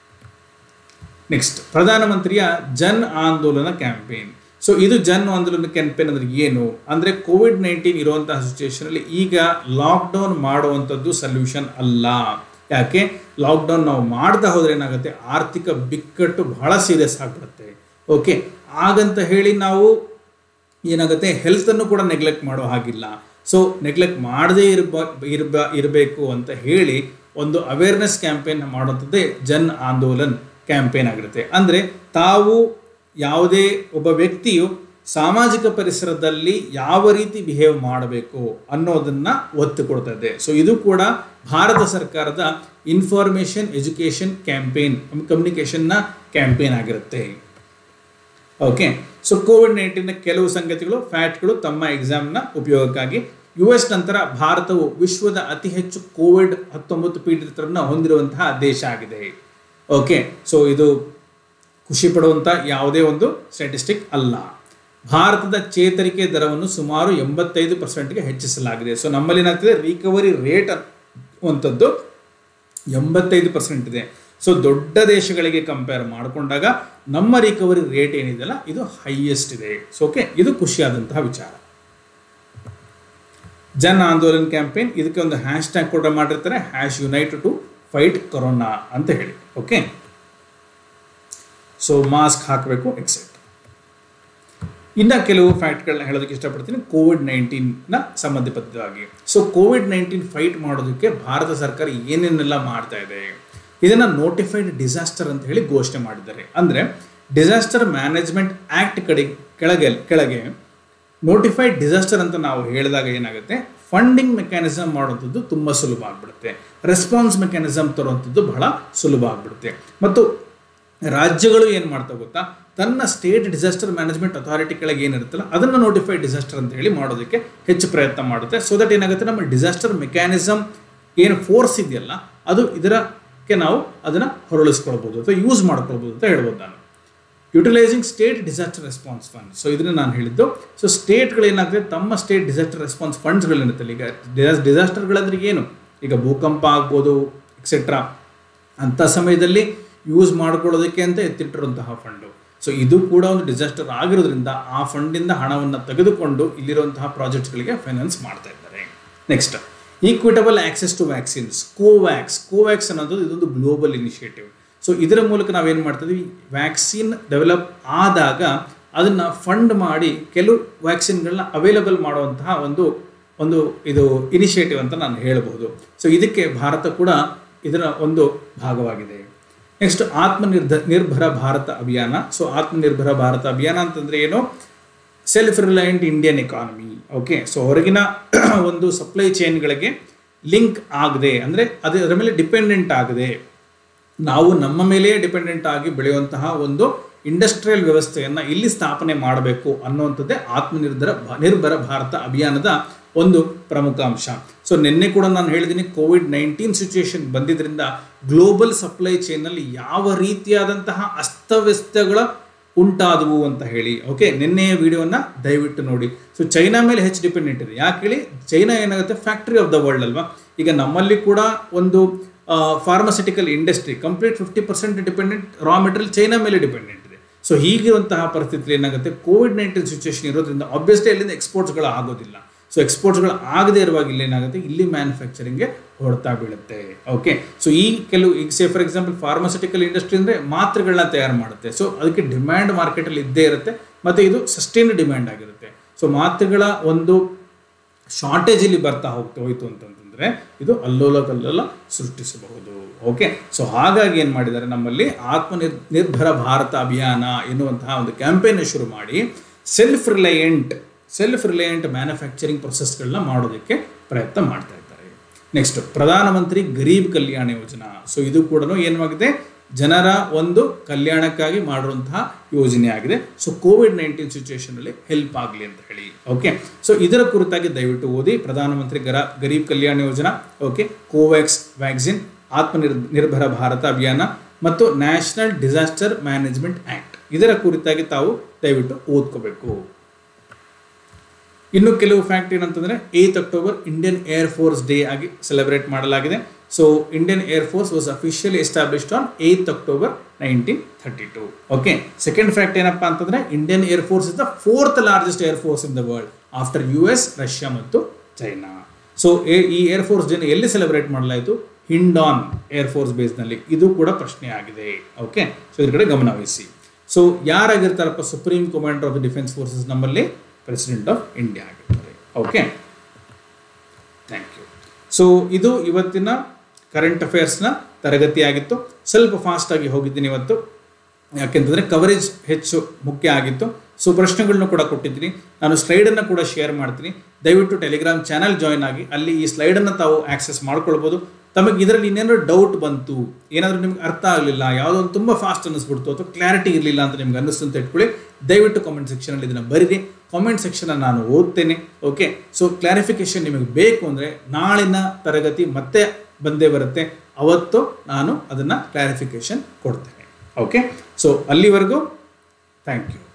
[SPEAKER 1] ನೆಕ್ಸ್ಟ್ ಪ್ರಧಾನಮಂತ್ರಿಯ ಜನ್ ಆಂದೋಲನ ಕ್ಯಾಂಪೇನ್ ಸೊ ಇದು ಜನ್ ಆಂದೋಲನ ಕ್ಯಾಂಪೇನ್ ಅಂದ್ರೆ ಏನು ಅಂದ್ರೆ ಕೋವಿಡ್ ನೈನ್ಟೀನ್ ಇರುವಂತಹ ಸಿಚುವೇಶನ್ ಅಲ್ಲಿ ಈಗ ಲಾಕ್ಡೌನ್ ಮಾಡುವಂಥದ್ದು ಸೊಲ್ಯೂಷನ್ ಅಲ್ಲ ಯಾಕೆ ಲಾಕ್ಡೌನ್ ನಾವು ಮಾಡ್ತಾ ಹೋದ್ರೆ ಏನಾಗುತ್ತೆ ಆರ್ಥಿಕ ಬಿಕ್ಕಟ್ಟು ಬಹಳ ಸೀರಿಯಸ್ ಆಗ್ಬಿಡುತ್ತೆ ಓಕೆ ಹಾಗಂತ ಹೇಳಿ ನಾವು ಏನಾಗುತ್ತೆ ಹೆಲ್ತನ್ನು ಕೂಡ ನೆಗ್ಲೆಕ್ಟ್ ಮಾಡೋ ಹಾಗಿಲ್ಲ ಸೊ ನೆಗ್ಲೆಕ್ಟ್ ಮಾಡದೇ ಇರಬ ಇರಬ ಇರಬೇಕು ಅಂತ ಹೇಳಿ ಒಂದು ಅವೇರ್ನೆಸ್ ಕ್ಯಾಂಪೇನ್ ಮಾಡುವಂಥದ್ದೇ ಜನ್ ಆಂದೋಲನ್ ಕ್ಯಾಂಪೇನ್ ಆಗಿರುತ್ತೆ ಅಂದರೆ ತಾವು ಯಾವುದೇ ಒಬ್ಬ ವ್ಯಕ್ತಿಯು ಸಾಮಾಜಿಕ ಪರಿಸರದಲ್ಲಿ ಯಾವ ರೀತಿ ಬಿಹೇವ್ ಮಾಡಬೇಕು ಅನ್ನೋದನ್ನ ಒತ್ತು ಕೊಡ್ತಾ ಇದೆ ಸೊ ಇದು ಕೂಡ ಭಾರತ ಸರ್ಕಾರದ ಇನ್ಫಾರ್ಮೇಷನ್ ಎಜುಕೇಷನ್ ಕ್ಯಾಂಪೇನ್ ಕಮ್ಯುನಿಕೇಷನ್ನ ಕ್ಯಾಂಪೇನ್ ಆಗಿರುತ್ತೆ ಓಕೆ ಸೊ ಕೋವಿಡ್ ನೈನ್ಟೀನ್ ಕೆಲವು ಸಂಗತಿಗಳು ಫ್ಯಾಟ್ಗಳು ತಮ್ಮ ಎಕ್ಸಾಮ್ನ ಉಪಯೋಗಕ್ಕಾಗಿ ಯು ಎಸ್ ನಂತರ ಭಾರತವು ವಿಶ್ವದ ಅತಿ ಹೆಚ್ಚು ಕೋವಿಡ್ ಹತ್ತೊಂಬತ್ತು ಪೀಡಿತರನ್ನು ಹೊಂದಿರುವಂತಹ ದೇಶ ಆಗಿದೆ ಓಕೆ ಸೊ ಇದು ಖುಷಿ ಪಡುವಂಥ ಯಾವುದೇ ಒಂದು ಸ್ಟ್ಯಾಟಿಸ್ಟಿಕ್ ಅಲ್ಲ ಭಾರತದ ಚೇತರಿಕೆ ದರವನ್ನು ಸುಮಾರು ಎಂಬತ್ತೈದು ಪರ್ಸೆಂಟ್ಗೆ ಹೆಚ್ಚಿಸಲಾಗಿದೆ ಸೊ ನಮ್ಮಲ್ಲಿ ಏನಾಗ್ತದೆ ರಿಕವರಿ ರೇಟ್ ಅನ್ನುವಂಥದ್ದು ಎಂಬತ್ತೈದು ಪರ್ಸೆಂಟ್ ಇದೆ ಸೊ ದೊಡ್ಡ ದೇಶಗಳಿಗೆ ಕಂಪೇರ್ ಮಾಡಿಕೊಂಡಾಗ ನಮ್ಮ ರಿಕವರಿ ರೇಟ್ ಏನಿದೆಯಲ್ಲ ಇದು ಹೈಯೆಸ್ಟ್ ಇದೆ ಸೊ ಓಕೆ ಇದು ಖುಷಿಯಾದಂತಹ ವಿಚಾರ ಜನ್ ಆಂದೋಲನ್ ಕ್ಯಾಂಪೇನ್ ಇದಕ್ಕೆ ಒಂದು ಹ್ಯಾಶ್ ಟ್ಯಾಗ್ ಕೂಡ ಮಾಡಿರ್ತಾರೆ hash unite to fight corona ಅಂತ ಹೇಳಿ ಓಕೆ ಸೊ ಮಾಸ್ಕ್ ಹಾಕಬೇಕು ಎಕ್ಸೆಟ್ ಇನ್ನು ಕೆಲವು ಫ್ಯಾಕ್ಟ್ಗಳನ್ನ ಹೇಳೋದಕ್ಕೆ ಇಷ್ಟಪಡ್ತೀನಿ ಕೋವಿಡ್ ನೈನ್ಟೀನ್ನ ಸಂಬಂಧಪಟ್ಟವಾಗಿ ಸೊ ಕೋವಿಡ್ ನೈನ್ಟೀನ್ ಫೈಟ್ ಮಾಡೋದಕ್ಕೆ ಭಾರತ ಸರ್ಕಾರ ಏನೇನೆಲ್ಲ ಮಾಡ್ತಾ ಇದೆ ಇದನ್ನು ನೋಟಿಫೈಡ್ ಡಿಸಾಸ್ಟರ್ ಅಂತ ಹೇಳಿ ಘೋಷಣೆ ಮಾಡಿದ್ದಾರೆ ಅಂದರೆ ಡಿಸಾಸ್ಟರ್ ಮ್ಯಾನೇಜ್ಮೆಂಟ್ ಆ್ಯಕ್ಟ್ ಕಡೆ ಕೆಳಗೆ ಕೆಳಗೆ ನೋಟಿಫೈಡ್ ಡಿಸಾಸ್ಟರ್ ಅಂತ ನಾವು ಹೇಳಿದಾಗ ಏನಾಗುತ್ತೆ ಫಂಡಿಂಗ್ ಮೆಕ್ಯಾನಿಸಮ್ ಮಾಡುವಂಥದ್ದು ತುಂಬ ಸುಲಭ ಆಗ್ಬಿಡುತ್ತೆ ರೆಸ್ಪಾನ್ಸ್ ಮೆಕ್ಯಾನಿಸಮ್ ತರುವಂಥದ್ದು ಬಹಳ ಸುಲಭ ಆಗ್ಬಿಡುತ್ತೆ ಮತ್ತು ರಾಜ್ಯಗಳು ಏನು ಮಾಡ್ತಾ ಗೊತ್ತಾ ತನ್ನ ಸ್ಟೇಟ್ ಡಿಸಾಸ್ಟರ್ ಮ್ಯಾನೇಜ್ಮೆಂಟ್ ಅಥಾರಿಟಿ ಕೆಳಗೆ ಏನಿರುತ್ತಲ್ಲ ಅದನ್ನು ನೋಟಿಫೈಡ್ ಡಿಸಾಸ್ಟರ್ ಅಂತ ಹೇಳಿ ಮಾಡೋದಕ್ಕೆ ಹೆಚ್ಚು ಪ್ರಯತ್ನ ಮಾಡುತ್ತೆ ಸೊ ದಟ್ ಏನಾಗುತ್ತೆ ನಮ್ಮ ಡಿಸಾಸ್ಟರ್ ಮೆಕ್ಯಾನಿಸಮ್ ಏನು ಫೋರ್ಸ್ ಇದೆಯಲ್ಲ ಅದು ಇದರಕ್ಕೆ ನಾವು ಅದನ್ನು ಹೊರಳಿಸ್ಕೊಳ್ಬೋದು ಅಥವಾ ಯೂಸ್ ಮಾಡ್ಕೊಳ್ಬೋದು ಅಂತ ಹೇಳ್ಬೋದು ನಾನು utilising state disaster response fund so ಇದನ್ನು ನಾನು ಹೇಳಿದ್ದು ಸೊ ಸ್ಟೇಟ್ಗಳು ಏನಾಗ್ತದೆ ತಮ್ಮ ಸ್ಟೇಟ್ ಡಿಸಾಸ್ಟರ್ ರೆಸ್ಪಾನ್ಸ್ ಫಂಡ್ಸ್ಗಳೇನಿರುತ್ತಲ್ಲ ಈಗ ಡಿಸಾಸ್ ಡಿಸಾಸ್ಟರ್ಗಳಂದ್ರೆ ಏನು ಈಗ ಭೂಕಂಪ ಆಗ್ಬೋದು ಎಕ್ಸೆಟ್ರಾ ಅಂಥ ಸಮಯದಲ್ಲಿ ಯೂಸ್ ಮಾಡ್ಕೊಳ್ಳೋದಕ್ಕೆ ಅಂತ ಎತ್ತಿಟ್ಟಿರುವಂತಹ ಫಂಡು ಸೊ ಇದು ಕೂಡ ಒಂದು ಡಿಸಾಸ್ಟರ್ ಆಗಿರೋದ್ರಿಂದ ಆ ಫಂಡಿಂದ ಹಣವನ್ನು ತೆಗೆದುಕೊಂಡು ಇಲ್ಲಿರುವಂತಹ ಪ್ರಾಜೆಕ್ಟ್ಸ್ಗಳಿಗೆ ಫೈನಾನ್ಸ್ ಮಾಡ್ತಾ ಇದ್ದಾರೆ next equitable access to vaccines COVAX COVAX ಅನ್ನೋದು ಇದೊಂದು ಗ್ಲೋಬಲ್ ಇನಿಷಿಯೇಟಿವ್ ಸೊ ಇದರ ಮೂಲಕ ನಾವೇನು ಮಾಡ್ತಿದ್ವಿ ವ್ಯಾಕ್ಸಿನ್ ಡೆವಲಪ್ ಆದಾಗ ಅದನ್ನು ಫಂಡ್ ಮಾಡಿ ಕೆಲವು ವ್ಯಾಕ್ಸಿನ್ಗಳನ್ನ ಅವೈಲಬಲ್ ಮಾಡುವಂತಹ ಒಂದು ಒಂದು ಇದು ಇನಿಷಿಯೇಟಿವ್ ಅಂತ ನಾನು ಹೇಳಬಹುದು ಸೊ ಇದಕ್ಕೆ ಭಾರತ ಕೂಡ ಇದರ ಒಂದು ಭಾಗವಾಗಿದೆ ನೆಕ್ಸ್ಟ್ ಆತ್ಮನಿರ್ಧ ನಿರ್ಭರ ಭಾರತ ಅಭಿಯಾನ ಸೊ ಆತ್ಮನಿರ್ಭರ ಭಾರತ ಅಭಿಯಾನ ಅಂತಂದ್ರೆ ಏನು self reliant Indian economy okay so ಹೊರಗಿನ ಒಂದು ಸಪ್ಲೈ ಚೈನ್ಗಳಿಗೆ ಲಿಂಕ್ ಆಗದೆ ಅಂದರೆ ಅದು ಅದರ ಮೇಲೆ ಡಿಪೆಂಡೆಂಟ್ ಆಗದೆ ನಾವು ನಮ್ಮ ಮೇಲೆಯೇ ಡಿಪೆಂಡೆಂಟ್ ಆಗಿ ಬೆಳೆಯುವಂತಹ ಒಂದು ಇಂಡಸ್ಟ್ರಿಯಲ್ ವ್ಯವಸ್ಥೆಯನ್ನು ಇಲ್ಲಿ ಸ್ಥಾಪನೆ ಮಾಡಬೇಕು ಅನ್ನುವಂಥದ್ದೇ ಆತ್ಮನಿರ್ಭರ ನಿರ್ಭರ ಭಾರತ ಅಭಿಯಾನದ ಒಂದು ಪ್ರಮುಖ ಅಂಶ ಸೊ ನಿನ್ನೆ ಕೂಡ ನಾನು ಹೇಳಿದ್ದೀನಿ ಕೋವಿಡ್ ನೈನ್ಟೀನ್ ಸಿಚುವೇಶನ್ ಬಂದಿದ್ದರಿಂದ ಗ್ಲೋಬಲ್ ಸಪ್ಲೈ ಚೈನಲ್ಲಿ ಯಾವ ರೀತಿಯಾದಂತಹ ಅಸ್ತವ್ಯಸ್ತಗಳ ಉಂಟಾದವು ಅಂತ ಹೇಳಿ ಓಕೆ ನಿನ್ನೆಯ ವಿಡಿಯೋನ ದಯವಿಟ್ಟು ನೋಡಿ ಸೊ ಚೈನಾ ಮೇಲೆ ಹೆಚ್ಚು ಡಿಪೆಂಡೆಂಟ್ ಇದೆ ಯಾಕೆ ಹೇಳಿ ಚೈನಾ ಏನಾಗುತ್ತೆ ಫ್ಯಾಕ್ಟ್ರಿ ಆಫ್ ದ ವರ್ಲ್ಡ್ ಅಲ್ವಾ ಈಗ ನಮ್ಮಲ್ಲಿ ಕೂಡ ಒಂದು pharmaceutical industry complete fifty percent dependent raw material China ಮೇಲೆ ಡಿಪೆಂಡೆಂಟ್ ಇದೆ ಸೊ ಹೀಗಿರುವಂತಹ ಪರಿಸ್ಥಿತಿ ಏನಾಗುತ್ತೆ ಕೋವಿಡ್ ನೈನ್ಟೀನ್ ಸಿಚುವೇಶನ್ ಇರೋದ್ರಿಂದ ಆಬ್ವಿಯಸ್ಲಿ ಅಲ್ಲಿಂದ ಎಕ್ಸ್ಪೋರ್ಟ್ಸ್ಗಳು ಆಗೋದಿಲ್ಲ ಸೊ ಎಕ್ಸ್ಪೋರ್ಟ್ಸ್ಗಳು ಆಗದೇ ಇರುವಾಗ ಇಲ್ಲಿ ಏನಾಗುತ್ತೆ ಇಲ್ಲಿ ಮ್ಯಾನುಫ್ಯಾಕ್ಚರಿಂಗ್ಗೆ ಹೊಡ್ತಾ ಬೀಳುತ್ತೆ ಓಕೆ ಸೊ ಈ ಕೆಲವು ಈಗ say for example pharmaceutical industry ಅಂದರೆ ಮಾತ್ರೆಗಳನ್ನ ತಯಾರು ಮಾಡುತ್ತೆ ಸೊ ಅದಕ್ಕೆ ಡಿಮ್ಯಾಂಡ್ ಮಾರ್ಕೆಟಲ್ಲಿ ಇದ್ದೇ ಇರುತ್ತೆ ಮತ್ತು ಇದು ಸಸ್ಟೈನ್ ಡಿಮ್ಯಾಂಡ್ ಆಗಿರುತ್ತೆ ಸೊ ಮಾತ್ರೆಗಳ ಒಂದು ಶಾರ್ಟೇಜ್ ಇಲ್ಲಿ ಬರ್ತಾ ಹೋಗ್ತಾ ಹೋಯ್ತು ಅಂತಂತಂದ್ರೆ ಇದು ಅಲ್ಲೋಲ ಕಲ್ಲೋಲ ಸೃಷ್ಟಿಸಬಹುದು ಓಕೆ ಸೊ ಹಾಗಾಗಿ ಏನು ಮಾಡಿದ್ದಾರೆ ನಮ್ಮಲ್ಲಿ ಆತ್ಮನಿರ್ ನಿರ್ಭರ ಭಾರತ ಅಭಿಯಾನ ಎನ್ನುವಂತಹ ಒಂದು ಕ್ಯಾಂಪೇನ್ ಶುರು ಮಾಡಿ self reliant self reliant manufacturing ಪ್ರೊಸೆಸ್ಗಳನ್ನ ಮಾಡೋದಕ್ಕೆ ಪ್ರಯತ್ನ ಮಾಡ್ತಾ ಇದ್ದಾರೆ ನೆಕ್ಸ್ಟ್ ಪ್ರಧಾನಮಂತ್ರಿ ಗರೀಬ್ ಕಲ್ಯಾಣ ಯೋಜನಾ ಸೊ ಇದು ಕೂಡ ಏನಾಗಿದೆ ಜನರ ಒಂದು ಕಲ್ಯಾಣಕ್ಕಾಗಿ ಮಾಡಿರುವಂತಹ ಯೋಜನೆ ಆಗಿದೆ ಸೊ ಕೋವಿಡ್ ನೈನ್ಟೀನ್ ಸಿಚುವೇಶನ್ ಅಲ್ಲಿ ಹೆಲ್ಪ್ ಆಗಲಿ ಅಂತ ಹೇಳಿ ಓಕೆ ಸೊ ಇದರ ಕುರಿತಾಗಿ ದಯವಿಟ್ಟು ಓದಿ ಪ್ರಧಾನಮಂತ್ರಿ ಗರ Garib Kalyan Yojana okay COVAX vaccine Atmanir Nirbhar Bharat Abhiyan ಮತ್ತು ನ್ಯಾಷನಲ್ ಡಿಸಾಸ್ಟರ್ ಮ್ಯಾನೇಜ್ಮೆಂಟ್ ಆಕ್ಟ್ ಇದರ ಕುರಿತಾಗಿ ತಾವು ದಯವಿಟ್ಟು ಓದ್ಕೋಬೇಕು ಇನ್ನು ಕೆಲವು ಫ್ಯಾಕ್ಟ್ ಏನಂತಂದ್ರೆ eighth October Indian Air Force Day ಆಗಿ ಸೆಲೆಬ್ರೇಟ್ ಮಾಡಲಾಗಿದೆ so Indian Air Force was officially established on eighth October nineteen thirty two okay second fact ಏನಪ್ಪಾ ಅಂತಂದ್ರೆ Indian Air Force is the fourth largest air force in the world after U S Russia ಮತ್ತು China so ಈ air force ಡೇನ ಎಲ್ಲಿ celebrate ಮಾಡಲಾಯಿತು ಹಿಂಡಾನ್ air force ಬೇಸ್ನಲ್ಲಿ ಇದು ಕೂಡ ಪ್ರಶ್ನೆ ಆಗಿದೆ ಓಕೆ ಸೊ ಇದ್ರ ಕಡೆ ಗಮನವಹಿಸಿ ಸೊ ಯಾರಾಗಿರ್ತಾರಪ್ಪ supreme commander of the defence forces ನಮ್ಮಲ್ಲಿ ಪ್ರೆಸಿಡೆಂಟ್ ಆಫ್ ಇಂಡಿಯಾ ಆಗಿರ್ತಾರೆ ಓಕೆ ಥ್ಯಾಂಕ್ ಯು ಸೊ ಇದು ಇವತ್ತಿನ ಕರೆಂಟ್ ಅಫೇರ್ಸ್ನ ತರಗತಿ ಆಗಿತ್ತು ಸ್ವಲ್ಪ ಫಾಸ್ಟಾಗಿ ಹೋಗಿದ್ದೀನಿ ಇವತ್ತು ಯಾಕೆಂತಂದರೆ ಕವರೇಜ್ ಹೆಚ್ಚು ಮುಖ್ಯ ಆಗಿತ್ತು ಸೊ ಪ್ರಶ್ನೆಗಳನ್ನ ಕೂಡ ಕೊಟ್ಟಿದ್ದೀನಿ ನಾನು ಸ್ಲೈಡನ್ನು ಕೂಡ ಶೇರ್ ಮಾಡ್ತೀನಿ ದಯವಿಟ್ಟು ಟೆಲಿಗ್ರಾಮ್ ಚಾನಲ್ ಜಾಯ್ನ್ ಆಗಿ ಅಲ್ಲಿ ಈ ಸ್ಲೈಡನ್ನು ತಾವು ಆಕ್ಸೆಸ್ ಮಾಡ್ಕೊಳ್ಬೋದು ತಮಗೆ ಇದರಲ್ಲಿ ಇನ್ನೇನಾದ್ರು ಡೌಟ್ ಬಂತು ಏನಾದರೂ ನಿಮ್ಗೆ ಅರ್ಥ ಆಗಲಿಲ್ಲ ಯಾವುದೋ ಒಂದು ತುಂಬ ಫಾಸ್ಟ್ ಅನ್ನಿಸ್ಬಿಡ್ತು ಅಥವಾ ಕ್ಲಾರಿಟಿ ಇರಲಿಲ್ಲ ಅಂತ ನಿಮ್ಗೆ ಅನ್ನಿಸ್ತು ಅಂತ ಇಟ್ಕೊಳ್ಳಿ ದಯವಿಟ್ಟು ಕಾಮೆಂಟ್ ಸೆಕ್ಷನಲ್ಲಿ ಇದನ್ನು ಬರೀರಿ ಕಾಮೆಂಟ್ ಸೆಕ್ಷನ್ ನಾನು ಓದ್ತೇನೆ ಓಕೆ ಸೊ ಕ್ಲಾರಿಫಿಕೇಶನ್ ನಿಮಗೆ ಬೇಕು ಅಂದರೆ ನಾಳಿನ ತರಗತಿ ಮತ್ತೆ ಬಂದೇ ಬರುತ್ತೆ ಅವತ್ತು ನಾನು ಅದನ್ನು ಕ್ಲಾರಿಫಿಕೇಶನ್ ಕೊಡ್ತೇನೆ ಓಕೆ ಸೊ ಅಲ್ಲಿವರೆಗೂ ಥ್ಯಾಂಕ್ ಯು